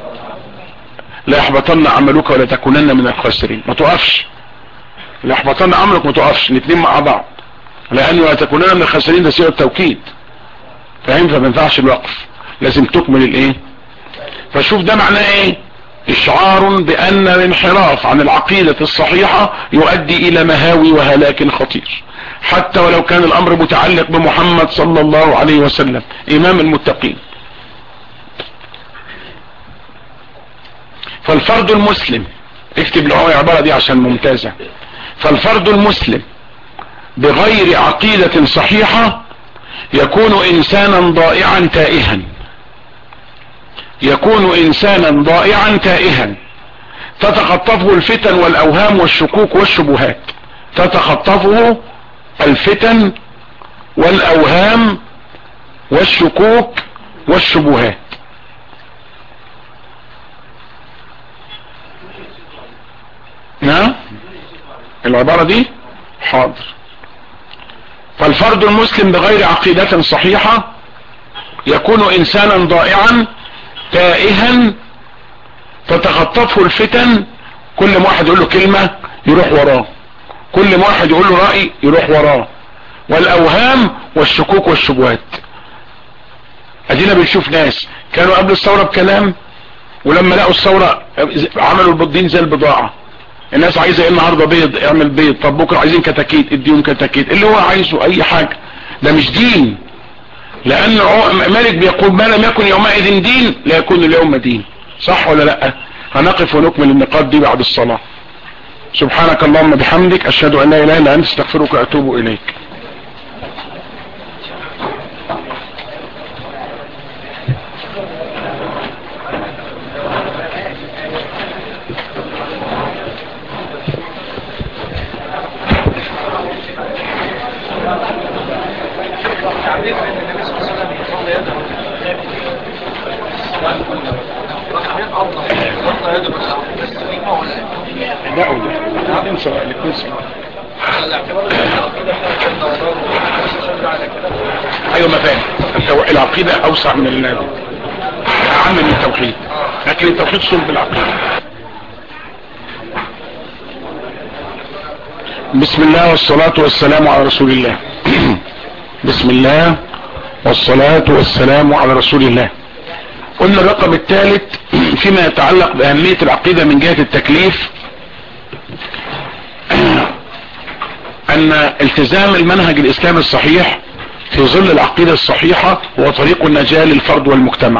ليحبطن عملك ولا تكونن من الخاسرين ما تقفش ليحبطن عملك ما تقفش الاثنين مع بعض لانه لا تكونن من الخاسرين ده سيره التوكيد فاهم فما ينفعش الوقف لازم تكمل الايه فشوف ده معناه ايه اشعار بان الانحراف عن العقيدة الصحيحة يؤدي الى مهاوي وهلاك خطير حتى ولو كان الامر متعلق بمحمد صلى الله عليه وسلم امام المتقين فالفرد المسلم اكتب له العبارة دي عشان ممتازة فالفرد المسلم بغير عقيدة صحيحة يكون انسانا ضائعا تائها يكون انسانا ضائعا تائها تتخطفه الفتن والاوهام والشكوك والشبهات تتخطفه الفتن والاوهام والشكوك والشبهات نعم العبارة دي حاضر فالفرد المسلم بغير عقيدة صحيحة يكون انسانا ضائعا تائها تتخطفه الفتن كل ما واحد يقول له كلمة يروح وراه كل ما واحد يقول له رأي يروح وراه والاوهام والشكوك والشبهات ادينا بنشوف ناس كانوا قبل الثورة بكلام ولما لقوا الثورة عملوا البضين زي البضاعة الناس عايزة ايه النهاردة بيض اعمل بيض طب بكرة عايزين كتاكيت اديهم كتاكيت اللي هو عايزه اي حاجة ده مش دين لان مالك بيقول ما لم يكن يومئذ دين لا يكون اليوم دين صح ولا لا هنقف ونكمل النقاط دي بعد الصلاة سبحانك اللهم بحمدك اشهد ان لا اله الا انت استغفرك واتوب اليك لا ولا انسى الاثنين سوا ايوه ما فاهم التو- العقيدة اوسع من النبي اعم من التوحيد لكن التوحيد صلب العقيدة بسم الله والصلاة والسلام على رسول الله بسم الله والصلاة والسلام على رسول الله قلنا الرقم الثالث فيما يتعلق بأهمية العقيدة من جهة التكليف أن التزام المنهج الإسلامي الصحيح في ظل العقيدة الصحيحة هو طريق النجاة للفرد والمجتمع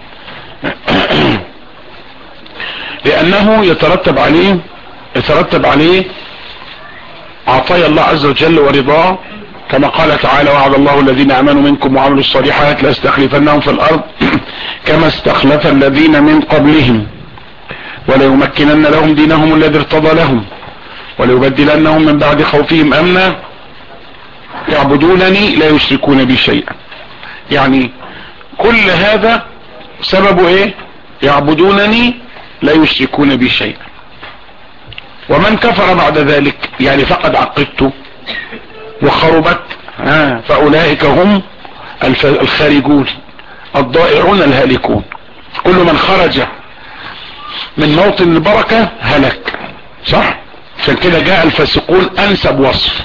لأنه يترتب عليه يترتب عليه عطايا الله عز وجل ورضاه كما قال تعالى وعد الله الذين امنوا منكم وعملوا الصالحات لاستخلفنهم في الارض كما استخلف الذين من قبلهم وليمكنن لهم دينهم الذي ارتضى لهم وليبدلنهم من بعد خوفهم امنا يعبدونني لا يشركون بي شيئا يعني كل هذا سببه ايه يعبدونني لا يشركون بي شيئا ومن كفر بعد ذلك يعني فقد عقدته وخربت آه فأولئك هم الف- الخارجون الضائعون الهالكون كل من خرج من موطن البركة هلك صح عشان كده جاء الفاسقون انسب وصف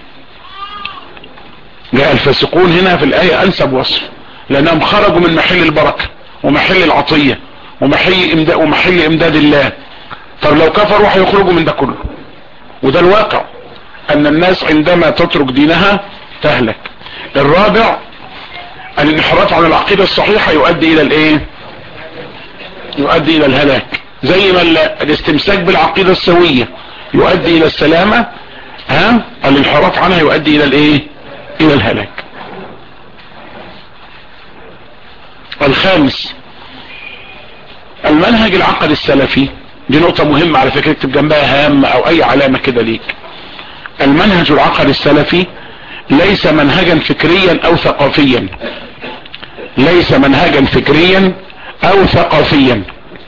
جاء الفاسقون هنا في الآية انسب وصف لانهم خرجوا من محل البركة ومحل العطية ومحل امداد, ومحل امداد الله طب لو كفروا هيخرجوا من ده كله وده الواقع ان الناس عندما تترك دينها تهلك الرابع الانحراف عن العقيدة الصحيحة يؤدي الى الايه يؤدي الى الهلاك زي ما ال- الاستمساك بالعقيدة السوية يؤدي الى السلامة ها الانحراف عنها يؤدي الى الايه الى الهلاك الخامس المنهج العقدي السلفي دي نقطة مهمة على فكرة اكتب جنبها هامة او اي علامة كده ليك المنهج العقدي السلفي ليس منهجا فكريا او ثقافيا ليس منهجا فكريا او ثقافيا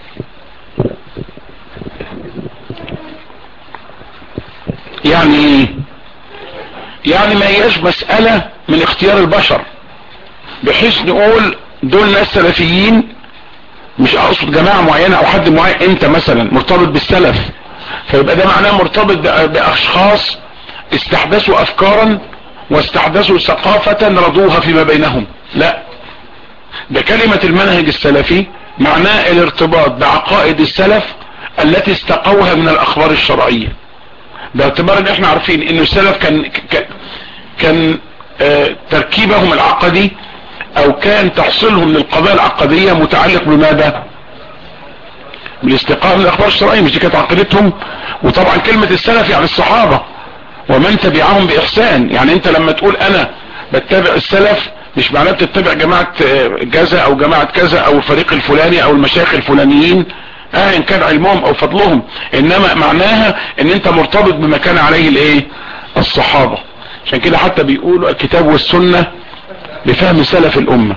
يعني ايه يعني ما هياش مسألة من اختيار البشر بحيث نقول دول ناس سلفيين مش اقصد جماعة معينة او حد معين انت مثلا مرتبط بالسلف فيبقى ده معناه مرتبط باشخاص استحدثوا افكارا واستحدثوا ثقافة رضوها فيما بينهم لا ده كلمة المنهج السلفي معناه الارتباط بعقائد السلف التي استقوها من الاخبار الشرعية باعتبار ان احنا عارفين ان السلف كان كان آه تركيبهم العقدي او كان تحصيلهم للقضايا العقدية متعلق بماذا بالاستقامة من الاخبار الشرعية مش دي كانت عقيدتهم وطبعا كلمة السلف يعني الصحابة ومن تبعهم باحسان يعني انت لما تقول انا بتبع السلف مش معناه بتتبع جماعة كذا او جماعة كذا او الفريق الفلاني او المشايخ الفلانيين اه ان كان علمهم او فضلهم انما معناها ان انت مرتبط بما كان عليه الايه الصحابة عشان كده حتى بيقولوا الكتاب والسنة بفهم سلف الامة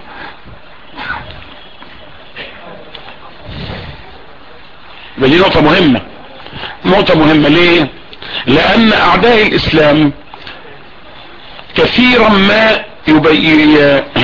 دي نقطة مهمة نقطة مهمة ليه لان اعداء الاسلام كثيرا ما يبي...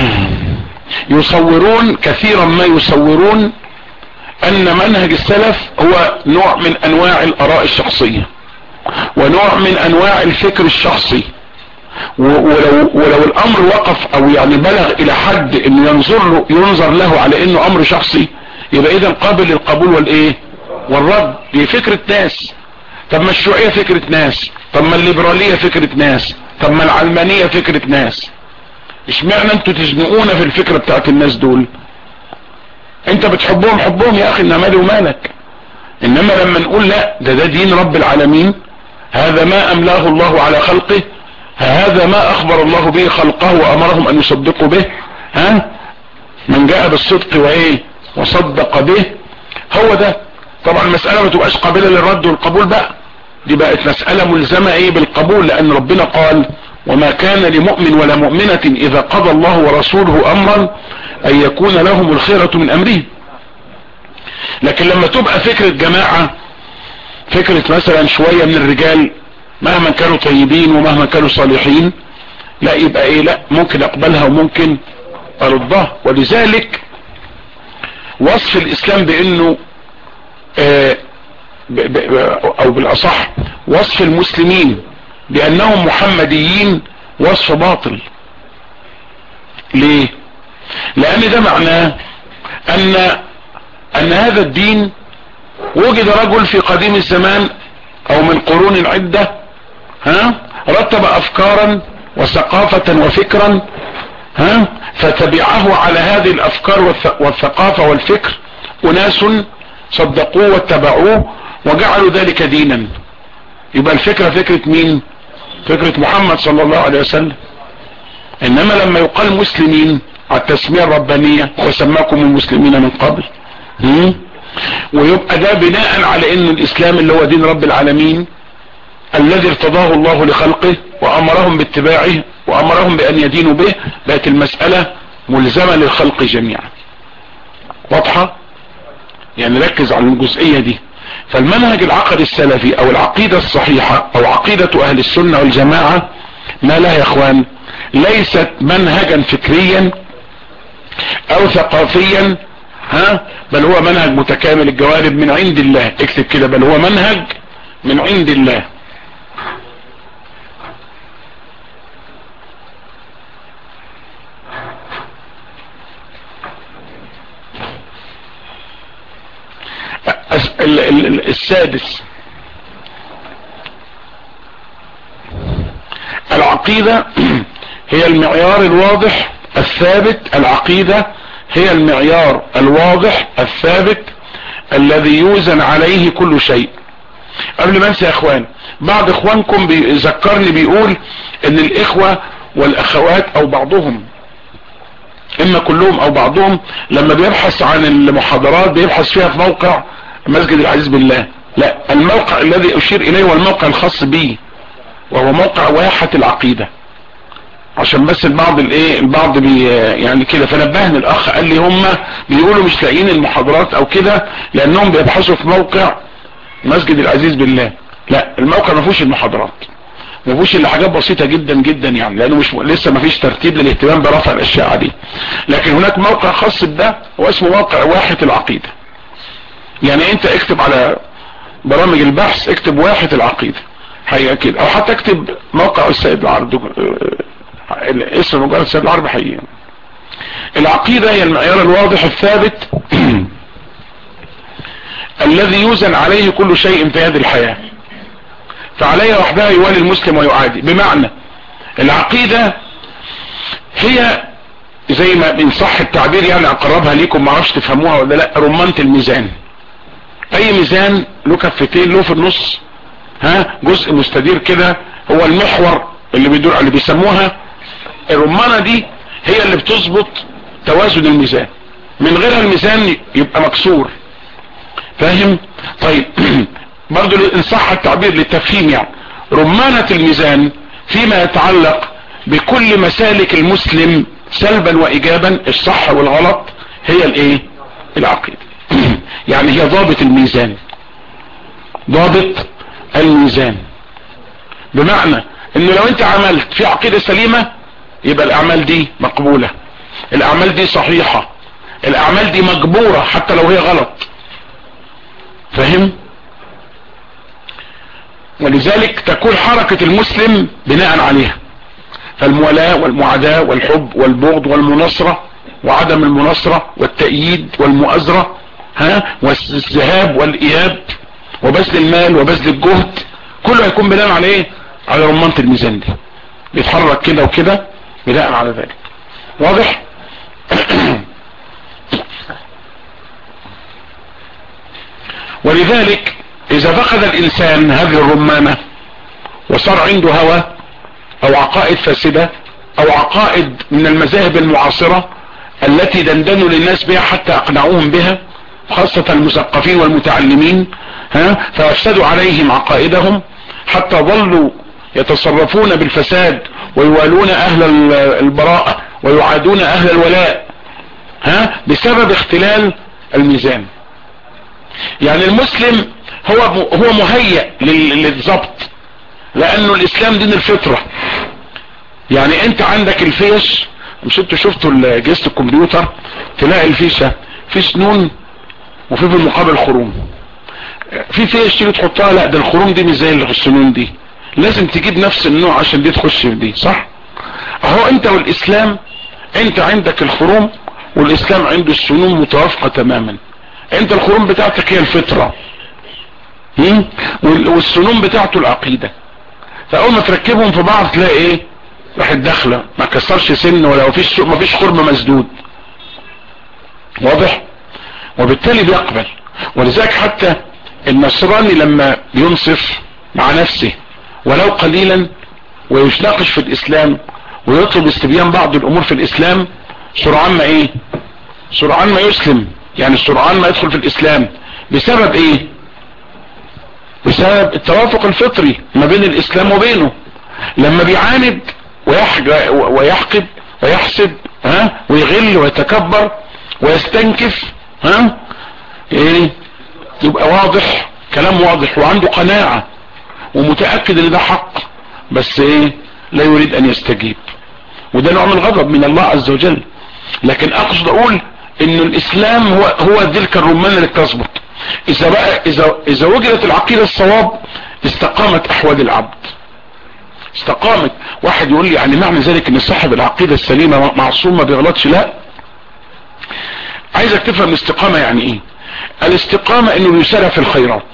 يصورون كثيرا ما يصورون ان منهج السلف هو نوع من انواع الاراء الشخصية ونوع من انواع الفكر الشخصي ولو, ولو الامر وقف او يعني بلغ الى حد انه ينظر له ينظر له على انه امر شخصي يبقى اذا قابل للقبول والايه والرد دي فكرة ناس طب ما الشيوعية فكرة ناس طب ما الليبرالية فكرة ناس طب ما العلمانية فكرة ناس اشمعنى انتوا تزنقونا في الفكرة بتاعت الناس دول انت بتحبهم حبهم يا اخي انما مالي ومالك انما لما نقول لا ده ده دين رب العالمين هذا ما املاه الله على خلقه هذا ما اخبر الله به خلقه وامرهم ان يصدقوا به ها من جاء بالصدق وايه وصدق به هو ده طبعا المسألة ما تبقاش قابلة للرد والقبول بقى دي بقت مسألة ملزمة ايه بالقبول لان ربنا قال وما كان لمؤمن ولا مؤمنة اذا قضى الله ورسوله امرا ان يكون لهم الخيرة من امرهم لكن لما تبقى فكرة جماعة فكرة مثلا شوية من الرجال مهما كانوا طيبين ومهما كانوا صالحين لا يبقى ايه لا ممكن اقبلها وممكن ارضها ولذلك وصف الاسلام بانه آه ب ب او بالاصح وصف المسلمين بانهم محمديين وصف باطل ليه لان ده معناه ان ان هذا الدين وجد رجل في قديم الزمان او من قرون عدة ها رتب افكارا وثقافة وفكرا ها فتبعه على هذه الافكار والثقافة والفكر اناس صدقوه واتبعوه وجعلوا ذلك دينا يبقى الفكرة فكرة مين فكرة محمد صلى الله عليه وسلم انما لما يقال مسلمين على التسمية الربانية وسماكم المسلمين من قبل هم؟ ويبقى ده بناء على ان الاسلام اللي هو دين رب العالمين الذي ارتضاه الله لخلقه وامرهم باتباعه وامرهم بان يدينوا به بقت المسألة ملزمة للخلق جميعا واضحة يعني ركز على الجزئية دي فالمنهج العقدي السلفي او العقيدة الصحيحة او عقيدة اهل السنة والجماعة ما لا يا اخوان ليست منهجا فكريا او ثقافيا ها بل هو منهج متكامل الجوانب من عند الله اكتب كده بل هو منهج من عند الله السادس العقيدة هي المعيار الواضح الثابت العقيدة هي المعيار الواضح الثابت الذي يوزن عليه كل شيء قبل ما انسى يا اخوان بعض اخوانكم بيذكرني بيقول ان الاخوة والاخوات او بعضهم اما كلهم او بعضهم لما بيبحث عن المحاضرات بيبحث فيها في موقع مسجد العزيز بالله لا الموقع الذي اشير اليه هو الموقع الخاص بي وهو موقع واحة العقيدة عشان بس البعض الايه البعض بي يعني كده فنبهني الاخ قال لي هم بيقولوا مش لاقيين المحاضرات او كده لانهم بيبحثوا في موقع مسجد العزيز بالله لا الموقع ما فيهوش المحاضرات ما فيهوش الا حاجات بسيطة جدا جدا يعني لانه مش لسه ما فيش ترتيب للاهتمام برفع الاشياء دي لكن هناك موقع خاص بده هو اسمه موقع واحة العقيدة يعني انت اكتب على برامج البحث اكتب واحة العقيدة حقيقة كده او حتى اكتب موقع السيد العرب اسم مجرد السيد العرب حقيقة العقيدة هي المعيار الواضح الثابت الذي يوزن عليه كل شيء في هذه الحياة فعليها وحدها يوالي المسلم ويعادي بمعنى العقيدة هي زي ما بنصح التعبير يعني اقربها ليكم ما اعرفش تفهموها ولا لا رمانة الميزان اي ميزان له كفتين له في النص ها جزء مستدير كده هو المحور اللي بيدور اللي بيسموها الرمانة دي هي اللي بتظبط توازن الميزان من غيرها الميزان يبقى مكسور فاهم طيب برضو ان صح التعبير للتفهيم يعني رمانة الميزان فيما يتعلق بكل مسالك المسلم سلبا وايجابا الصح والغلط هي الايه العقيدة يعني هي ضابط الميزان ضابط الميزان بمعنى انه لو انت عملت في عقيدة سليمة يبقى الاعمال دي مقبولة الاعمال دي صحيحة الاعمال دي مجبورة حتى لو هي غلط فهم ولذلك تكون حركة المسلم بناء عليها فالمولاة والمعاداة والحب والبغض والمناصرة وعدم المناصرة والتأييد والمؤازرة ها والذهاب والإياب وبذل المال وبذل الجهد كله هيكون بناء على ايه على رمانة الميزان دي بيتحرك كده وكده بناء على ذلك واضح ولذلك اذا فقد الانسان هذه الرمانة وصار عنده هوى او عقائد فاسدة او عقائد من المذاهب المعاصرة التي دندنوا للناس بها حتى اقنعوهم بها خاصة المثقفين والمتعلمين ها فافسدوا عليهم عقائدهم حتى ظلوا يتصرفون بالفساد ويوالون اهل البراءة ويعادون اهل الولاء ها بسبب اختلال الميزان يعني المسلم هو هو مهيئ للضبط لانه الاسلام دين الفطرة يعني انت عندك الفيش مش انتوا شفتوا جهاز الكمبيوتر تلاقي الفيشة في سنون وفي في المقابل خروم في فيش تيجي تحطها لا ده الخروم دي مش زي السنون دي لازم تجيب نفس النوع عشان دي تخش في دي صح اهو انت والاسلام انت عندك الخروم والاسلام عنده السنون متوافقة تماما انت الخروم بتاعتك هي الفطرة والسنون بتاعته العقيدة فاول ما تركبهم في بعض تلاقي ايه راحت داخله ما كسرش سن ولا مفيش مفيش خرم مسدود واضح وبالتالي بيقبل ولذلك حتى النصراني لما بينصف مع نفسه ولو قليلا ويتناقش في الاسلام ويطلب استبيان بعض الامور في الاسلام سرعان ما ايه سرعان ما يسلم يعني سرعان ما يدخل في الاسلام بسبب ايه بسبب التوافق الفطري ما بين الاسلام وبينه لما بيعاند ويحقد ويحسد ها ويغل ويتكبر ويستنكف ها ايه يبقى واضح كلام واضح وعنده قناعة ومتأكد ان ده حق بس ايه لا يريد ان يستجيب وده نوع من الغضب من الله عز وجل لكن اقصد اقول ان الاسلام هو هو تلك الرمانة اللي تظبط اذا بقى اذا اذا وجدت العقيدة الصواب استقامت احوال العبد استقامت واحد يقول لي يعني معنى ذلك ان صاحب العقيدة السليمة معصوم ما بيغلطش لا عايزك تفهم الاستقامة يعني ايه الاستقامة انه يسارع في الخيرات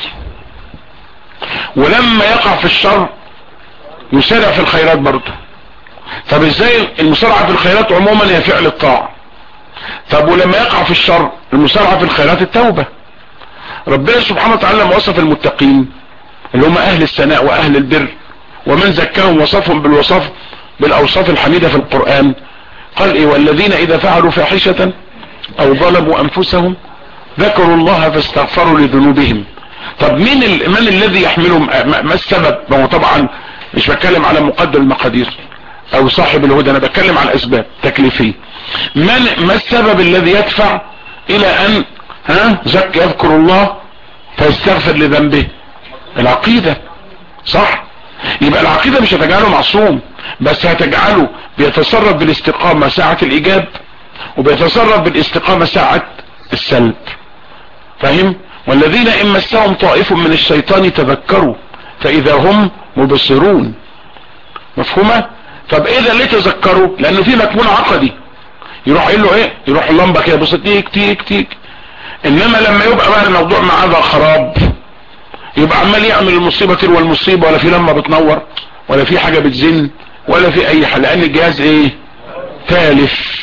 ولما يقع في الشر يسارع في الخيرات برضه طب ازاي المسارعة في الخيرات عموما هي فعل الطاعة طب ولما يقع في الشر المسارعة في الخيرات التوبة ربنا سبحانه وتعالى لما وصف المتقين اللي هم اهل الثناء واهل البر ومن زكاهم وصفهم بالوصف بالاوصاف الحميدة في القرآن قال ايه والذين اذا فعلوا فاحشة او ظلموا انفسهم ذكروا الله فاستغفروا لذنوبهم طب مين ال... من الذي يحملهم ما ما السبب ما هو طبعا مش بتكلم على مقدر المقادير او صاحب الهدى انا بتكلم على الاسباب تكليفية من ما السبب الذي يدفع الى ان ها زك يذكر الله فيستغفر لذنبه العقيدة صح يبقى العقيدة مش هتجعله معصوم بس هتجعله بيتصرف بالاستقامة ساعة الايجاب وبيتصرف بالاستقامة ساعة السلب فاهم والذين ان مسهم طائف من الشيطان تذكروا فاذا هم مبصرون مفهومة طب ايه ده ليه تذكروا لانه في مكمون عقدي يروح يقول له ايه يروح اللمبة كده بص تيك تيك تيك انما لما يبقى بقى الموضوع معاه ده خراب يبقى عمال يعمل المصيبة تروى المصيبة ولا في لمبة بتنور ولا في حاجة بتزن ولا في اي حاجة لان الجهاز ايه تالف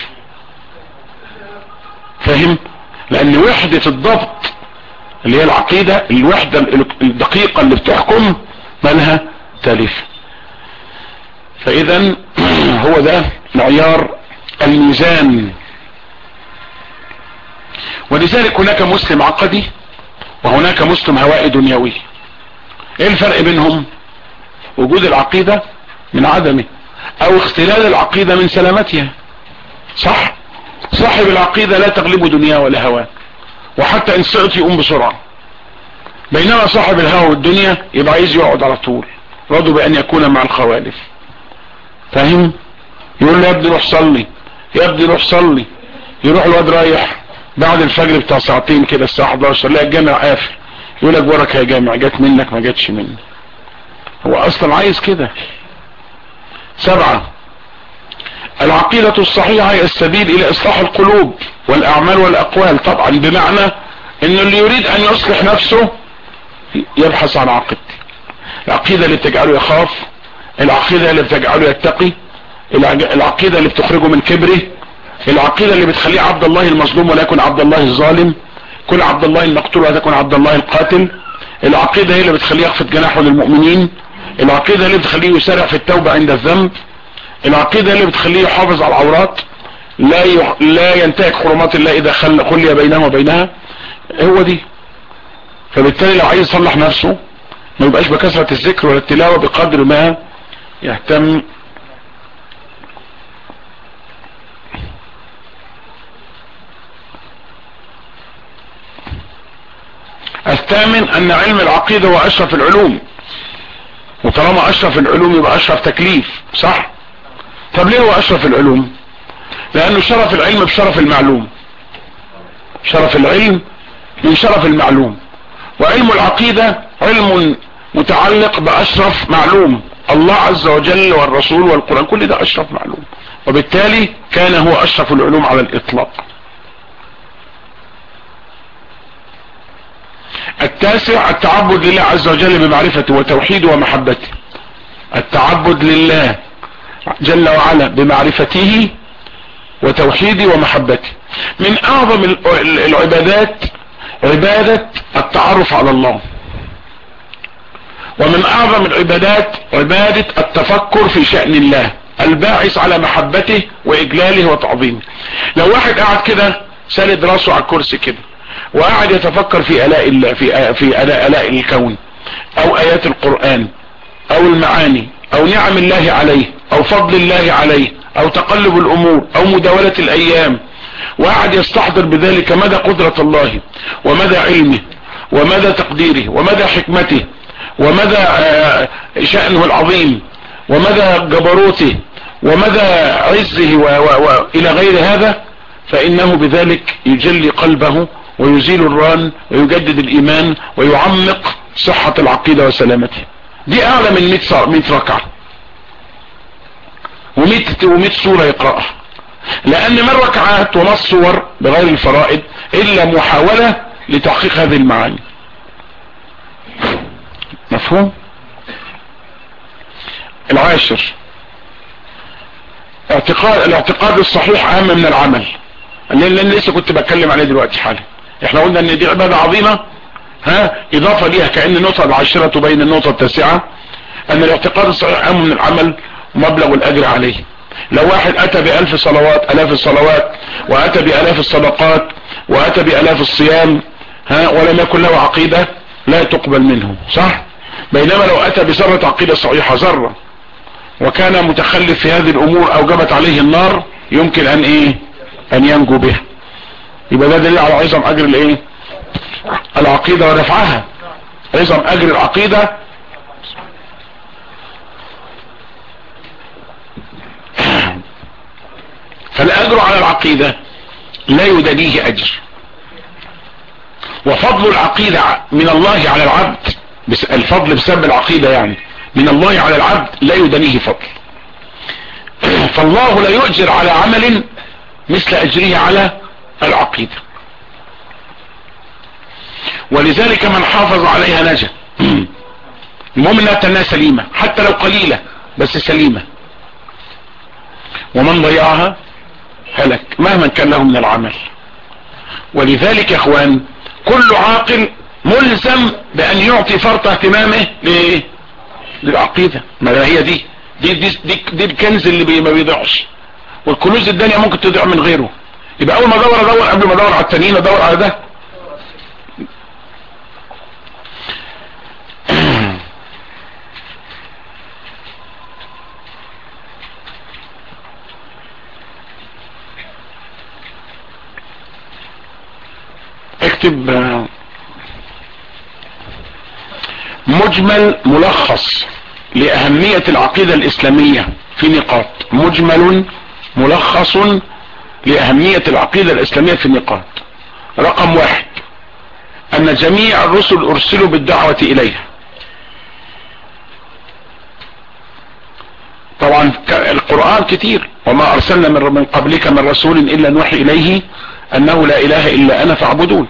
فاهم لان وحدة الضبط اللي هي العقيدة الوحدة الدقيقة اللي بتحكم مالها تالف فاذا هو ده معيار الميزان ولذلك هناك مسلم عقدي وهناك مسلم هوائي دنيوي ايه الفرق بينهم وجود العقيدة من عدمه او اختلال العقيدة من سلامتها صح صاحب العقيدة لا تغلب دنيا ولا هواه وحتى ان سعت يقوم بسرعة بينما صاحب الهوى والدنيا يبقى عايز يقعد على طول رضوا بان يكون مع الخوالف فاهم يقول له يا ابني روح صلي يا ابني روح صلي يروح الواد رايح بعد الفجر بتاع ساعتين كده الساعة 11 لا الجامع قافل يقول لك وراك يا جامع جت منك ما جاتش مني هو اصلا عايز كده سبعة العقيدة الصحيحة هي السبيل الى اصلاح القلوب والاعمال والاقوال طبعا بمعنى ان اللي يريد ان يصلح نفسه يبحث عن عقيدته العقيدة اللي بتجعله يخاف العقيدة اللي بتجعله يتقي العقيدة اللي بتخرجه من كبره العقيدة اللي بتخليه عبد الله المظلوم ولا يكون عبد الله الظالم كن عبد الله المقتول ولا تكون عبد الله القاتل العقيدة هي اللي بتخليه يخفض جناحه للمؤمنين العقيدة اللي بتخليه يسارع في التوبة عند الذنب العقيدة اللي بتخليه يحافظ على العورات لا يح... لا ينتهك حرمات الله اذا خل خلي بينه وبينها هو دي فبالتالي لو عايز يصلح نفسه ما يبقاش بكثرة الذكر ولا التلاوة بقدر ما يهتم الثامن ان علم العقيدة هو اشرف العلوم وطالما اشرف العلوم يبقى اشرف تكليف صح طب ليه هو اشرف العلوم لانه شرف العلم بشرف المعلوم شرف العلم من شرف المعلوم وعلم العقيدة علم متعلق باشرف معلوم الله عز وجل والرسول والقرآن كل ده اشرف معلوم وبالتالي كان هو اشرف العلوم على الاطلاق التاسع التعبد لله عز وجل بمعرفته وتوحيده ومحبته التعبد لله جل وعلا بمعرفته وتوحيده ومحبته من اعظم العبادات عبادة التعرف على الله ومن اعظم العبادات عبادة التفكر في شأن الله الباعث على محبته واجلاله وتعظيمه لو واحد قاعد كده سالد راسه على الكرسي كده وقاعد يتفكر في الاء الله في في الاء الاء الكون او ايات القرآن او المعاني او نعم الله عليه او فضل الله عليه او تقلب الامور او مداولة الايام وقاعد يستحضر بذلك مدى قدرة الله ومدى علمه ومدى تقديره ومدى حكمته ومدى شأنه العظيم ومدى جبروته ومدى عزه والى غير هذا فانه بذلك يجلي قلبه ويزيل الران ويجدد الايمان ويعمق صحة العقيدة وسلامتها دي اعلى من 100 100 ركعة و100 و100 سورة يقرأها لان من ركعات وما الصور بغير الفرائض الا محاولة لتحقيق هذه المعاني مفهوم العاشر اعتقاد الاعتقاد الصحيح اهم من العمل اللي لسه كنت بتكلم عليه دلوقتي حالا احنا قلنا ان دي عبادة عظيمة ها اضافة ليها كأن النقطة العاشرة تبين النقطة التاسعة ان الاعتقاد الصحيح اهم من العمل ومبلغ الاجر عليه لو واحد اتى بألف صلوات الاف الصلوات واتى بألاف الصدقات واتى بألاف الصيام ها ولم يكن له عقيدة لا تقبل منه صح بينما لو اتى بذرة عقيدة صحيحة ذرة وكان متخلف في هذه الامور اوجبت عليه النار يمكن ان ايه ان ينجو بها يبقى ده دليل على عظم اجر الايه العقيدة ورفعها عظم اجر العقيدة فالاجر على العقيدة لا يدنيه اجر وفضل العقيدة من الله على العبد الفضل بسبب العقيدة يعني من الله على العبد لا يدنيه فضل فالله لا يؤجر على عمل مثل اجره على العقيدة ولذلك من حافظ عليها نجا المهم انها تنها سليمة حتى لو قليلة بس سليمة ومن ضيعها هلك مهما كان له من العمل ولذلك يا اخوان كل عاقل ملزم بان يعطي فرط اهتمامه لايه للعقيدة ما هي دي دي, دي, دي, دي الكنز اللي ما بيضيعش والكنوز الدنيا ممكن تضيع من غيره يبقى اول ما ادور ادور قبل ما ادور على التانيين ادور على ده اكتب مجمل ملخص لأهمية العقيدة الإسلامية في نقاط مجمل ملخص لأهمية العقيدة الإسلامية في نقاط رقم واحد أن جميع الرسل أرسلوا بالدعوة إليها طبعا القرآن كتير وما أرسلنا من قبلك من رسول إلا نوحي إليه أنه لا إله إلا أنا فاعبدون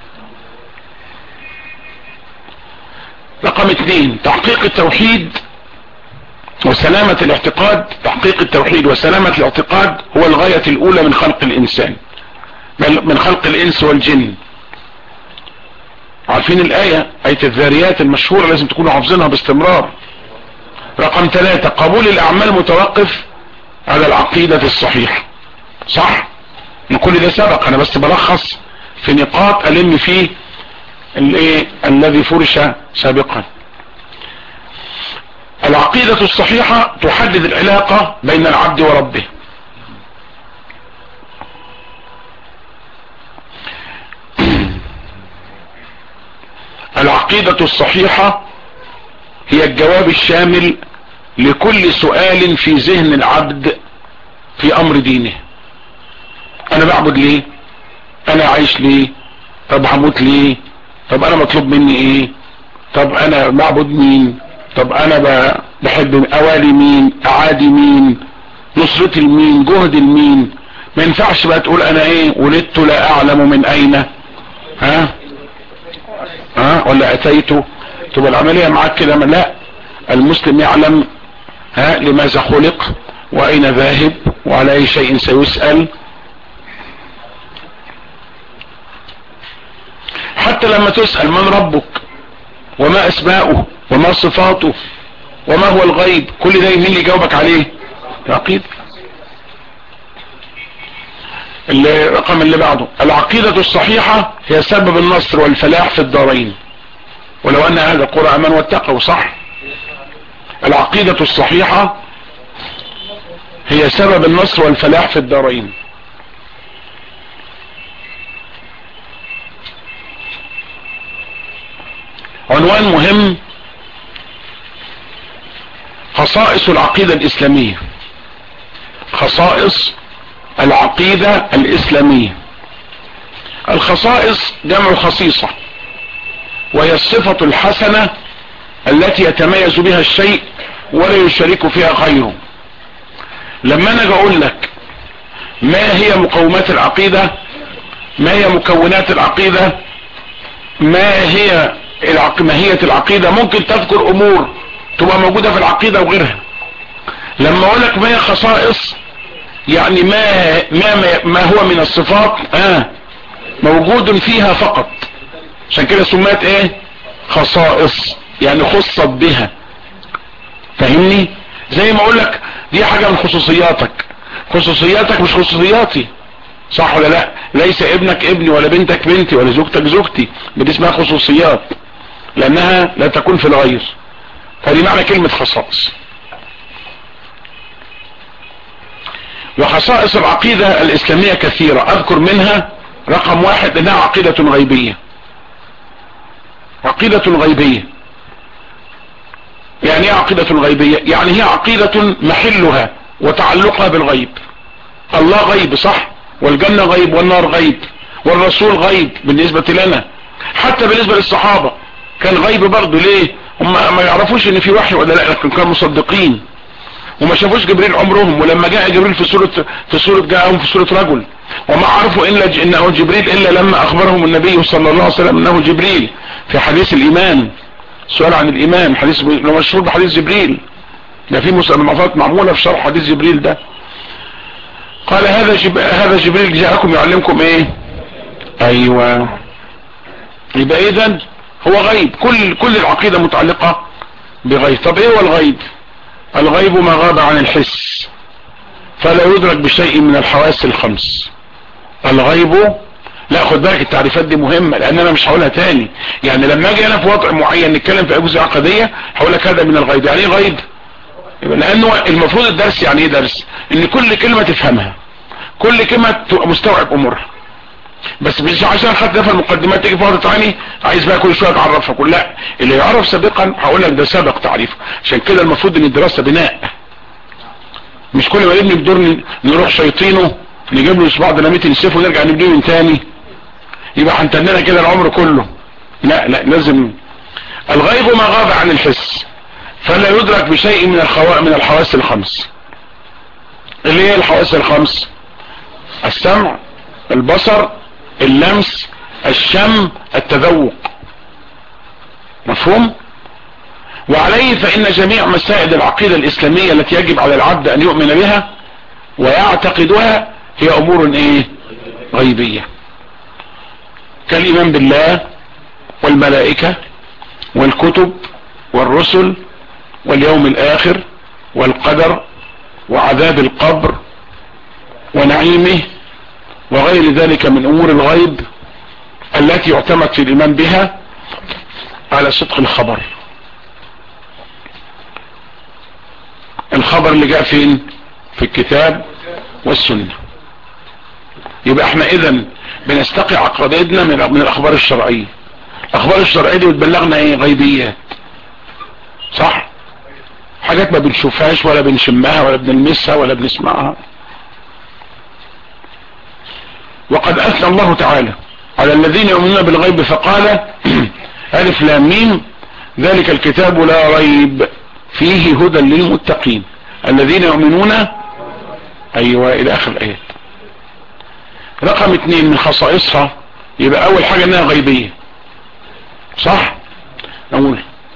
رقم اثنين تحقيق التوحيد وسلامة الاعتقاد تحقيق التوحيد وسلامة الاعتقاد هو الغاية الاولى من خلق الانسان من خلق الانس والجن عارفين الاية اية الذاريات المشهورة لازم تكونوا حافظينها باستمرار رقم ثلاثة قبول الاعمال متوقف على العقيدة الصحيحة صح ان كل ده سبق انا بس بلخص في نقاط الم فيه الايه الذي فرش سابقا العقيدة الصحيحة تحدد العلاقة بين العبد وربه العقيدة الصحيحة هي الجواب الشامل لكل سؤال في ذهن العبد في امر دينه انا بعبد ليه انا عايش ليه طب هموت ليه طب انا مطلوب مني ايه طب انا بعبد مين طب انا بحب اوالي مين اعادي مين نصرتي لمين جهد لمين ما ينفعش بقى تقول انا ايه ولدت لا اعلم من اين ها ها ولا اتيت تبقى العملية معاك كده لا المسلم يعلم ها لماذا خلق واين ذاهب وعلى اي شيء سيسأل حتى لما تسأل من ربك وما اسماؤه وما صفاته وما هو الغيب كل ده مين اللي يجاوبك عليه العقيدة الرقم اللي بعده العقيدة الصحيحة هي سبب النصر والفلاح في الدارين ولو ان هذا القرى امان واتقوا صح العقيدة الصحيحة هي سبب النصر والفلاح في الدارين عنوان مهم خصائص العقيدة الإسلامية خصائص العقيدة الإسلامية الخصائص جمع خصيصة وهي الصفة الحسنة التي يتميز بها الشيء ولا يشارك فيها غيره لما انا اقول لك ما هي مقومات العقيدة ما هي مكونات العقيدة ما هي ماهية العقيدة ممكن تذكر امور تبقى موجودة في العقيدة وغيرها لما اقول لك ما هي خصائص يعني ما, ما, ما هو من الصفات آه موجود فيها فقط عشان كده سمات ايه خصائص يعني خصت بها فاهمني زي ما اقول لك دي حاجة من خصوصياتك خصوصياتك مش خصوصياتي صح ولا لا ليس ابنك ابني ولا بنتك بنتي ولا زوجتك زوجتي دي اسمها خصوصيات لانها لا تكون في الغير فدي معنى كلمة خصائص وخصائص العقيدة الاسلامية كثيرة اذكر منها رقم واحد انها عقيدة غيبية عقيدة غيبية يعني ايه عقيدة غيبية يعني هي عقيدة محلها وتعلقها بالغيب الله غيب صح والجنة غيب والنار غيب والرسول غيب بالنسبة لنا حتى بالنسبة للصحابة كان غيب برضه ليه هم ما يعرفوش ان في وحي ولا لا لكن كانوا مصدقين وما شافوش جبريل عمرهم ولما جاء جبريل في سورة في سورة جاءهم في سورة رجل وما عرفوا الا ج... انه جبريل الا لما اخبرهم النبي صلى الله عليه وسلم انه جبريل في حديث الايمان سؤال عن الايمان حديث مشهور بحديث جبريل ده في مصنفات معمولة في شرح حديث جبريل ده قال هذا جب... هذا جبريل جاءكم يعلمكم ايه ايوه يبقى اذا هو غيب كل كل العقيدة متعلقة بغيب طب ايه هو الغيب الغيب ما غاب عن الحس فلا يدرك بشيء من الحواس الخمس الغيب لا خد بالك التعريفات دي مهمة لان انا مش هقولها تاني يعني لما اجي انا في وضع معين نتكلم في اجزاء عقدية هقول لك هذا من الغيب يعني ايه غيب لانه المفروض الدرس يعني ايه درس ان كل كلمة تفهمها كل كلمة تبقى مستوعب امورها بس مش عشان خدت في المقدمات تيجي في وقت تاني عايز بقى كل شويه تعرفها كل لا اللي يعرف سابقا هقول لك ده سبق تعريفه عشان كده المفروض ان الدراسه بناء مش كل ما نبني بدور نروح شيطينه نجيب له صباع ديناميت نسيفه ونرجع نبنيه من تاني يبقى هنتننا كده العمر كله لا لا لازم الغيب ما غاب عن الحس فلا يدرك بشيء من الخوا... من الحواس الخمس اللي هي الحواس الخمس السمع البصر اللمس الشم التذوق مفهوم وعليه فإن جميع مسائل العقيدة الإسلامية التي يجب على العبد أن يؤمن بها ويعتقدها هي أمور إيه غيبية كالإيمان بالله والملائكة والكتب والرسل واليوم الآخر والقدر وعذاب القبر ونعيمه وغير ذلك من امور الغيب التي يعتمد في الايمان بها على صدق الخبر الخبر اللي جاء فين في الكتاب والسنة يبقى احنا اذا بنستقي عقائدنا من, من الاخبار الشرعية الاخبار الشرعية دي بتبلغنا ايه غيبيات صح حاجات ما بنشوفهاش ولا بنشمها ولا بنلمسها ولا بنسمعها وقد اثنى الله تعالى على الذين يؤمنون بالغيب فقال الف لام ميم ذلك الكتاب لا ريب فيه هدى للمتقين الذين يؤمنون ايوه الى اخر الايات رقم اتنين من خصائصها يبقى اول حاجة انها غيبية صح نقول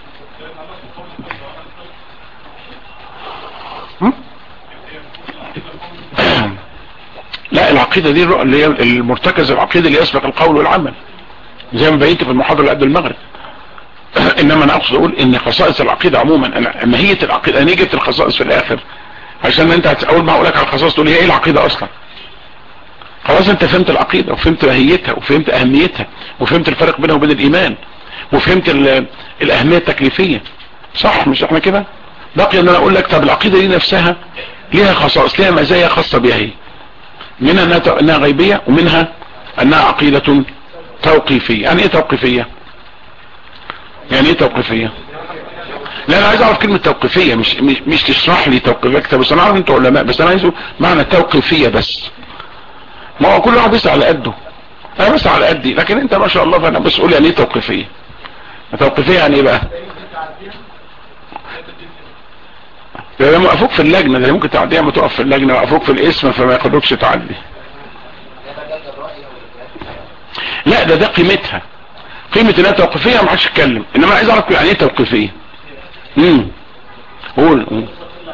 لا العقيدة دي اللي هي المرتكز العقيدة اللي يسبق القول والعمل زي ما بينت في المحاضرة اللي قبل المغرب انما انا اقصد اقول ان خصائص العقيدة عموما انا ماهية العقيدة انا جبت الخصائص في الاخر عشان انت اول ما اقول لك على الخصائص تقول هي ايه العقيدة اصلا خلاص انت فهمت العقيدة وفهمت ماهيتها وفهمت اهميتها وفهمت الفرق بينها وبين الايمان وفهمت الاهمية التكليفية صح مش احنا كده بقي ان انا اقول لك طب العقيدة دي نفسها ليها خصائص ليها مزايا خاصة بها هي منها انها غيبية ومنها انها عقيدة توقيفية يعني ايه توقيفية يعني ايه توقيفية لا انا عايز اعرف كلمة توقيفية مش مش, مش تشرح لي توقيفية كتاب بس انا عارف انتوا علماء بس انا عايزه معنى توقيفية بس ما هو كل واحد بس على قده انا بس على قدي لكن انت ما شاء الله فانا بس قول يعني ايه توقيفية توقيفية يعني ايه بقى ده لما وقفوك في اللجنة ده ممكن تعديها ما تقف في اللجنة وقفوك في الاسم فما ياخدوكش تعدي لا ده ده قيمتها قيمة انها توقيفية ما حدش يتكلم انما عايز اعرف يعني ايه توقيفية امم قول قول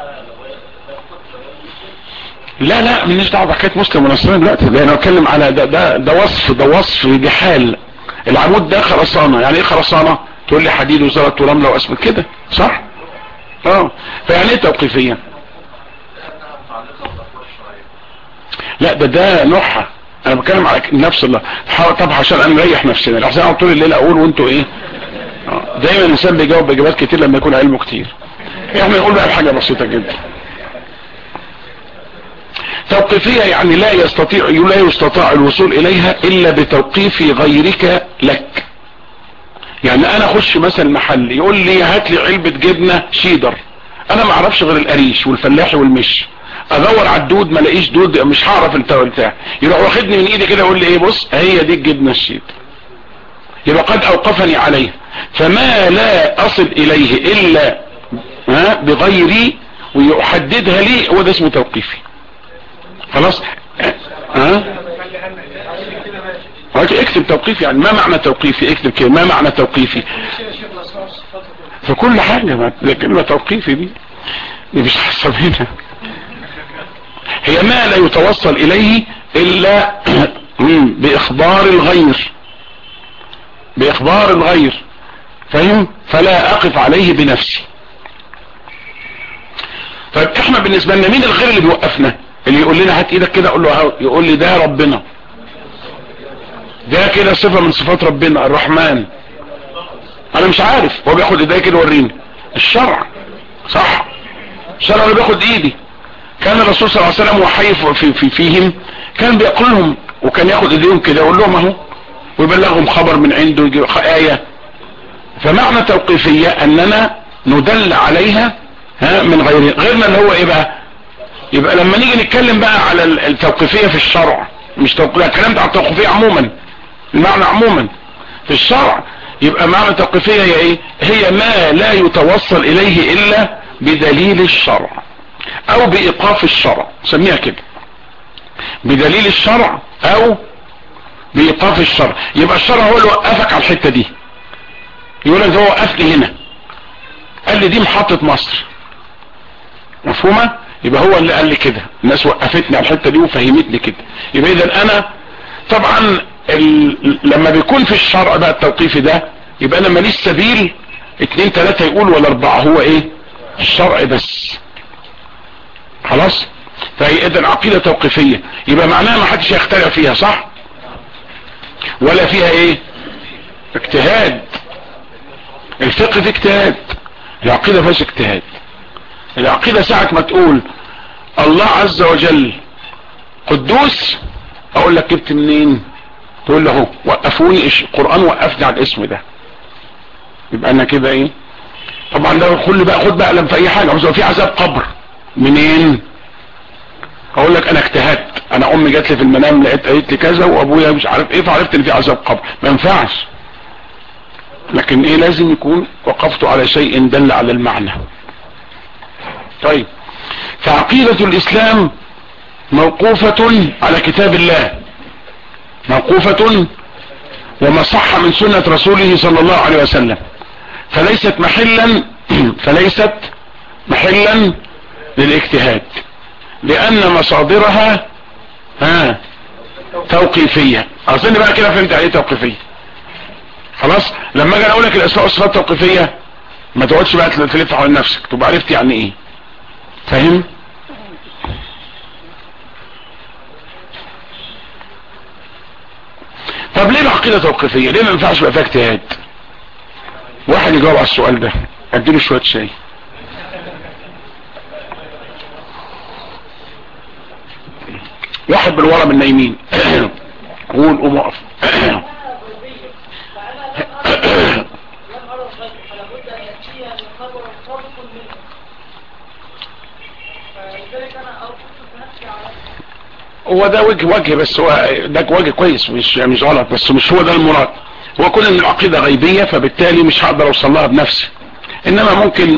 لا لا مالناش دعوه بحكايه مسلم ونصراني دلوقتي ده انا بتكلم على ده ده ده وصف ده وصف جحال العمود ده خرسانه يعني ايه خرسانه تقول لي حديد وزلط ورمله واسمنت كده صح اه فيعني ايه توقيفيه لا ده ده نوعها انا بتكلم على نفس الله طب عشان انا نريح نفسنا الاحسن اقعد طول الليل اقول وانتوا ايه آه. دايما الانسان بيجاوب باجابات كتير لما يكون علمه كتير احنا نقول بقى حاجه بسيطه جدا توقيفية يعني لا يستطيع لا يستطاع الوصول اليها الا بتوقيف غيرك لك يعني انا اخش مثلا محل يقول لي هات لي علبة جبنة شيدر انا ما اعرفش غير القريش والفلاحي والمش ادور على الدود ما الاقيش دود مش هعرف بتاع يروح واخدني من ايدي كده يقول لي ايه بص هي دي الجبنة الشيدر يبقى قد اوقفني عليه فما لا اصل اليه الا ها بغيري ويحددها لي هو ده اسمه توقيفي خلاص ها اكتب توقيفي يعني ما معنى توقيفي اكتب كده ما معنى توقيفي في كل حاجة كلمة توقيفي دي دي مش حسابينها هي ما لا يتوصل اليه الا باخبار الغير باخبار الغير فاهم فلا اقف عليه بنفسي طيب احنا بالنسبة لنا مين الغير اللي بيوقفنا اللي يقول لنا هات ايدك كده اقول له يقول لي ده ربنا ده كده صفة من صفات ربنا الرحمن انا مش عارف هو بياخد ايدي كده وريني الشرع صح الشرع اللي بياخد ايدي كان الرسول صلى الله عليه وسلم وحي في, في فيهم كان بيقولهم وكان ياخد ايديهم كده يقول لهم اهو ويبلغهم خبر من عنده يجيب آية فمعنى توقيفية اننا ندل عليها ها من غير غيرنا اللي هو ايه بقى يبقى لما نيجي نتكلم بقى على التوقيفية في الشرع مش توقيفية الكلام ده على التوقيفية عموما المعنى عموما في الشرع يبقى معنى توقيفية هي ايه هي ما لا يتوصل اليه الا بدليل الشرع او بايقاف الشرع سميها كده بدليل الشرع او بايقاف الشرع يبقى الشرع هو اللي وقفك على الحتة دي يقول لك هو وقفني هنا قال لي دي محطة مصر مفهومة يبقى هو اللي قال لي كده الناس وقفتني على الحتة دي وفهمتني كده يبقى اذا انا طبعا ال... لما بيكون في الشرع بقى التوقيفي ده يبقى انا ماليش سبيل اتنين تلاتة يقول ولا اربعة هو ايه الشرع بس خلاص فهي اذا عقيدة توقيفية يبقى معناها ما حدش يخترع فيها صح ولا فيها ايه اجتهاد الفقه في اجتهاد العقيدة فيهاش اجتهاد العقيدة ساعة ما تقول الله عز وجل قدوس اقول لك جبت منين تقول له وقفوني القرآن وقفني على الاسم ده يبقى انا كده ايه طبعا ده كل بقى خد بقى لم في اي حاجة عاوز في عذاب قبر منين اقول لك انا اجتهدت انا امي جات لي في المنام لقيت قالت لي كذا وابويا مش عارف ايه فعرفت ان في عذاب قبر ما ينفعش لكن ايه لازم يكون وقفت على شيء دل على المعنى طيب فعقيدة الاسلام موقوفة على كتاب الله موقوفة وما صح من سنة رسوله صلى الله عليه وسلم فليست محلا فليست محلا للاجتهاد لان مصادرها ها توقيفية اظن بقى كده فهمت عليه توقيفية خلاص لما اجي اقول لك الاسماء والصفات توقيفية ما تقعدش بقى تلف حول نفسك تبقى عرفت يعني ايه فاهم طب ليه العقيدة توقيفية ليه ما ينفعش بقى فيها اجتهاد واحد يجاوب على السؤال ده اديله شوية شاي واحد بالورا من نايمين قول قوم وقف هو ده وجه وجه بس هو ده وجه كويس مش مش غلط بس مش هو ده المراد هو كون ان العقيدة غيبية فبالتالي مش هقدر اوصل لها بنفسي انما ممكن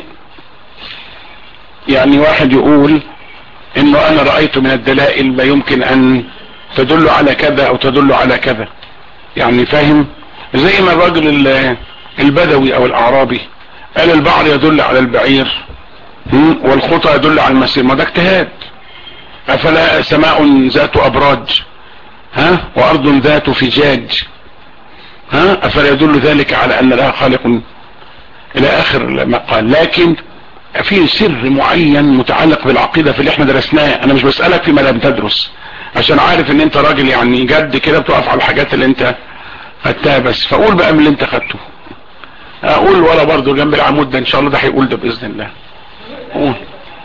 يعني واحد يقول انه انا رأيت من الدلائل ما يمكن ان تدل على كذا او تدل على كذا يعني فاهم زي ما الراجل البدوي او الاعرابي قال البعر يدل على البعير والخطى يدل على المسير ما ده اجتهاد افلا سماء ذات ابراج ها وارض ذات فجاج ها افلا يدل ذلك على ان لها خالق الى اخر ما قال لكن في سر معين متعلق بالعقيدة في اللي احنا درسناه انا مش بسألك فيما لم تدرس عشان عارف ان انت راجل يعني جد كده بتقف على الحاجات اللي انت خدتها بس فقول بقى من اللي انت خدته اقول ولا برضو جنب العمود ده ان شاء الله ده هيقول ده باذن الله قول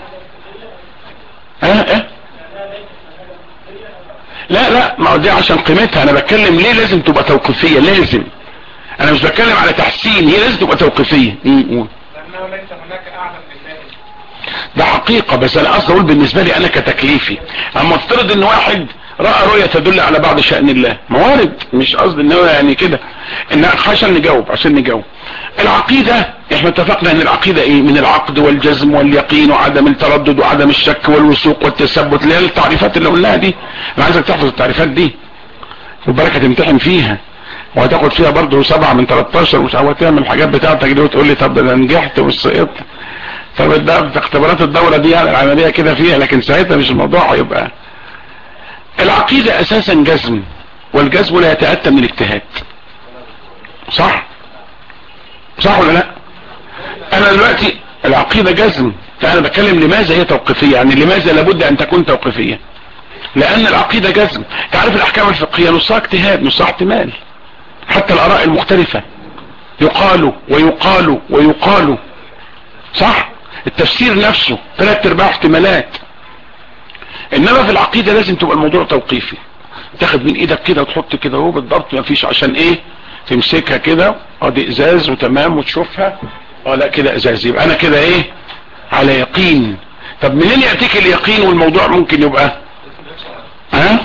ها اه لا لا ما هو دي عشان قيمتها انا بتكلم ليه لازم تبقى توقيفية لازم انا مش بتكلم على تحسين هي لازم تبقى توقيفية مم، قول لأنه ليس هناك أعلم بالله ده حقيقة بس انا قصدي اقول بالنسبة لي انا كتكليفي اما افترض ان واحد رأى رؤية تدل على بعض شأن الله موارد مش قصدي ان هو يعني كده ان عشان نجاوب عشان نجاوب العقيدة احنا اتفقنا ان العقيدة ايه من العقد والجزم واليقين وعدم التردد وعدم الشك والوثوق والتثبت اللي هي التعريفات اللي قلناها دي انا عايزك تحفظ التعريفات دي وبركة تمتحن فيها وهتاخد فيها برضه سبعة من 13 مش عاوز تعمل الحاجات بتاعتك دي وتقول لي طب ده انا نجحت وسقطت طب ده في اختبارات الدورة دي يعني العملية كده فيها لكن ساعتها مش الموضوع هيبقى العقيدة اساسا جزم والجزم لا يتأتى من الاجتهاد صح صح ولا لا انا دلوقتي العقيدة جزم فانا بتكلم لماذا هي توقيفية يعني لماذا لابد ان تكون توقيفية لان العقيدة جزم تعرف الاحكام الفقهية نصها اجتهاد نصها احتمال حتى الاراء المختلفة يقال ويقال ويقال صح التفسير نفسه ثلاث ارباع احتمالات انما في العقيدة لازم تبقى الموضوع توقيفي تاخد من ايدك كده وتحط كده اهو بالضبط ما فيش عشان ايه تمسكها كده اه دي ازاز وتمام وتشوفها اه لا كده ازاز يبقى انا كده ايه على يقين طب منين يأتيك اليقين والموضوع ممكن يبقى ها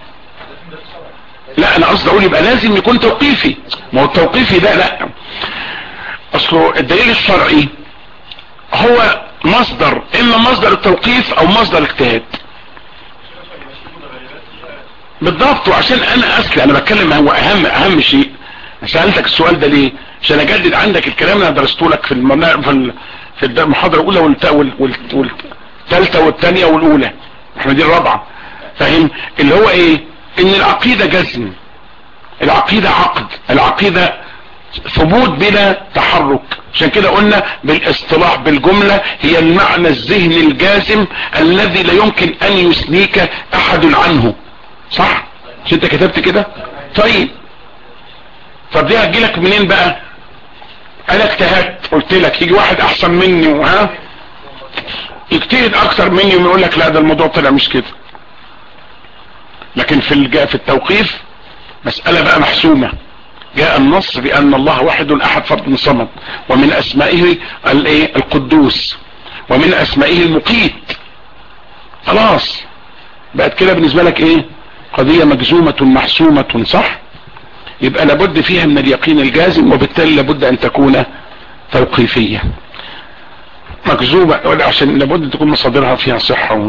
لا انا قصدي اقول يبقى لازم يكون توقيفي ما هو التوقيفي ده لا اصله الدليل الشرعي هو مصدر اما مصدر التوقيف او مصدر الاجتهاد بالضبط وعشان انا اصلي انا بتكلم هو اهم اهم شيء سألتك السؤال ده ليه عشان اجدد عندك الكلام اللي انا درسته لك في المنا... في, ال... في المحاضرة الاولى والت... وال... وال... والثالثة والثانية والاولى احنا دي الرابعة فاهم اللي هو ايه ان العقيدة جزم العقيدة عقد العقيدة ثبوت بلا تحرك عشان كده قلنا بالاصطلاح بالجملة هي المعنى الذهني الجازم الذي لا يمكن ان يثنيك احد عنه صح مش انت كتبت كده طيب طب دي هتجيلك منين بقى انا اجتهدت قلت لك يجي واحد احسن مني وها يجتهد اكتر مني ويقول لك لا ده الموضوع طلع مش كده لكن في الجاء في التوقيف مسألة بقى محسومة جاء النص بأن الله واحد أحد فرد صمد ومن أسمائه الايه القدوس ومن أسمائه المقيت خلاص بقت كده بالنسبة لك ايه قضية مجزومة محسومة صح يبقى لابد فيها من اليقين الجازم وبالتالي لابد ان تكون توقيفية مجزومة عشان لابد تكون مصادرها فيها صحة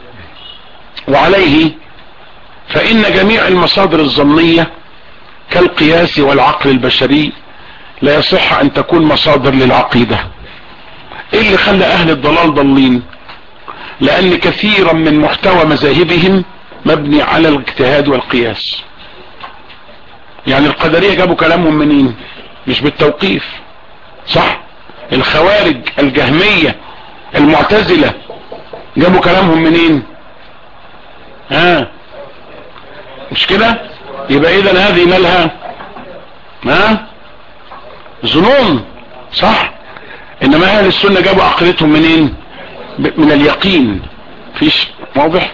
وعليه فإن جميع المصادر الظنية كالقياس والعقل البشري لا يصح أن تكون مصادر للعقيدة إيه اللي خلى أهل الضلال ضالين لأن كثيرا من محتوى مذاهبهم مبني على الاجتهاد والقياس يعني القدرية جابوا كلامهم منين مش بالتوقيف صح الخوارج الجهمية المعتزلة جابوا كلامهم منين ها مش كده يبقى اذا هذه مالها ها ظنون صح انما اهل السنة جابوا عقيدتهم منين من اليقين فيش واضح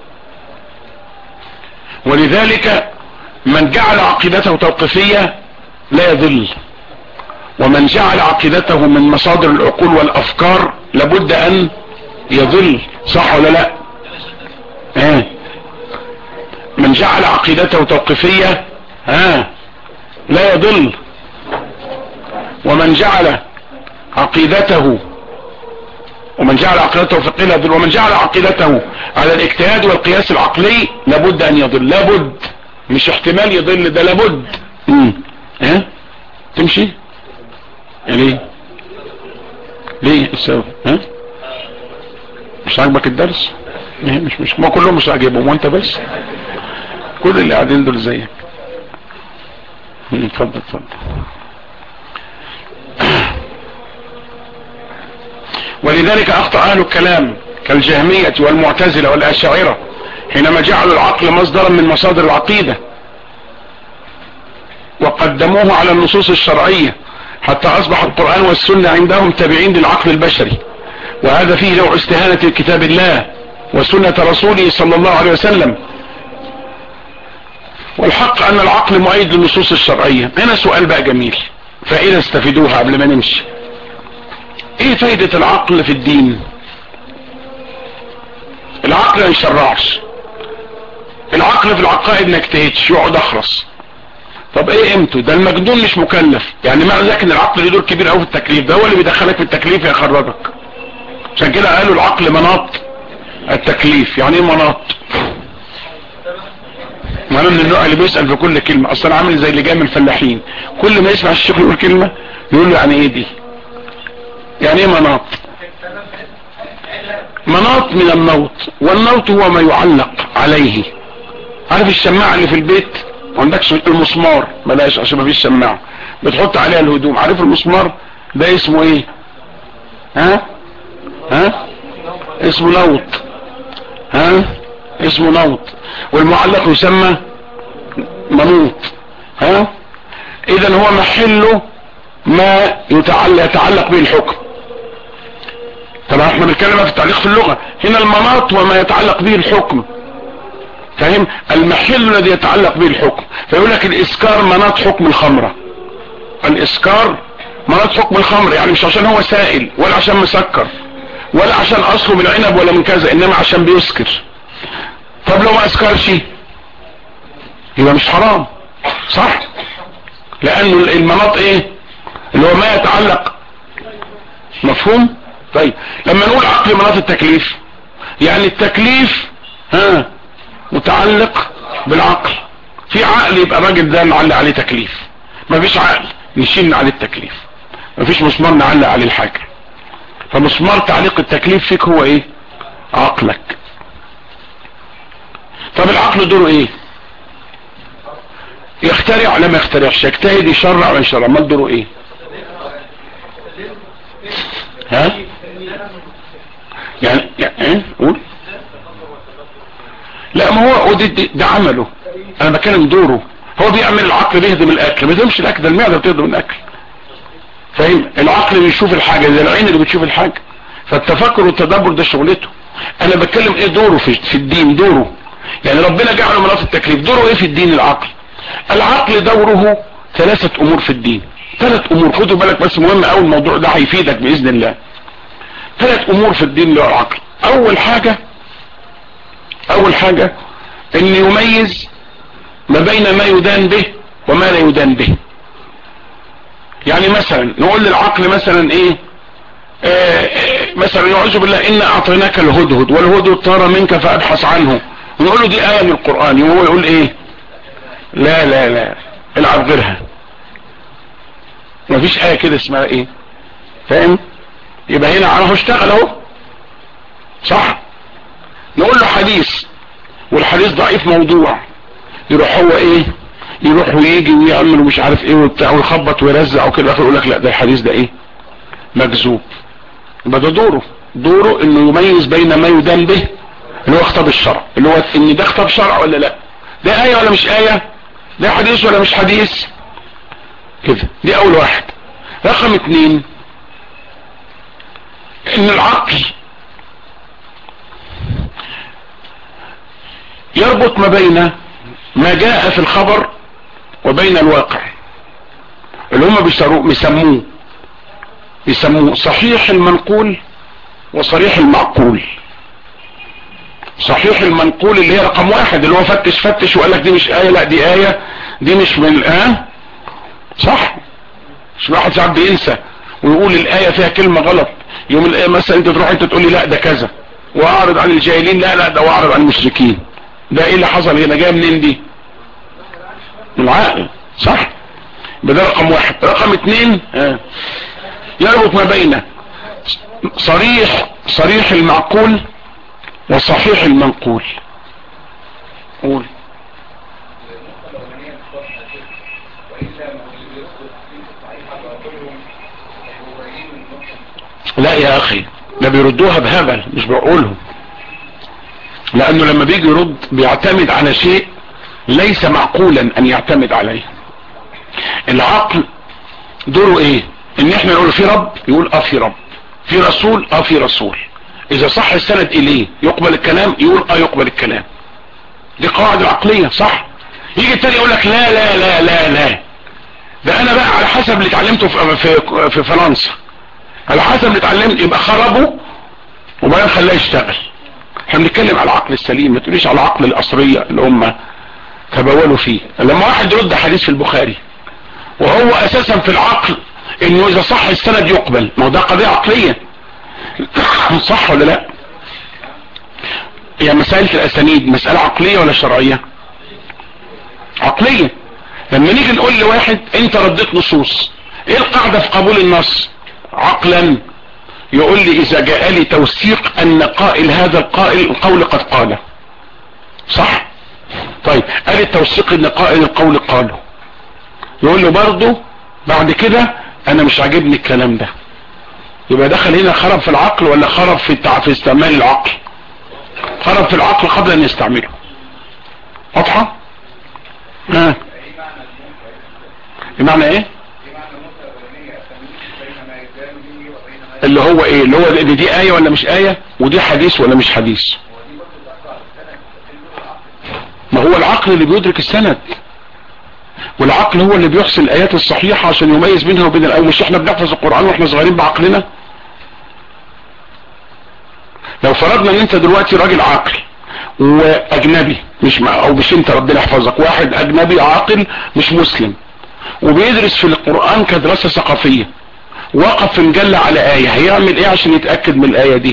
ولذلك من جعل عقيدته توقيفية لا يضل ومن جعل عقيدته من مصادر العقول والافكار لابد ان يضل صح ولا لا اه من جعل عقيدته توقيفية ها لا يضل ومن جعل عقيدته ومن جعل عقيدته فقه لا يضل ومن جعل عقيدته على الاجتهاد والقياس العقلي لابد ان يضل لابد مش احتمال يضل ده لابد امم ها تمشي ليه ليه السبب ها مش عاجبك الدرس إيه مش مش ما كلهم مش عاجبهم وانت بس كل اللي قاعدين دول زيك اتفضل اتفضل ولذلك اخطأ اهل الكلام كالجهمية والمعتزلة والاشاعرة حينما جعلوا العقل مصدرا من مصادر العقيدة وقدموه على النصوص الشرعية حتى اصبح القرآن والسنة عندهم تابعين للعقل البشري وهذا فيه نوع استهانة كتاب الله وسنة رسوله صلى الله عليه وسلم والحق ان العقل مؤيد للنصوص الشرعية هنا سؤال بقى جميل فائدة استفيدوها قبل ما نمشي ايه فايدة العقل في الدين العقل ما يشرعش العقل في العقائد ما يجتهدش يقعد اخرس طب ايه قيمته ده المجنون مش مكلف يعني معنى ذلك ان العقل له دور كبير قوي في التكليف ده هو اللي بيدخلك في التكليف يخرجك عشان كده قالوا العقل مناط التكليف يعني ايه مناط ما انا من النوع اللي بيسأل في كل كلمة اصلا عامل زي اللي جاي من الفلاحين كل ما يسمع الشيخ يقول كلمة يقول له يعني ايه دي يعني ايه مناط مناط من النوط والنوط هو ما يعلق عليه عارف الشماعة اللي في البيت ما عندكش المسمار بلاش عشان ما فيش شماعة بتحط عليها الهدوم عارف المسمار ده اسمه ايه ها ها اسمه نوط ها اسمه نوط والمعلق يسمى منوط ها اذا هو محله ما يتعلق, يتعلق به الحكم طبعا احنا بنتكلم في التعليق في اللغة هنا المناط وما يتعلق به الحكم فاهم المحل الذي يتعلق به الحكم فيقول لك الاسكار مناط حكم الخمرة الاسكار مناط حكم الخمر يعني مش عشان هو سائل ولا عشان مسكر ولا عشان اصله من عنب ولا من كذا انما عشان بيسكر طب لو ما اسكرش يبقى مش حرام صح لانه المناط ايه اللي هو ما يتعلق مفهوم طيب لما نقول عقل مناط التكليف يعني التكليف ها متعلق بالعقل في عقل يبقى الراجل ده نعلق عليه تكليف مفيش عقل نشيل عليه التكليف مفيش مسمار نعلق عليه الحاجة فمسمار تعليق التكليف فيك هو ايه عقلك طب العقل دوره ايه يخترع ولا ما يخترعش يجتهد يشرع ولا يشرع ما دوره ايه ها يعني, يعني ايه قول لا ما هو ده, ده عمله انا بتكلم دوره هو بيعمل العقل بيهضم الاكل ما بيهضمش الاكل ده المعده بتهضم الاكل فاهم العقل بيشوف الحاجه زي العين اللي بتشوف الحاجه فالتفكر والتدبر ده شغلته انا بتكلم ايه دوره في, في الدين دوره يعني ربنا جعله مناط التكليف دوره ايه في الدين العقل العقل دوره ثلاثة امور في الدين ثلاث امور خدوا بالك بس مهم قوي الموضوع ده هيفيدك باذن الله ثلاث امور في الدين اللي هو العقل اول حاجة اول حاجة ان يميز ما بين ما يدان به وما لا يدان به يعني مثلا نقول للعقل مثلا ايه آه مثلا يعوذ بالله ان اعطيناك الهدهد والهدهد طار منك فابحث عنه ونقول له دي آية من القرآن وهو يقول ايه لا لا لا العب غيرها مفيش آية كده اسمها ايه فاهم يبقى هنا عرفه اشتغل اهو صح نقول له حديث والحديث ضعيف موضوع يروح هو ايه يروح ويجي ويعمل ومش عارف ايه وبتاع ويخبط ويرزع وكده يقول لك لا ده الحديث ده ايه مكذوب يبقى ده دوره دوره انه يميز بين ما يدان به اللي هو خطاب الشرع اللي هو ان ده خطاب شرع ولا لا ده آية ولا مش آية ده حديث ولا مش حديث كده دي اول واحد رقم اتنين ان العقل يربط ما بين ما جاء في الخبر وبين الواقع اللي هم بيسموه بيسموه صحيح المنقول وصريح المعقول صحيح المنقول اللي هي رقم واحد اللي هو فتش فتش وقال لك دي مش آية لا دي آية دي مش من الآن صح مش واحد ساعات بينسى ويقول الآية فيها كلمة غلط يوم الآية مثلا انت تروح انت تقول لي لا ده كذا واعرض عن الجاهلين لا لا ده واعرض عن المشركين ده ايه اللي حصل هنا جايه منين دي من العقل صح ده رقم واحد رقم اتنين اه. يربط ما بين صريح صريح المعقول وصحيح المنقول قول لا يا اخي ده بيردوها بهبل مش بقولهم لانه لما بيجي يرد بيعتمد على شيء ليس معقولا ان يعتمد عليه العقل دوره ايه ان احنا نقول في رب يقول اه في رب في رسول اه في رسول اذا صح السند اليه يقبل الكلام يقول اه يقبل الكلام دي قواعد العقلية صح يجي التاني يقول لك لا لا لا لا لا ده انا بقى على حسب اللي اتعلمته في, في, في فرنسا على حسب اللي اتعلمت يبقى خربه وبعدين خلاه يشتغل احنا بنتكلم على العقل السليم ما تقوليش على العقل القصرية اللي هم تبولوا فيه لما واحد يرد حديث في البخاري وهو اساسا في العقل انه اذا صح السند يقبل ما هو ده قضية عقلية صح ولا لا هي مسألة الاسانيد مسألة عقلية ولا شرعية عقلية لما نيجي نقول لواحد انت رديت نصوص ايه القاعدة في قبول النص عقلا يقول لي اذا جاء لي توثيق ان قائل هذا القائل القول قد قاله صح طيب قال التوثيق ان قائل القول قاله يقول له برضه بعد كده انا مش عاجبني الكلام ده يبقى دخل هنا خرب في العقل ولا خرب في, التع... في استعمال العقل خرب في العقل قبل ان يستعمله واضحة ها بمعنى ايه اللي هو ايه اللي هو اللي دي اية ولا مش اية ودي حديث ولا مش حديث ما هو العقل اللي بيدرك السند والعقل هو اللي بيحسن الايات الصحيحة عشان يميز بينها وبين الاول مش احنا بنحفظ القرآن واحنا صغيرين بعقلنا لو فرضنا ان انت دلوقتي راجل عاقل واجنبي مش مع او مش انت ربنا يحفظك واحد اجنبي عاقل مش مسلم وبيدرس في القرآن كدراسة ثقافية وقف انجل على آية هيعمل ايه عشان يتأكد من الآية دي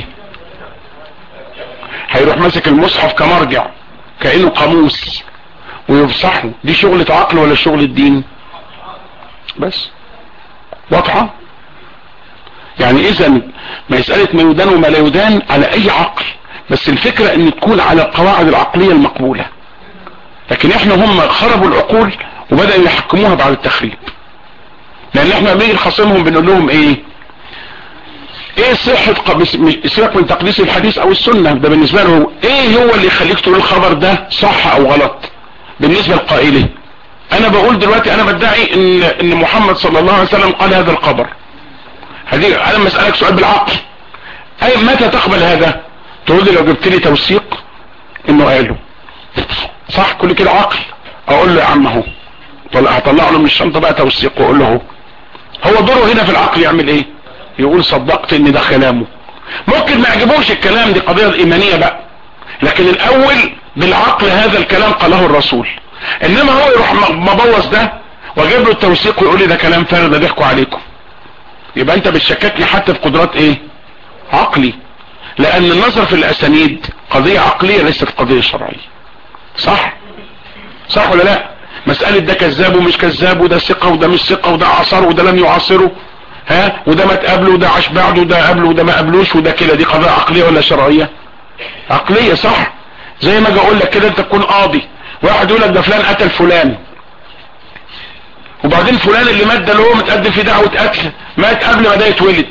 هيروح ماسك المصحف كمرجع كأنه قاموس ويفصحه دي شغلة عقل ولا شغل الدين بس واضحة يعني اذا مسألة ما يدان وما لا يدان على اي عقل بس الفكرة ان تكون على القواعد العقلية المقبولة لكن احنا هم خربوا العقول وبدأوا يحكموها بعد التخريب لان احنا بنيجي نخاصمهم بنقول لهم ايه ايه صحة سيبك من تقديس الحديث او السنة ده بالنسبة له ايه هو اللي يخليك تقول الخبر ده صح او غلط بالنسبة لقائله انا بقول دلوقتي انا بدعي ان ان محمد صلى الله عليه وسلم قال هذا الخبر هذه انا مسألك سؤال بالعقل اي متى تقبل هذا تقول لي لو جبت لي توثيق انه قاله صح كل كده عقل اقول له يا عم اهو هطلع له من الشنطة بقى توثيق واقول له هو دوره هنا في العقل يعمل ايه يقول صدقت ان ده كلامه ممكن ما يعجبوش الكلام دي قضية الايمانية بقى لكن الاول بالعقل هذا الكلام قاله الرسول انما هو يروح مبوظ ده واجيب له التوثيق ويقول لي ده كلام فارغ ده بيحكوا عليكم يبقى انت بتشككني حتى في قدرات ايه عقلي لان النظر في الاسانيد قضية عقلية ليست قضية شرعية صح صح ولا لا مسألة ده كذاب ومش كذاب وده ثقة وده مش ثقة وده عصر وده لم يعصره ها وده ما تقابله وده عاش بعده وده قابله وده ما قابلوش وده كده دي قضايا عقلية ولا شرعية عقلية صح زي ما اجي اقول لك كده انت تكون قاضي واحد يقول لك ده فلان قتل فلان وبعدين فلان اللي مات ده اللي هو متقدم في دعوة قتل مات قبل ما ده يتولد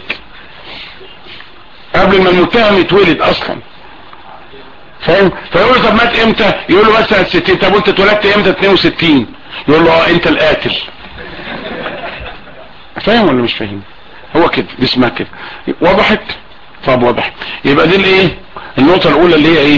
قبل ما المتهم يتولد اصلا فاهم فيقول له طب مات امتى يقول له مثلا 60 طب وانت اتولدت امتى 62 يقول له اه انت القاتل فاهم ولا مش فاهم هو كده دي اسمها كده وضحت طب وضحت يبقى دي الايه النقطة الاولى اللي هي ايه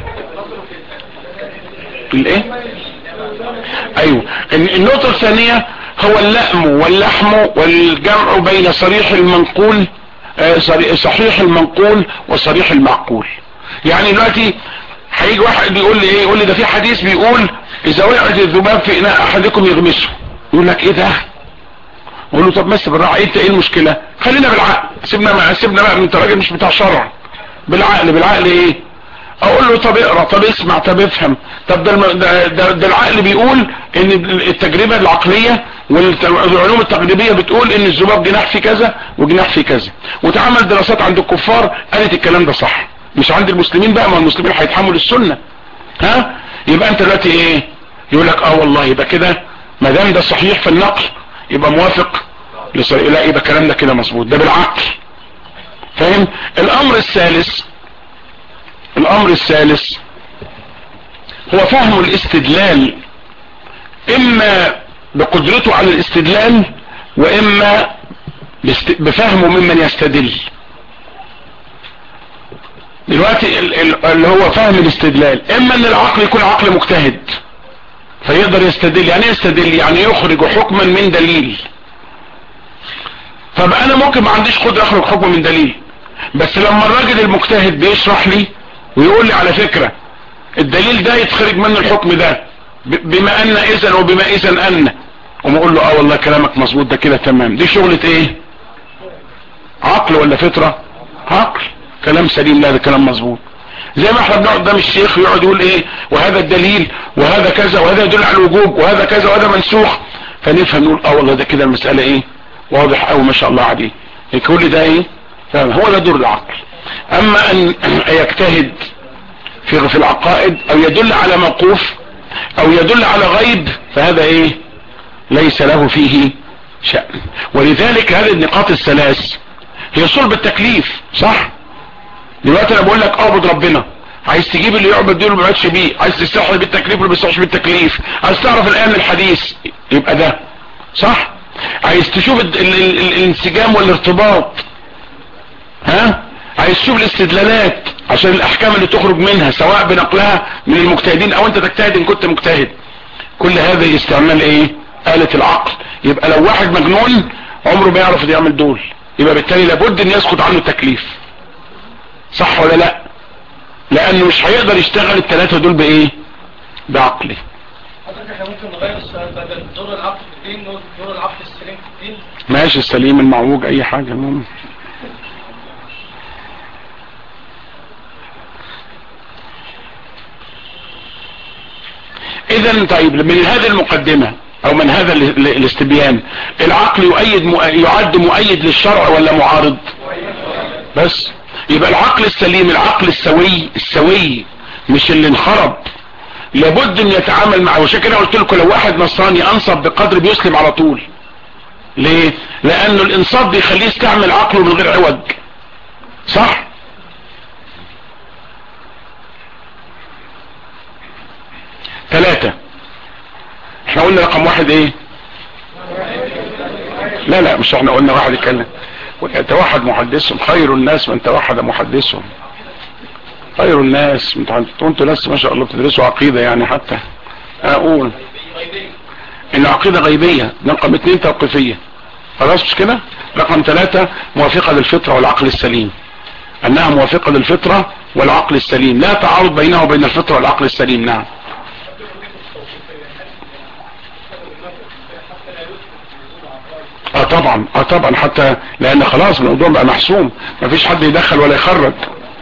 الايه ايوه النقطة الثانية هو اللأم واللحم والجمع بين صريح المنقول صحيح المنقول وصريح المعقول يعني دلوقتي هيجي واحد بيقول لي ايه يقول لي ده في حديث بيقول اذا وقعت الذباب في اناء احدكم يغمسه يقول لك ايه ده اقول له طب بس بالراحه انت ايه المشكله خلينا بالعقل سيبنا مع سيبنا بقى انت راجل مش بتاع شرع بالعقل بالعقل ايه اقول له طب اقرا طب اسمع طب افهم طب ده, ده, ده, ده العقل بيقول ان التجربه العقليه والعلوم التقريبيه بتقول ان الذباب جناح في كذا وجناح في كذا وتعمل دراسات عند الكفار قالت الكلام ده صح مش عند المسلمين بقى ما المسلمين هيتحملوا السنه ها يبقى انت دلوقتي ايه يقول لك اه والله يبقى كده ما دام ده صحيح في النقل يبقى موافق لا يبقى الكلام ده كده مظبوط ده بالعقل فاهم الامر الثالث الامر الثالث هو فهم الاستدلال اما بقدرته على الاستدلال واما باست- بفهمه ممن يستدل دلوقتي ال- ال- اللي هو فهم الاستدلال اما ان العقل يكون عقل مجتهد فيقدر يستدل يعني ايه يستدل يعني يخرج حكما من دليل طب انا ممكن ما عنديش قدره اخرج حكم من دليل بس لما الراجل المجتهد بيشرح لي ويقول لي على فكرة الدليل ده يتخرج منه الحكم ده ب- بما ان اذا وبما اذا ان وما اقول له اه والله كلامك مظبوط ده كده تمام دي شغلة ايه عقل ولا فطرة عقل كلام سليم لا ده كلام مظبوط زي ما احنا بنقعد قدام الشيخ ويقعد يقول ايه وهذا الدليل وهذا كذا وهذا يدل على الوجوب وهذا كذا وهذا منسوخ فنفهم نقول اه والله ده كده المسألة ايه واضح قوي ما شاء الله عليه كل ده ايه فاهم هو ده دور العقل اما ان يجتهد في في العقائد او يدل على موقوف او يدل على غيب فهذا ايه ليس له فيه شأن ولذلك هذه النقاط الثلاث هي صلب التكليف صح دلوقتي انا بقول لك اعبد ربنا عايز تجيب اللي يعبد دول ما يعبدش بيه عايز تستحي بالتكليف ولا ما بيستحيش بالتكليف عايز تعرف الايه من الحديث يبقى ده صح عايز تشوف ال- ال- ال- الانسجام والارتباط ها عايز تشوف الاستدلالات عشان الاحكام اللي تخرج منها سواء بنقلها من المجتهدين او انت تجتهد ان كنت مجتهد كل هذا استعمال ايه آلة العقل يبقى لو واحد مجنون عمره ما يعرف يعمل دول يبقى بالتالي لابد ان يسقط عنه التكليف صح ولا لا لانه مش هيقدر يشتغل الثلاثة دول بايه بعقله حضرتك احنا ممكن نغير السؤال بدل دور العقل في الدين نقول دور العقل السليم في الدين ماشي السليم المعوج اي حاجة المهم اذا طيب من هذه المقدمة او من هذا ال- ال- الاستبيان العقل يؤيد مؤ- يعد مؤيد للشرع ولا معارض بس يبقى العقل السليم العقل السوي السوي مش اللي انخرب لابد ان يتعامل معه عشان كده قلت لكم لو واحد نصراني انصب بقدر بيسلم على طول ليه لانه الانصاف بيخليه يستعمل عقله من غير عوج صح ثلاثة احنا قلنا رقم واحد ايه لا لا مش احنا قلنا واحد يتكلم يتوحد محدثهم خير الناس من توحد محدثهم خير الناس انتوا انتوا ناس ما شاء الله بتدرسوا عقيدة يعني حتى اقول غيبية العقيدة غيبية رقم اتنين توقيفية خلاص مش كده رقم ثلاثة موافقة للفطرة والعقل السليم انها موافقة للفطرة والعقل السليم لا تعارض بينها وبين الفطرة والعقل السليم نعم اه طبعا اه طبعا حتى لان خلاص الموضوع بقى محسوم مفيش حد يدخل ولا يخرج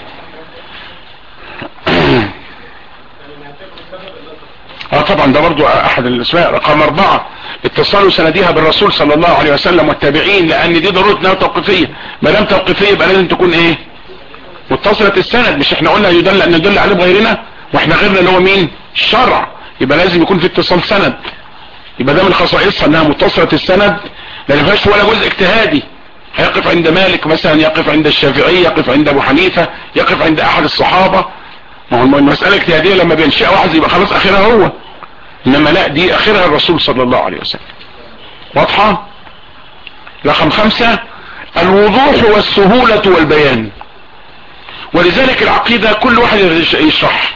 اه طبعا ده برضو احد الاسماء رقم اربعة اتصال سنديها بالرسول صلى الله عليه وسلم والتابعين لان دي ضرورة انها توقيفية ما دام توقيفية يبقى لازم تكون ايه متصلة السند مش احنا قلنا يدل ان يدل عليه بغيرنا واحنا غيرنا اللي هو مين الشرع يبقى لازم يكون في اتصال سند يبقى ده من خصائصها انها متصلة السند لان فيهاش ولا جزء اجتهادي هيقف عند مالك مثلا يقف عند الشافعي يقف عند ابو حنيفة يقف عند احد الصحابة ما هو المسألة اجتهادية لما بينشأ واحد يبقى خلاص اخرها هو انما لا دي اخرها الرسول صلى الله عليه وسلم واضحة رقم خمسة الوضوح والسهولة والبيان ولذلك العقيدة كل واحد يشرح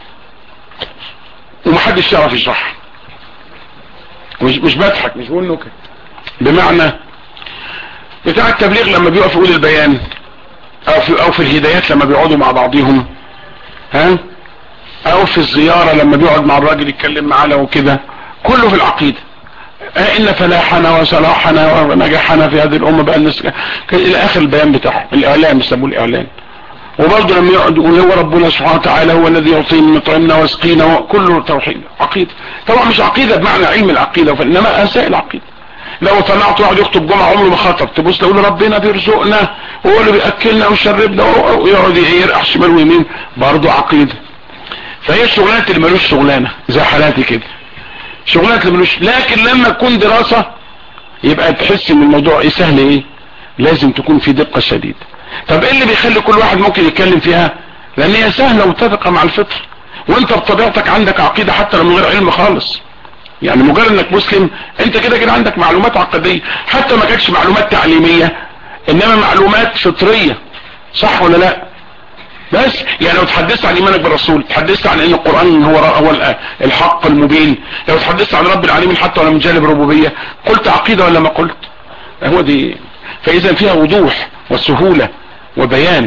ومحدش يعرف يشرح مش مش بضحك مش بقول نكت بمعنى بتاع التبليغ لما بيقف يقول البيان او في او في الهدايات لما بيقعدوا مع بعضهم ها او في الزيارة لما بيقعد مع الراجل يتكلم معاه لو كده كله في العقيدة آه ان فلاحنا وصلاحنا ونجاحنا في هذه الامة بقى الناس الى اخر البيان بتاعهم الاعلان بيسموه الاعلان وبرضه لما يقعد يقول هو ربنا سبحانه وتعالى هو الذي يعطينا مطعمنا واسقينا كله توحيد عقيدة طبعا مش عقيدة بمعنى علم العقيدة انما اساء العقيدة لو طلعت واحد يخطب جمعة عمره ما خطب تبص تقول ربنا بيرزقنا هو اللي بياكلنا ويشربنا ويقعد يرقح شمال ويمين برضه عقيدة فهي الشغلانات اللي ملوش شغلانة زي حالاتي كده شغلانات اللي ملوش لكن لما تكون دراسة يبقى تحس ان الموضوع ايه سهل ايه لازم تكون في دقة شديدة طب ايه اللي بيخلي كل واحد ممكن يتكلم فيها لان هي سهلة ومتفقة مع الفطر وانت بطبيعتك عندك عقيدة حتى لو من غير علم خالص يعني مجرد انك مسلم انت كده كده عندك معلومات عقدية حتى ما كانتش معلومات تعليمية انما معلومات فطرية صح ولا لا بس يعني لو تحدثت عن ايمانك بالرسول تحدثت عن ان القرآن هو هو الحق المبين لو تحدثت عن رب العالمين حتى ولا من جانب ربوبية قلت عقيدة ولا ما قلت هو دي فاذا فيها وضوح وسهولة وبيان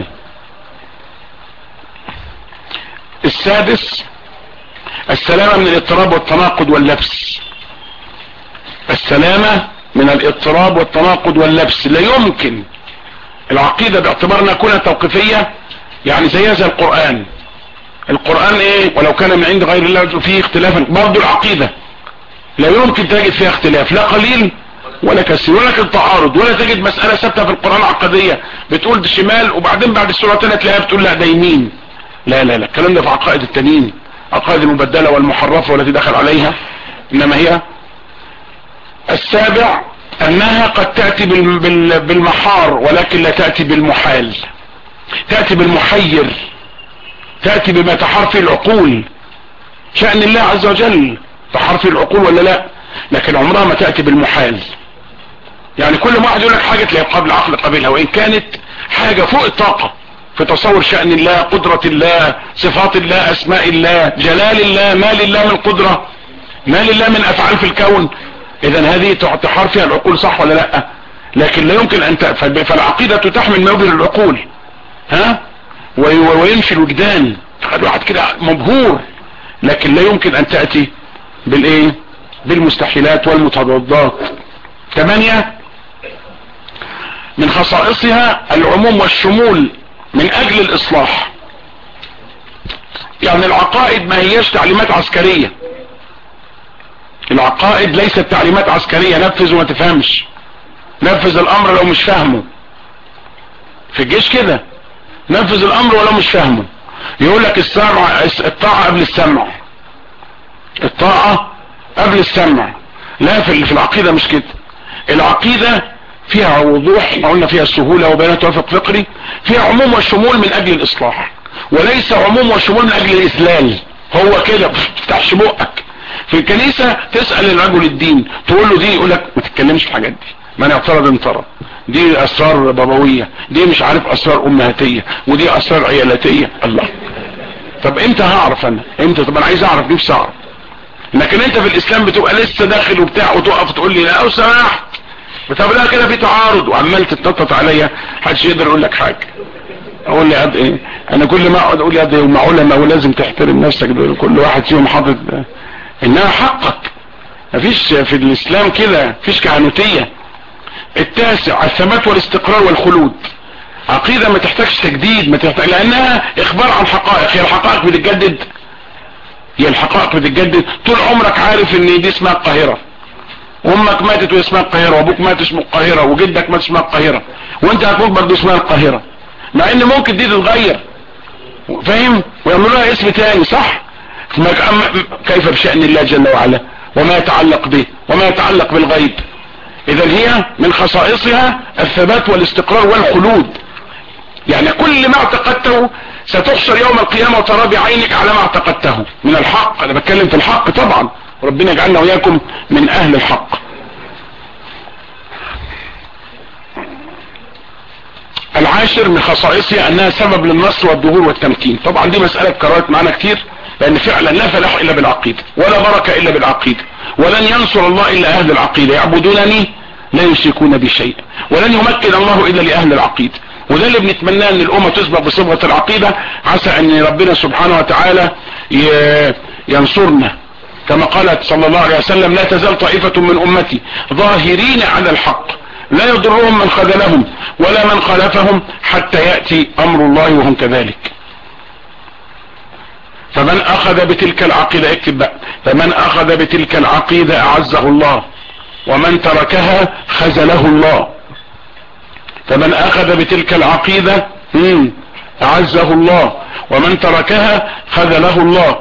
السادس السلامة من الاضطراب والتناقض واللبس السلامة من الاضطراب والتناقض واللبس لا يمكن العقيدة باعتبار انها كونها توقيفية يعني زيها زي القرآن القرآن ايه ولو كان من عند غير الله فيه اختلافا برضو العقيدة لا يمكن تجد فيها اختلاف لا قليل ولا كثير ولا تجد تعارض ولا تجد مسألة ثابتة في القرآن عقدية بتقول ده شمال وبعدين بعد السورة الثانية تلاقيها بتقول لا ده يمين لا لا لا الكلام ده في عقائد التانيين عقائد المبدلة والمحرفة والتي دخل عليها انما هي السابع انها قد تأتي بالمحار ولكن لا تأتي بالمحال تأتي بالمحير تأتي بما تحار فيه العقول شأن الله عز وجل تحار فيه العقول ولا لا لكن عمرها ما تأتي بالمحال يعني كل ما واحد يقول لك حاجة تلاقي قبل عقل قبلها وإن كانت حاجة فوق الطاقة في تصور شأن الله قدرة الله صفات الله أسماء الله جلال الله ما لله من قدرة ما لله من أفعال في الكون إذا هذه تحار فيها العقول صح ولا لا لكن لا يمكن أن فالعقيدة تحمل ما يبهر العقول ها ويمشي الوجدان الواحد كده مبهور لكن لا يمكن ان تأتي بالايه بالمستحيلات والمتضادات ثمانية من خصائصها العموم والشمول من اجل الاصلاح يعني العقائد ما هيش تعليمات عسكرية العقائد ليست تعليمات عسكرية نفذ وما تفهمش نفذ الامر لو مش فاهمه في الجيش كده نفذ الامر ولو مش فاهمه يقول لك السمع الطاعة قبل السمع الطاعة قبل السمع لا في في العقيدة مش كده العقيدة فيها وضوح قلنا فيها سهولة وبيان توافق فقري فيها عموم والشمول من اجل الاصلاح وليس عموم والشمول من اجل الاذلال هو كده تفتحش بقك في الكنيسة تسأل الرجل الدين تقول له دي يقول لك ما تتكلمش في الحاجات دي من اعترض انطرد دي اسرار بابوية دي مش عارف اسرار امهاتية ودي اسرار عيالاتية الله طب امتى هعرف انا امتى طب انا عايز اعرف نفسي اعرف لكن انت في الاسلام بتبقى لسه داخل وبتاع وتقف تقول لي لا سمحت طب لا كده في تعارض وعمال تتنطط عليا محدش يقدر يقول لك حاجه اقول لي قد ايه انا كل ما اقعد اقول يا ده هم علماء ولازم تحترم نفسك دول كل واحد فيهم حاطط انها حقك مفيش في الاسلام كده مفيش كهنوتيه التاسع الثبات والاستقرار والخلود عقيدة ما تحتاجش تجديد ما تحتاج لانها اخبار عن حقائق هي الحقائق بتتجدد هي الحقائق بتتجدد طول عمرك عارف ان دي اسمها القاهرة امك ماتت واسمها القاهرة وابوك مات اسمه القاهرة وجدك مات اسمها القاهرة وانت هتموت برضه اسمها القاهرة مع ان ممكن دي تتغير فاهم ويعملوا لها اسم تاني صح كيف بشأن الله جل وعلا وما يتعلق به وما يتعلق بالغيب اذا هي من خصائصها الثبات والاستقرار والخلود يعني كل ما اعتقدته ستحشر يوم القيامة وترى بعينك على ما اعتقدته من الحق انا بتكلم في الحق طبعا ربنا يجعلنا وياكم من اهل الحق العاشر من خصائصها انها سبب للنصر والظهور والتمكين طبعا دي مسألة كررت معنا كتير لان فعلا لا فلاح الا بالعقيدة ولا بركة الا بالعقيدة ولن ينصر الله الا اهل العقيدة يعبدونني لا يشركون بشيء ولن يمكن الله الا لاهل العقيدة وده اللي بنتمناه ان الامة تسبق بصبغة العقيدة عسى ان ربنا سبحانه وتعالى ينصرنا كما قالت صلى الله عليه وسلم لا تزال طائفة من امتي ظاهرين على الحق لا يضرهم من خذلهم ولا من خالفهم حتى يأتي امر الله وهم كذلك فمن اخذ بتلك العقيدة اكتب بقى فمن اخذ بتلك العقيدة اعزه الله ومن تركها خزله الله فمن اخذ بتلك العقيدة اعزه الله ومن تركها خذله الله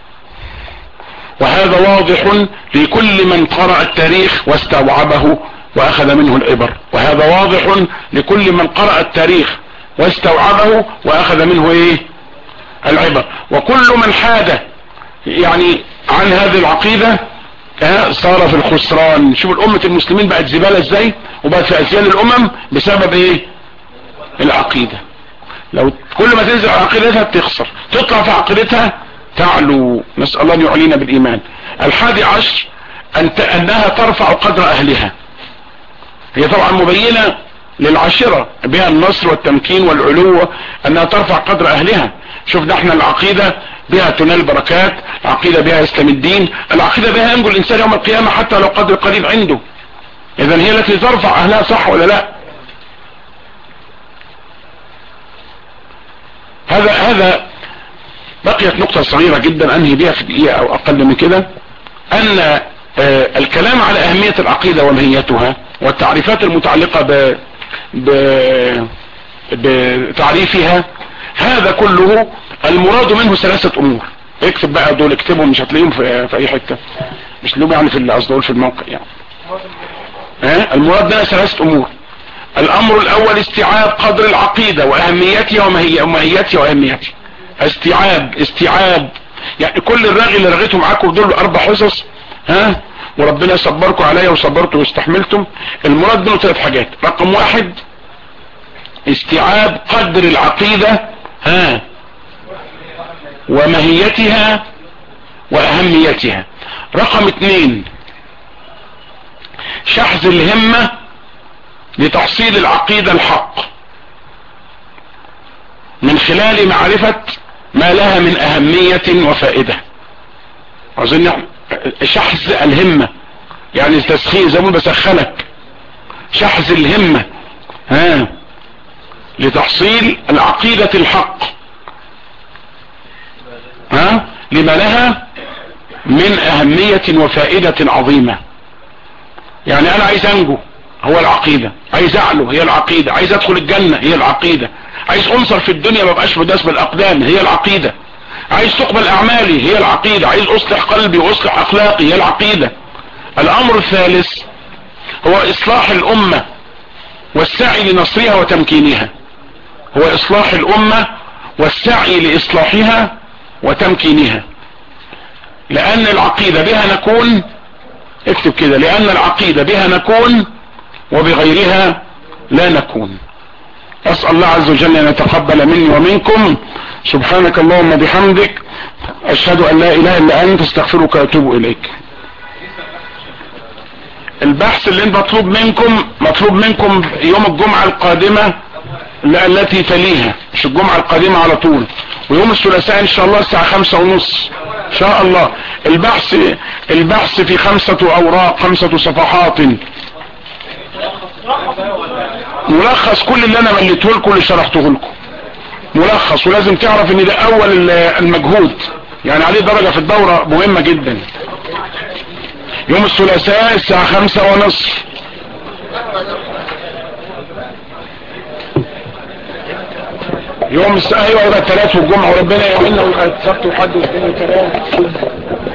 وهذا واضح لكل من قرأ التاريخ واستوعبه واخذ منه العبر وهذا واضح لكل من قرأ التاريخ واستوعبه واخذ منه ايه العبر وكل من حاد يعني عن هذه العقيدة ها صار في الخسران شوف الأمة المسلمين بقت زبالة ازاي وبقت في أزيان الأمم بسبب ايه العقيدة لو كل ما تنزل على عقيدتها بتخسر تطلع في عقيدتها تعلو نسأل الله ان يعلينا بالإيمان الحادي عشر أن ت- أنها ترفع قدر أهلها هي طبعا مبينة للعشرة بها النصر والتمكين والعلو أنها ترفع قدر أهلها شفنا احنا العقيدة بها تنال بركات العقيدة بها يسلم الدين العقيدة بها ينجو الإنسان يوم القيامة حتى لو قدر قليل عنده إذا هي التي ترفع أهلها صح ولا لا هذا هذا بقيت نقطة صغيرة جدا انهي بها في دقيقة او اقل من كده ان آه، الكلام على اهمية العقيدة ومهيتها والتعريفات المتعلقة ب... ب... بتعريفها هذا كله المراد منه ثلاثة امور اكتب بقى دول اكتبهم مش هتلاقيهم في, في اي حتة مش لهم يعني في اللي قصدي أقول في الموقع يعني ها المراد منها ثلاثة امور الامر الاول استيعاب قدر العقيدة واهميتها ومهي- ومهيتها واهميتها استيعاب استيعاب يعني كل الرغي اللي رغيته معاكم دول اربع حصص ها وربنا صبركم عليا وصبرتوا واستحملتم المراد منه ثلاث حاجات رقم واحد استيعاب قدر العقيدة ها ومهيتها واهميتها رقم اثنين شحذ الهمة لتحصيل العقيدة الحق من خلال معرفة ما لها من اهمية وفائدة اظن شحذ الهمة يعني تسخين زي ما بقول بسخنك شحذ الهمة ها لتحصيل العقيدة الحق ها لما لها من اهمية وفائدة عظيمة يعني انا عايز انجو هو العقيدة عايز اعلو هي العقيدة عايز ادخل الجنة هي العقيدة عايز انصر في الدنيا ما بقاش مداس بالاقدام هي العقيدة عايز تقبل اعمالي هي العقيدة عايز اصلح قلبي واصلح اخلاقي هي العقيدة الامر الثالث هو اصلاح الامة والسعي لنصرها وتمكينها هو اصلاح الامة والسعي لاصلاحها وتمكينها لان العقيدة بها نكون اكتب كده لان العقيدة بها نكون وبغيرها لا نكون اسأل الله عز وجل ان يتقبل مني ومنكم سبحانك اللهم بحمدك اشهد ان لا اله الا انت استغفرك واتوب اليك البحث اللي مطلوب منكم مطلوب منكم يوم الجمعة القادمة لا التي تليها مش الجمعة القادمة على طول ويوم الثلاثاء ان شاء الله الساعة خمسة ونص ان شاء الله البحث البحث في خمسة اوراق خمسة صفحات ملخص كل اللي انا مليته لكم اللي شرحته لكم ملخص ولازم تعرف ان ده اول المجهود يعني عليه درجة في الدورة مهمة جدا يوم الثلاثاء الساعة خمسة ونصف يوم الساعة ايوه الثلاث والجمعة وربنا يعيننا والسبت وحد واثنين وثلاث